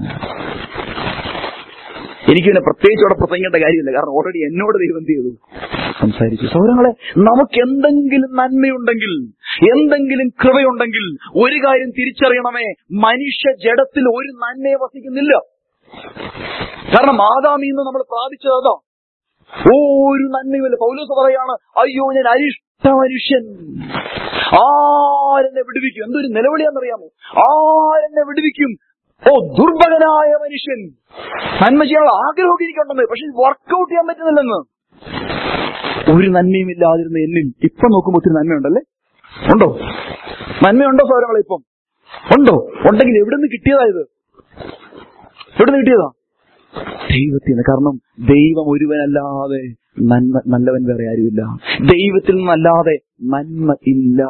Speaker 1: എനിക്ക് പിന്നെ പ്രത്യേകിച്ച് അവിടെ പ്രസംഗിക്കേണ്ട കാര്യമില്ല കാരണം ഓൾറെഡി എന്നോട് ദൈവം എന്ത് ചെയ്തു സംസാരിച്ചു സൗരങ്ങളെ നമുക്ക് എന്തെങ്കിലും നന്മയുണ്ടെങ്കിൽ എന്തെങ്കിലും കൃപയുണ്ടെങ്കിൽ ഒരു കാര്യം തിരിച്ചറിയണമേ മനുഷ്യ ജഡത്തിൽ ഒരു നന്മയെ വസിക്കുന്നില്ല കാരണം ആദാമിന്ന് നമ്മൾ പ്രാപിച്ചത് അതാ ഒരു നന്മയുമില്ല പൗലോസ് പറയാണ് അയ്യോ ഞാൻ അരിഷ്ട മനുഷ്യൻ ആരെന്നെ വിടുവിക്കും എന്തൊരു നിലവിളിയാണെന്നറിയാമോ ആരെന്നെ വിടുവിക്കും ഓ ദുർബലനായ മനുഷ്യൻ നന്മ ചെയ്യാനുള്ള ആഗ്രഹമൊക്കെ എനിക്കുണ്ടെന്ന് പക്ഷെ വർക്കൗട്ട് ചെയ്യാൻ പറ്റുന്നില്ലെന്ന് ഒരു നന്മയും ഇല്ലാതിരുന്ന എന്നിൽ ഇപ്പൊ നോക്കുമ്പോൾ ഒത്തിരി നന്മയുണ്ടല്ലേ ഉണ്ടോ നന്മയുണ്ടോ സൗരങ്ങളെ ഇപ്പം ഉണ്ടോ ഉണ്ടെങ്കിൽ എവിടെ നിന്ന് കിട്ടിയതായത് എവിടെ നിന്ന് കിട്ടിയതാ ദൈവത്തിന് കാരണം ദൈവം ഒരുവനല്ലാതെ നന്മ നല്ലവൻ വേറെ ആരുമില്ല ദൈവത്തിൽ നിന്നല്ലാതെ നന്മ ഇല്ല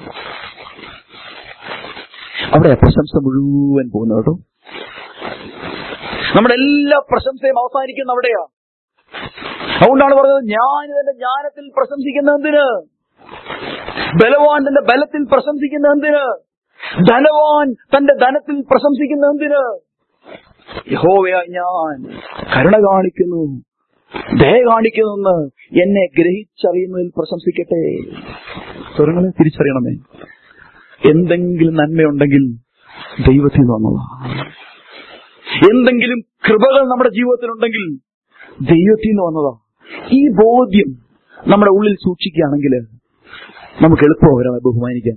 Speaker 1: അവിടെ പ്രശംസ മുഴുവൻ പോകുന്നു കേട്ടോ നമ്മുടെ എല്ലാ പ്രശംസയും അവസാനിക്കുന്ന അവിടെയാ അതുകൊണ്ടാണ് പറഞ്ഞത് ഞാൻ എന്റെ ജ്ഞാനത്തിൽ പ്രശംസിക്കുന്ന എന്തിന് ബലവാൻ തന്റെ ബലത്തിൽ പ്രശംസിക്കുന്ന എന്തിന് ധനവാൻ തന്റെ ധനത്തിൽ പ്രശംസിക്കുന്ന എന്തിന് യഹോവയ ഞാൻ കരുണ കാണിക്കുന്നു ദയ കാണിക്കുന്നെന്ന് എന്നെ ഗ്രഹിച്ചറിയുന്നതിൽ പ്രശംസിക്കട്ടെ സ്വരങ്ങളെ തിരിച്ചറിയണമേ എന്തെങ്കിലും നന്മയുണ്ടെങ്കിൽ ദൈവത്തിൽ നിന്ന് വന്നതാണ് എന്തെങ്കിലും കൃപകൾ നമ്മുടെ ജീവിതത്തിലുണ്ടെങ്കിൽ ദൈവത്തിൽ നിന്ന് വന്നതാ ഈ ബോധ്യം നമ്മുടെ ഉള്ളിൽ സൂക്ഷിക്കുകയാണെങ്കിൽ നമുക്ക് എളുപ്പം ഒരാളെ ബഹുമാനിക്കാൻ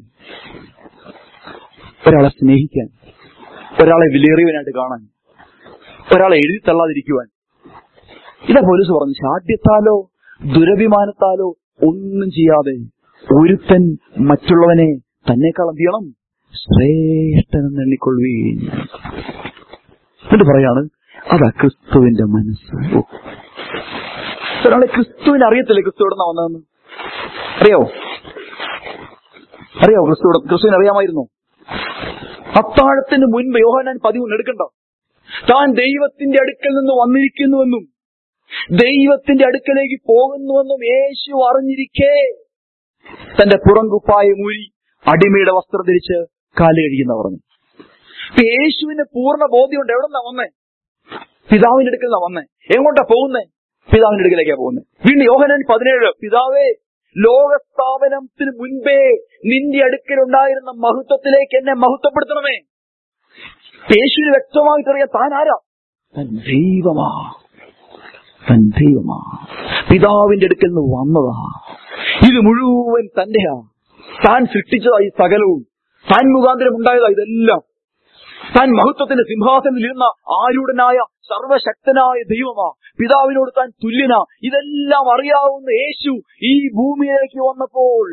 Speaker 1: ഒരാളെ സ്നേഹിക്കാൻ ഒരാളെ വിലയേറിയവനായിട്ട് കാണാൻ ഒരാളെ എഴുതി തള്ളാതിരിക്കുവാൻ ഇതാ പോലീസ് പറഞ്ഞു ശാഠ്യത്താലോ ദുരഭിമാനത്താലോ ഒന്നും ചെയ്യാതെ ഒരുത്തൻ മറ്റുള്ളവനെ തന്നെക്കാൾ എന്ത് ചെയ്യണം ശ്രേഷ്ഠനെന്ന് എണ്ണിക്കൊള്ളുകയും എന്നിട്ട് പറയാണ് അതാ ക്രിസ്തുവിന്റെ മനസ്സ് ഓ. ഒരാളെ ക്രിസ്തുവിനെ അറിയത്തില്ലേ ക്രിസ്തു എവിടെ വന്നതെന്ന് അറിയാവോ അറിയാവോ ക്രിസ്തു എവിടെ- ക്രിസ്തുവിനെ അറിയാമായിരുന്നു അത്താഴത്തിന് മുൻപ് യോഹനാൻ പതിവ് എടുക്കണ്ട താൻ ദൈവത്തിന്റെ അടുക്കൽ നിന്ന് വന്നിരിക്കുന്നുവെന്നും ദൈവത്തിന്റെ അടുക്കലേക്ക് പോകുന്നുവെന്നും യേശു അറിഞ്ഞിരിക്കേ തന്റെ പുറംകുപ്പായ മൂരി അടിമയുടെ വസ്ത്രം ധരിച്ച് കാല് കഴിക്കുന്ന പറഞ്ഞു ഇപ്പൊ യേശുവിന് പൂർണ്ണ ബോധ്യമുണ്ട് എവിടെ നിന്നാ വന്നേ പിതാവിന്റെ അടുക്കൽ നിന്നാ വന്നേ എങ്ങോട്ടാ പോകുന്നേ പിതാവിന്റെ അടുക്കലേക്കാ പോകുന്നത് വീണ്ടും യോഹനൻ പതിനേഴ് പിതാവേ ലോകസ്ഥാപനത്തിന് മുൻപേ നിന്റെ അടുക്കൽ ഉണ്ടായിരുന്ന മഹത്വത്തിലേക്ക് എന്നെ മഹത്വപ്പെടുത്തണമേ യേശുവിന് വ്യക്തമായിട്ടറിയാം താൻ ആരാ താൻ ദൈവമാ താൻ ദൈവമാ പിതാവിന്റെ അടുക്കൽ നിന്ന് വന്നതാ ഇത് മുഴുവൻ തന്റെയാ താൻ സൃഷ്ടിച്ചതാ ഈ സകലവും താൻ മുഖാന്തരം ഉണ്ടായതാ ഇതെല്ലാം താൻ മഹത്വത്തിന്റെ സിംഹാസനത്തിൽ ഇരുന്ന ആരൂഢനായ സർവശക്തനായ ദൈവമാ പിതാവിനോട് താൻ തുല്യനാ ഇതെല്ലാം അറിയാവുന്ന യേശു ഈ ഭൂമിയിലേക്ക് വന്നപ്പോൾ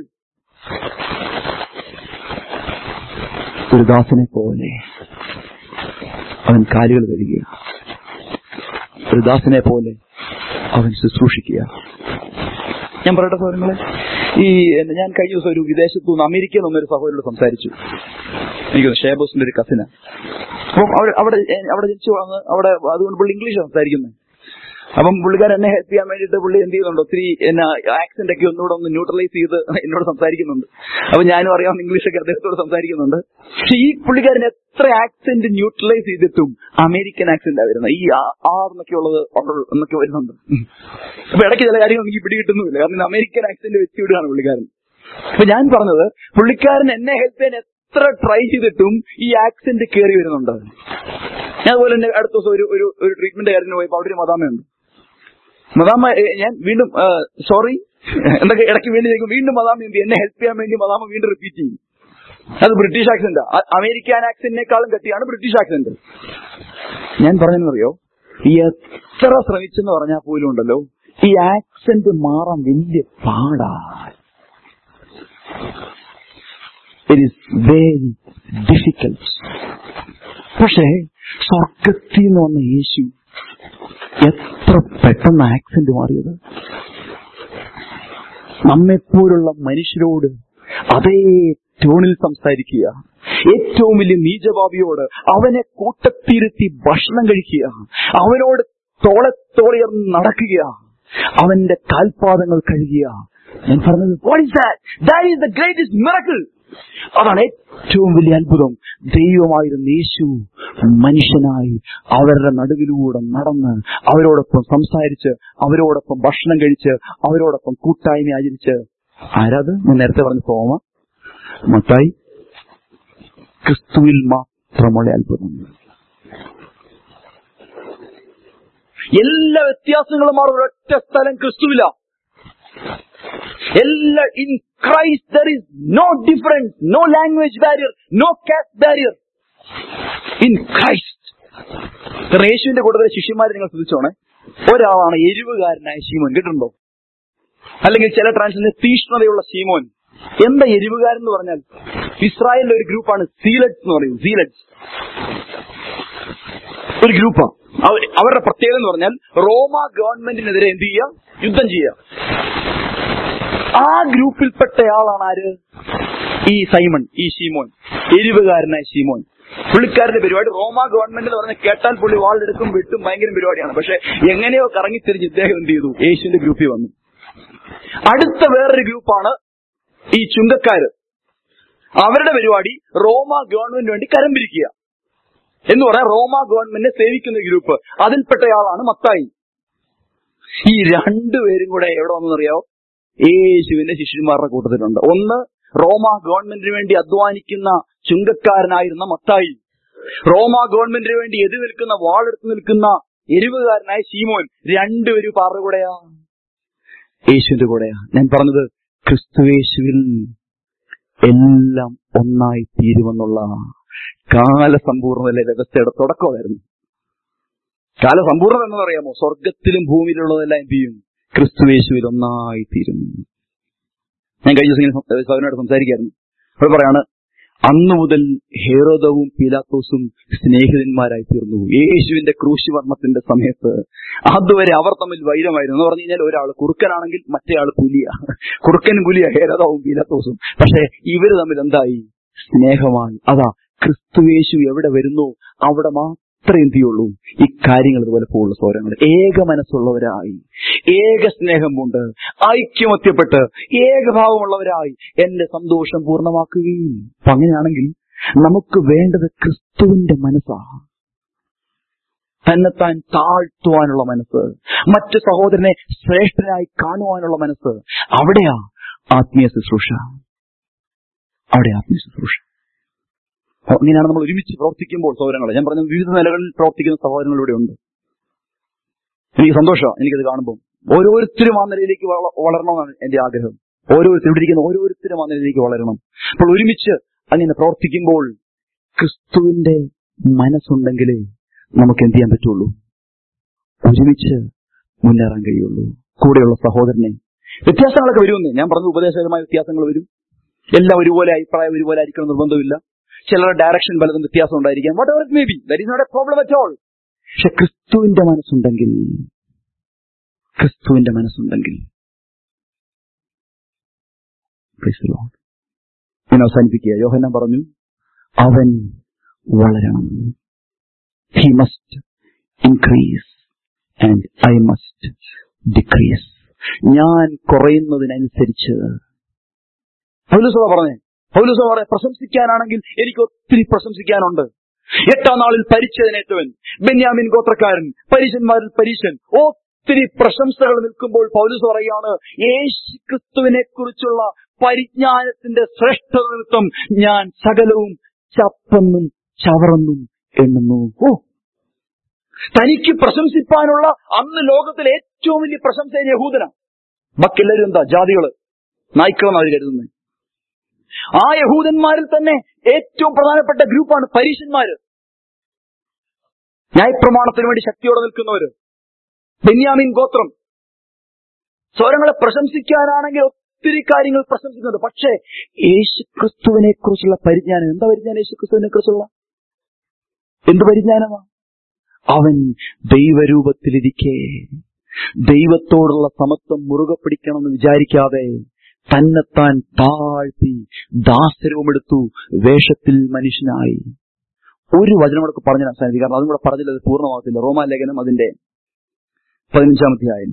Speaker 1: ഒരു ദാസനെ പോലെ അവൻ കാലുകൾ കഴുകുക ഒരു ദാസനെ പോലെ അവൻ ശുശ്രൂഷിക്കുക ഞാൻ പറയട്ടെ സഹോദരങ്ങളെ ഈ എന്നെ ഞാൻ കഴിഞ്ഞ ദിവസം ഒരു വിദേശത്തു നിന്ന് അമേരിക്കയിൽ നിന്നൊരു സഹോദരോട് സംസാരിച്ചു എനിക്ക് ഷേബോസിന്റെ ഒരു കസിന് അപ്പം അവിടെ അവിടെ അവിടെ ജനിച്ചു വളർന്ന് അവിടെ അതുകൊണ്ട് പുള്ളി ഇംഗ്ലീഷ് സംസാരിക്കുന്നത് അപ്പം പുള്ളിക്കാരൻ എന്നെ ഹെൽപ്പ് ചെയ്യാൻ വേണ്ടിയിട്ട് പുള്ളി എന്ത് ചെയ്യുന്നുണ്ട് ഒത്തിരി എന്നെ ആക്സെന്റ് ഒക്കെ ഒന്നുകൂടെ ഒന്ന് ന്യൂട്രലൈസ് ചെയ്ത് എന്നോട് സംസാരിക്കുന്നുണ്ട് അപ്പൊ ഞാനും അറിയാവുന്ന ഇംഗ്ലീഷൊക്കെ അദ്ദേഹത്തോട് സംസാരിക്കുന്നുണ്ട് പക്ഷെ ഈ പുള്ളിക്കാരൻ എത്ര ആക്സെന്റ് ന്യൂട്രലൈസ് ചെയ്തിട്ടും അമേരിക്കൻ ആക്സെന്റ് വരുന്നത് ഈ ആ- ആർ എന്നൊക്കെ ഉള്ളത് ഉള്ള- എന്നൊക്കെ വരുന്നുണ്ട് അപ്പൊ ഇടയ്ക്ക് ചില കാര്യങ്ങൾ എനിക്ക് പിടികിട്ടുന്നുമില്ല കാരണം ഇത് അമേരിക്കൻ ആക്സെന്റ് വെച്ച് വിടുകയാണ് പുള്ളിക്കാരൻ അപ്പൊ ഞാൻ പറഞ്ഞത് പുള്ളിക്കാരൻ എന്നെ ഹെൽപ്പ് ചെയ്യാൻ എത്ര ട്രൈ ചെയ്തിട്ടും ഈ ആക്സെന്റ് കയറി വരുന്നുണ്ട് ഞാൻ അതുപോലെ തന്നെ അടുത്ത ദിവസം ഒരു ഒരു ഒരു ട്രീറ്റ്മെന്റ് കാര്യത്തിന് പോയപ്പോ അവിടെ ഒരു മദാമയുണ്ട് മദാമ ഏ, ഞാൻ വീണ്ടും സോറി എന്തൊക്കെ ഇടയ്ക്ക് വേണ്ടി ചോദിക്കും വീണ്ടും മദാമ എന്ത് ചെയ്യും? എന്നെ ഹെൽപ്പ് ചെയ്യാൻ വേണ്ടി മദാമ വീണ്ടും റിപ്പീറ്റ് ചെയ്യും അത് ബ്രിട്ടീഷ് ആക്സെന്റ് അമേരിക്കൻ ആക്സെന്റിനേക്കാളും കട്ടിയാണ് ബ്രിട്ടീഷ് ആക്സെന്റ് ഞാൻ പറഞ്ഞെന്നറിയോ ഈ എത്ര ശ്രമിച്ചെന്ന് പറഞ്ഞാൽ പോലും ഉണ്ടല്ലോ ഈ ആക്സെന്റ് മാറാൻ വലിയ പാടാ ഇറ്റ് ഈസ് വെരി ഡിഫിക്കൽട്ട് പക്ഷേ സ്വർഗത്തിൽ നിന്ന് വന്ന യേശു എത്ര പെട്ടെന്ന് ആക്സെന്റ് മാറിയത് നമ്മെപ്പോലുള്ള മനുഷ്യരോട് അതേ ടോണിൽ സംസാരിക്കുക ഏറ്റവും വലിയ നീചഭാവിയോട് അവനെ കൂട്ടത്തിരുത്തി ഭക്ഷണം കഴിക്കുക അവനോട് തോളത്തോളിയർ നടക്കുക അവന്റെ കാൽപാദങ്ങൾ കഴുകിയ ഞാൻ പറഞ്ഞത് what is that that is the greatest miracle അതാണ് ഏറ്റവും വലിയ അത്ഭുതം ദൈവമായിരുന്ന യേശു മനുഷ്യനായി അവരുടെ നടുവിലൂടെ നടന്ന് അവരോടൊപ്പം സംസാരിച്ച് അവരോടൊപ്പം ഭക്ഷണം കഴിച്ച് അവരോടൊപ്പം കൂട്ടായ്മ ആചരിച്ച് ആരാത് ഞാൻ നേരത്തെ പറഞ്ഞ തോമ മത്തായി ക്രിസ്തുവിൽ മാത്രമുള്ള അത്ഭുതം എല്ലാ വ്യത്യാസങ്ങളും മാറും ഒരൊറ്റ സ്ഥലം ക്രിസ്തുവില എല്ലാ in Christ there is no difference no language barrier no caste barrier in Christ യേശുവിന്റെ കൂട്ടത്തിലെ ശിഷ്യന്മാരെ നിങ്ങൾ ശ്രദ്ധിച്ചോണേ ഒരാളാണ് എരിവുകാരനായ ശീമോൻ കേട്ടിട്ടുണ്ടോ അല്ലെങ്കിൽ ചില ട്രാൻസ്ലേഷൻ തീഷ്ണതയുള്ള ശീമോൻ എന്താ എരിവുകാരൻ എന്ന് പറഞ്ഞാൽ ഇസ്രായേലിലെ ഒരു ഗ്രൂപ്പാണ് സീലറ്റ്സ് എന്ന് പറയും സീലറ്റ്സ് ഒരു ഗ്രൂപ്പാണ് അവരുടെ പ്രത്യേകത എന്ന് പറഞ്ഞാൽ റോമ ഗവൺമെന്റിനെതിരെ എന്ത് ചെയ്യുക യുദ്ധം ചെയ്യുക ആ ഗ്രൂപ്പിൽപ്പെട്ടയാളാണ് ആര് ഈ സൈമൺ ഈ ഷീമോൻ എരിവുകാരനായ ഷീമോൻ പുള്ളിക്കാരന്റെ പരിപാടി റോമ ഗവൺമെന്റ് എന്ന് പറഞ്ഞ കേട്ടാൽ പുള്ളി വാളെടുക്കും വെട്ടും ഭയങ്കര പരിപാടിയാണ് പക്ഷെ എങ്ങനെയോ കറങ്ങിത്തിരിഞ്ഞ് ഇദ്ദേഹം എന്ത് ചെയ്തു യേശുവിന്റെ ഗ്രൂപ്പിൽ വന്നു അടുത്ത വേറൊരു ഗ്രൂപ്പാണ് ഈ ചുങ്കക്കാര് അവരുടെ പരിപാടി റോമ ഗവൺമെന്റിന് വേണ്ടി കരം പിരിക്കുക എന്ന് പറയാൻ റോമ ഗവൺമെന്റിനെ സേവിക്കുന്ന ഗ്രൂപ്പ് അതിൽപ്പെട്ടയാളാണ് മത്തായി ഈ രണ്ടുപേരും കൂടെ എവിടെ വന്നെന്നറിയാവോ യേശുവിന്റെ ശിഷ്യന്മാരുടെ കൂട്ടത്തിലുണ്ട് ഒന്ന് റോമ ഗവൺമെന്റിന് വേണ്ടി അധ്വാനിക്കുന്ന ചുങ്കക്കാരനായിരുന്ന മത്തായി റോമ ഗവൺമെന്റിന് വേണ്ടി എതി നിൽക്കുന്ന വാളെടുത്ത് നിൽക്കുന്ന എരിവുകാരനായ ശീമോൻ രണ്ടുപേരും പാറ കൂടെയാ യേശുവിന്റെ കൂടെയാ ഞാൻ പറഞ്ഞത് ക്രിസ്തുവേശുവിൽ എല്ലാം ഒന്നായി തീരുമെന്നുള്ള കാലസമ്പൂർണ്ണതയിലെ വ്യവസ്ഥയുടെ തുടക്കമായിരുന്നു കാലസമ്പൂർണ്ണത എന്ന് പറയാമോ സ്വർഗത്തിലും ഭൂമിയിലുള്ളതെല്ലാം എന്ത് ചെയ്യും ക്രിസ്തുവേശുവിൽ ഒന്നായി തീരും ഞാൻ കഴിഞ്ഞ ദിവസം ഇങ്ങനെ സൗരനോട് സംസാരിക്കായിരുന്നു അവിടെ പറയാണ് അന്നു മുതൽ ഹേറോദവും പീലാത്തോസും സ്നേഹിതന്മാരായി തീർന്നു യേശുവിന്റെ ക്രൂശിവർമ്മത്തിന്റെ സമയത്ത് അതുവരെ അവർ തമ്മിൽ വൈരമായിരുന്നു എന്ന് പറഞ്ഞു കഴിഞ്ഞാൽ ഒരാൾ കുറുക്കനാണെങ്കിൽ മറ്റേ ആൾ പുലിയ കുറുക്കനും പുലിയ ഹേരോദവും പീലാത്തോസും പക്ഷെ ഇവര് തമ്മിൽ എന്തായി സ്നേഹമായി അതാ ക്രിസ്തുവേശു എവിടെ വരുന്നു അവിടെ മാത്രമേ എന്ത് ചെയ്യുള്ളൂ ഈ കാര്യങ്ങൾ ഇതുപോലെ പോകുള്ള സ്വരങ്ങൾ ഏക മനസ്സുള്ളവരായി ഏക സ്നേഹം കൊണ്ട് ഐക്യമത്യപ്പെട്ട് ഏകഭാവമുള്ളവരായി എന്റെ സന്തോഷം പൂർണ്ണമാക്കുകയും അപ്പൊ അങ്ങനെയാണെങ്കിൽ നമുക്ക് വേണ്ടത് ക്രിസ്തുവിന്റെ മനസ്സാ തന്നെത്താൻ താഴ്ത്തുവാനുള്ള മനസ്സ് മറ്റു സഹോദരനെ ശ്രേഷ്ഠനായി കാണുവാനുള്ള മനസ്സ് അവിടെയാ ആത്മീയ ശുശ്രൂഷ അവിടെ ആത്മീയ ശുശ്രൂഷ അങ്ങനെയാണ് നമ്മൾ ഒരുമിച്ച് പ്രവർത്തിക്കുമ്പോൾ സഹോദരങ്ങളെ ഞാൻ പറഞ്ഞ വിവിധ നിലകളിൽ പ്രവർത്തിക്കുന്ന സഹോദരങ്ങൾ ഇവിടെ ഉണ്ട് എനിക്ക് സന്തോഷമാണ് എനിക്കത് കാണുമ്പോൾ ഓരോരുത്തരും ആ നിലയിലേക്ക് വള- വളരണമെന്നാണ് എന്റെ ആഗ്രഹം ഓരോരുത്തരും ഇവിടെ ഇരിക്കുന്ന ഓരോരുത്തരും ആ നിലയിലേക്ക് വളരണം അപ്പോൾ ഒരുമിച്ച് അങ്ങനെ പ്രവർത്തിക്കുമ്പോൾ ക്രിസ്തുവിന്റെ മനസ്സുണ്ടെങ്കിലേ നമുക്ക് എന്ത് ചെയ്യാൻ പറ്റുള്ളൂ ഒരുമിച്ച് മുന്നേറാൻ കഴിയുള്ളൂ കൂടെയുള്ള സഹോദരനെ വ്യത്യാസങ്ങളൊക്കെ വരുമെന്ന് ഞാൻ പറഞ്ഞ ഉപദേശപരമായ വ്യത്യാസങ്ങൾ വരും എല്ലാം ഒരുപോലെ അഭിപ്രായം ഒരുപോലെ ആയിരിക്കണം നിർബന്ധമില്ല ചിലരുടെ ഡയറക്ഷൻ പലതും വ്യത്യാസം ഉണ്ടായിരിക്കാം whatever it may be that is not a problem at all പക്ഷെ ക്രിസ്തുവിന്റെ മനസ്സുണ്ടെങ്കിൽ ക്രിസ്തുവിന്റെ മനസ്സുണ്ടെങ്കിൽ Praise the Lord. ഞാൻ അവസാനിപ്പിക്കുക യോഹന്നാൻ പറഞ്ഞു അവൻ വളരണം he must increase and I must decrease ഞാൻ കുറയുന്നതിനനുസരിച്ച് പൗലുസഭ പറഞ്ഞേ പൗലുസഭ പറയാം പ്രശംസിക്കാനാണെങ്കിൽ എനിക്ക് ഒത്തിരി പ്രശംസിക്കാനുണ്ട് എട്ടാം നാളിൽ പരിച്ചതിനേറ്റവൻ ബെന്യാമിൻ ഗോത്രക്കാരൻ പരീശന്മാരിൽ പരീശൻ ഒത്തിരി പ്രശംസകൾ നിൽക്കുമ്പോൾ പൗലുസ് പറയാണ് യേശു ക്രിസ്തുവിനെ കുറിച്ചുള്ള പരിജ്ഞാനത്തിന്റെ ശ്രേഷ്ഠത നിമിത്തം ഞാൻ സകലവും ചപ്പെന്നും ചവറെന്നും എണ്ണുന്നു ഓ തനിക്ക് പ്രശംസിപ്പാനുള്ള അന്ന് ലോകത്തിലെ ഏറ്റവും വലിയ പ്രശംസ യഹൂദനാണ് ബാക്കിയെല്ലാവരും എന്താ ജാതികള് നായ്ക്കളെന്നാണ് അവർ കരുതുന്നത് ആ യഹൂദന്മാരിൽ തന്നെ ഏറ്റവും പ്രധാനപ്പെട്ട ഗ്രൂപ്പാണ് പരീശന്മാര് ന്യായപ്രമാണത്തിന് വേണ്ടി ശക്തിയോടെ നിൽക്കുന്നവര് ബെന്യാമിൻ ഗോത്രം സ്വരങ്ങളെ പ്രശംസിക്കാനാണെങ്കിൽ ഒത്തിരി കാര്യങ്ങൾ പ്രശംസിക്കുന്നുണ്ട് പക്ഷേ യേശു ക്രിസ്തുവിനെ കുറിച്ചുള്ള പരിജ്ഞാനം എന്താ പരിജ്ഞാനം യേശു ക്രിസ്തുവിനെ കുറിച്ചുള്ള എന്ത് പരിജ്ഞാനമാ അവൻ ദൈവരൂപത്തിലിരിക്കെ ദൈവത്തോടുള്ള സമത്വം മുറുകെ പിടിക്കണമെന്ന് വിചാരിക്കാതെ തന്നെത്താൻ താഴ്ത്തി ദാസരൂപമെടുത്തു വേഷത്തിൽ മനുഷ്യനായി ഒരു വചനം കൂടെ പറഞ്ഞ് അവസാനിപ്പിക്കും കാരണം അതും കൂടെ പറഞ്ഞില്ല അത് പൂർണ്ണമാകത്തില്ല റോമാലേഖനം അതിന്റെ പതിനഞ്ചാം അധ്യായം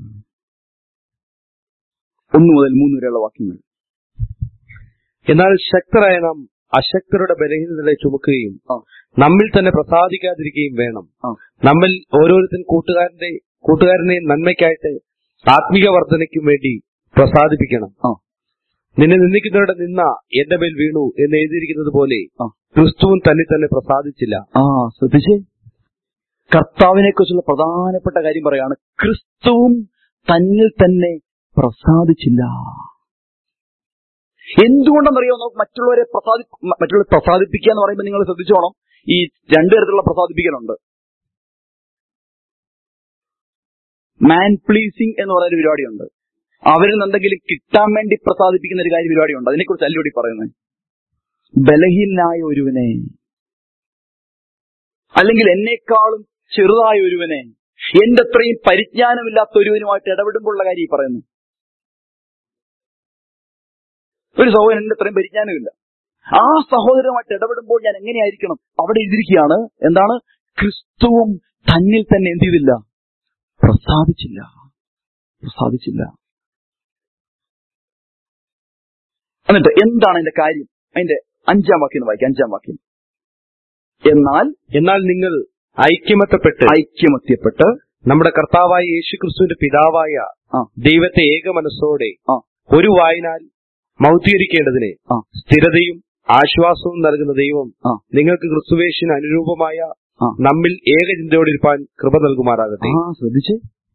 Speaker 1: ഒന്ന് മുതൽ മൂന്ന് വരെയുള്ള വാക്യങ്ങൾ
Speaker 2: എന്നാൽ ശക്തരായ നാം അശക്തരുടെ ബലഹീനതകളെ ചുമക്കുകയും
Speaker 1: ആ.
Speaker 2: നമ്മിൽ തന്നെ പ്രസാദിക്കാതിരിക്കുകയും വേണം
Speaker 1: ആ.
Speaker 2: നമ്മിൽ ഓരോരുത്തൻ കൂട്ടുകാരന്റെ കൂട്ടുകാരനെ നന്മയ്ക്കായിട്ട് ആത്മീക വർധനയ്ക്കും വേണ്ടി പ്രസാദിപ്പിക്കണം
Speaker 1: ആ.
Speaker 2: നിന്നെ നിന്ദിക്കുന്നവരുടെ നിന്ന എന്റെ മേൽ വീണു എന്ന് എഴുതിയിരിക്കുന്നത് പോലെ
Speaker 1: ആ.
Speaker 2: ക്രിസ്തുവും തന്നെ തന്നെ പ്രസാദിച്ചില്ല
Speaker 1: ആ ശ്രദ്ധിച്ചേ കർത്താവിനെ കുറിച്ചുള്ള പ്രധാനപ്പെട്ട കാര്യം പറയാണ് ക്രിസ്തുവും തന്നിൽ തന്നെ പ്രസാദിച്ചില്ല എന്തുകൊണ്ടെന്നറിയോ നമുക്ക് മറ്റുള്ളവരെ പ്രസാദി മ- മറ്റുള്ളവരെ പ്രസാദിപ്പിക്കുക എന്ന് പറയുമ്പോൾ നിങ്ങൾ ശ്രദ്ധിച്ചോണം ഈ രണ്ടു തരത്തിലുള്ള പ്രസാദിപ്പിക്കലുണ്ട് മാൻ പ്ലീസിങ് എന്ന് പറയുന്ന ഒരു പരിപാടിയുണ്ട് അവരിൽ നിന്ന് എന്തെങ്കിലും കിട്ടാൻ വേണ്ടി പ്രസാദിപ്പിക്കുന്ന ഒരു കാര്യം പരിപാടിയുണ്ട് അതിനെക്കുറിച്ച് അല്ലൂടി പറയുന്നത് ബലഹീനായ ഒരുവനെ അല്ലെങ്കിൽ എന്നെക്കാളും ചെറുതായ ഒരുവനെ എന്റെ അത്രയും പരിജ്ഞാനമില്ലാത്ത ഒരുവനുമായിട്ട് ഇടപെടുമ്പോഴുള്ള കാര്യം ഈ പറയുന്നത് ഒരു സഹോദരൻ എന്റെ അത്രയും പരിജ്ഞാനമില്ല ആ സഹോദരനുമായിട്ട് ഇടപെടുമ്പോൾ ഞാൻ എങ്ങനെയായിരിക്കണം അവിടെ എഴുതിയിരിക്കുകയാണ് എന്താണ് ക്രിസ്തുവും തന്നിൽ തന്നെ എന്ത് ചെയ്തില്ല പ്രസാദിച്ചില്ല പ്രസാദിച്ചില്ല എന്നിട്ട് എന്താണ് അതിന്റെ കാര്യം അതിന്റെ അഞ്ചാം വാക്യം ഒന്ന് വായിക്കാം അഞ്ചാം വാക്യം എന്നാൽ
Speaker 2: എന്നാൽ നിങ്ങൾ ഐക്യമത്തപ്പെട്ട്
Speaker 1: ഐക്യമത്യപ്പെട്ട്
Speaker 2: നമ്മുടെ കർത്താവായ യേശുക്രിസ്തുവിന്റെ പിതാവായ
Speaker 1: ആ.
Speaker 2: ദൈവത്തെ ഏക മനസ്സോടെ
Speaker 1: ആ.
Speaker 2: ഒരു വായനാൽ മൗത്തീകരിക്കേണ്ടതിന്
Speaker 1: ആ.
Speaker 2: സ്ഥിരതയും ആശ്വാസവും നൽകുന്ന ദൈവം
Speaker 1: ആ.
Speaker 2: നിങ്ങൾക്ക് ക്രിസ്തുവേശിന് അനുരൂപമായ
Speaker 1: ആ.
Speaker 2: നമ്മിൽ ഏകചിന്തയോടിരിപ്പാൻ കൃപ നൽകുമാറാകട്ടെ
Speaker 1: ആ ശ്രദ്ധിച്ച്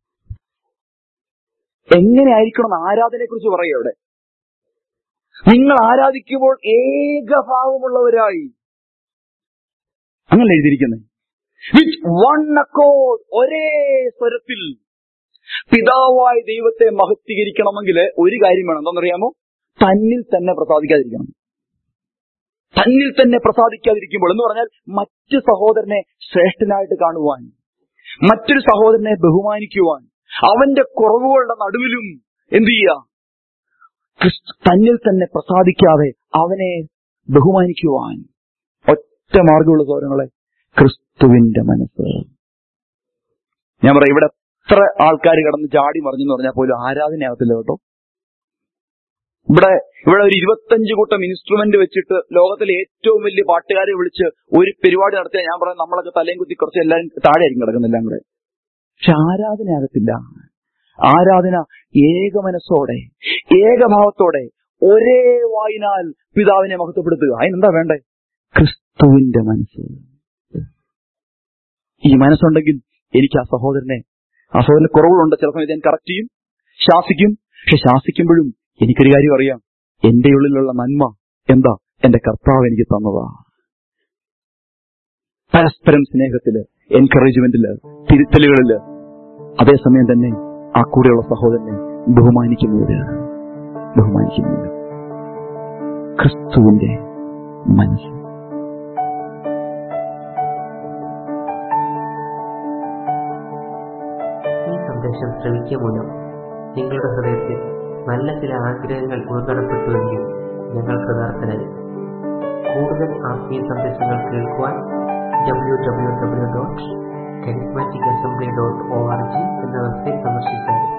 Speaker 1: എങ്ങനെയായിരിക്കണം ആരാധനയെ കുറിച്ച് പറയുക ഇവിടെ നിങ്ങൾ ആരാധിക്കുമ്പോൾ ഏകഭാവമുള്ളവരായി അങ്ങനെ എഴുതിയിരിക്കുന്നത് വിത്ത് വൺ അക്കോർഡ് ഒരേ സ്വരത്തിൽ പിതാവായ ദൈവത്തെ മഹത്വീകരിക്കണമെങ്കിൽ ഒരു കാര്യം വേണം എന്താണെന്നറിയാമോ തന്നിൽ തന്നെ പ്രസാദിക്കാതിരിക്കണം തന്നിൽ തന്നെ പ്രസാദിക്കാതിരിക്കുമ്പോൾ എന്ന് പറഞ്ഞാൽ മറ്റു സഹോദരനെ ശ്രേഷ്ഠനായിട്ട് കാണുവാൻ മറ്റൊരു സഹോദരനെ ബഹുമാനിക്കുവാൻ അവന്റെ കുറവുകളുടെ നടുവിലും എന്ത് ചെയ്യുക ക്രിസ്തു തന്നിൽ തന്നെ പ്രസാദിക്കാതെ അവനെ ബഹുമാനിക്കുവാൻ ഒറ്റ മാർഗമുള്ള സൗരങ്ങളെ ക്രിസ്തുവിന്റെ മനസ്സ് ഞാൻ പറയാം ഇവിടെ എത്ര ആൾക്കാർ കിടന്ന് ചാടി മറിഞ്ഞെന്ന് പറഞ്ഞാൽ പോലും ആരാധനയാകത്തില്ല കേട്ടോ ഇവിടെ ഇവിടെ ഒരു ഇരുപത്തഞ്ച് കൂട്ടം ഇൻസ്ട്രുമെന്റ് വെച്ചിട്ട് ലോകത്തിലെ ഏറ്റവും വലിയ പാട്ടുകാരെ വിളിച്ച് ഒരു പരിപാടി നടത്തിയാൽ ഞാൻ പറയാം നമ്മളൊക്കെ തലയും കുത്തി കുറച്ച് എല്ലാവരും താഴെ ആയിരിക്കും കിടക്കുന്നെല്ലാം കൂടെ പക്ഷെ ആരാധനയാകത്തില്ല ആരാധന ഏക മനസ്സോടെ ഏകഭാവത്തോടെ ഒരേ വായിനാൽ പിതാവിനെ മഹത്വപ്പെടുത്തുക അതിനെന്താ വേണ്ടേ ക്രിസ്തുവിന്റെ മനസ്സ് ഈ മനസ്സുണ്ടെങ്കിൽ എനിക്ക് ആ സഹോദരനെ ആ സഹോദരന് കുറവുകളുണ്ട് ചില സമയത്ത് ഞാൻ കറക്റ്റ് ചെയ്യും ശാസിക്കും പക്ഷെ ശാസിക്കുമ്പോഴും എനിക്കൊരു കാര്യം അറിയാം എന്റെ ഉള്ളിലുള്ള നന്മ എന്താ എന്റെ കർത്താവ് എനിക്ക് തന്നതാ പരസ്പരം സ്നേഹത്തില് എൻകറേജ്മെന്റില് തിരുത്തലുകളില് അതേസമയം തന്നെ ആ കൂടെയുള്ള സഹോദരനെ ബഹുമാനിക്കുന്നവര് ബഹുമാനിക്കുന്നവര് ക്രിസ്തുവിന്റെ മനസ്സ്
Speaker 3: ഈ സന്ദേശം ശ്രവിക്കുക മൂലം നിങ്ങളുടെ ഹൃദയത്തിൽ നല്ല ചില ആഗ്രഹങ്ങൾ ഉൾക്കടപ്പെട്ടുവെങ്കിൽ ഞങ്ങൾ കൃതാർത്ഥനായി കൂടുതൽ ആത്മീയ സന്ദേശങ്ങൾ കേൾക്കുവാൻ W W W dot charismatic assembly dot O R G എന്ന വെബ്സൈറ്റ് സന്ദർശിച്ചാൽ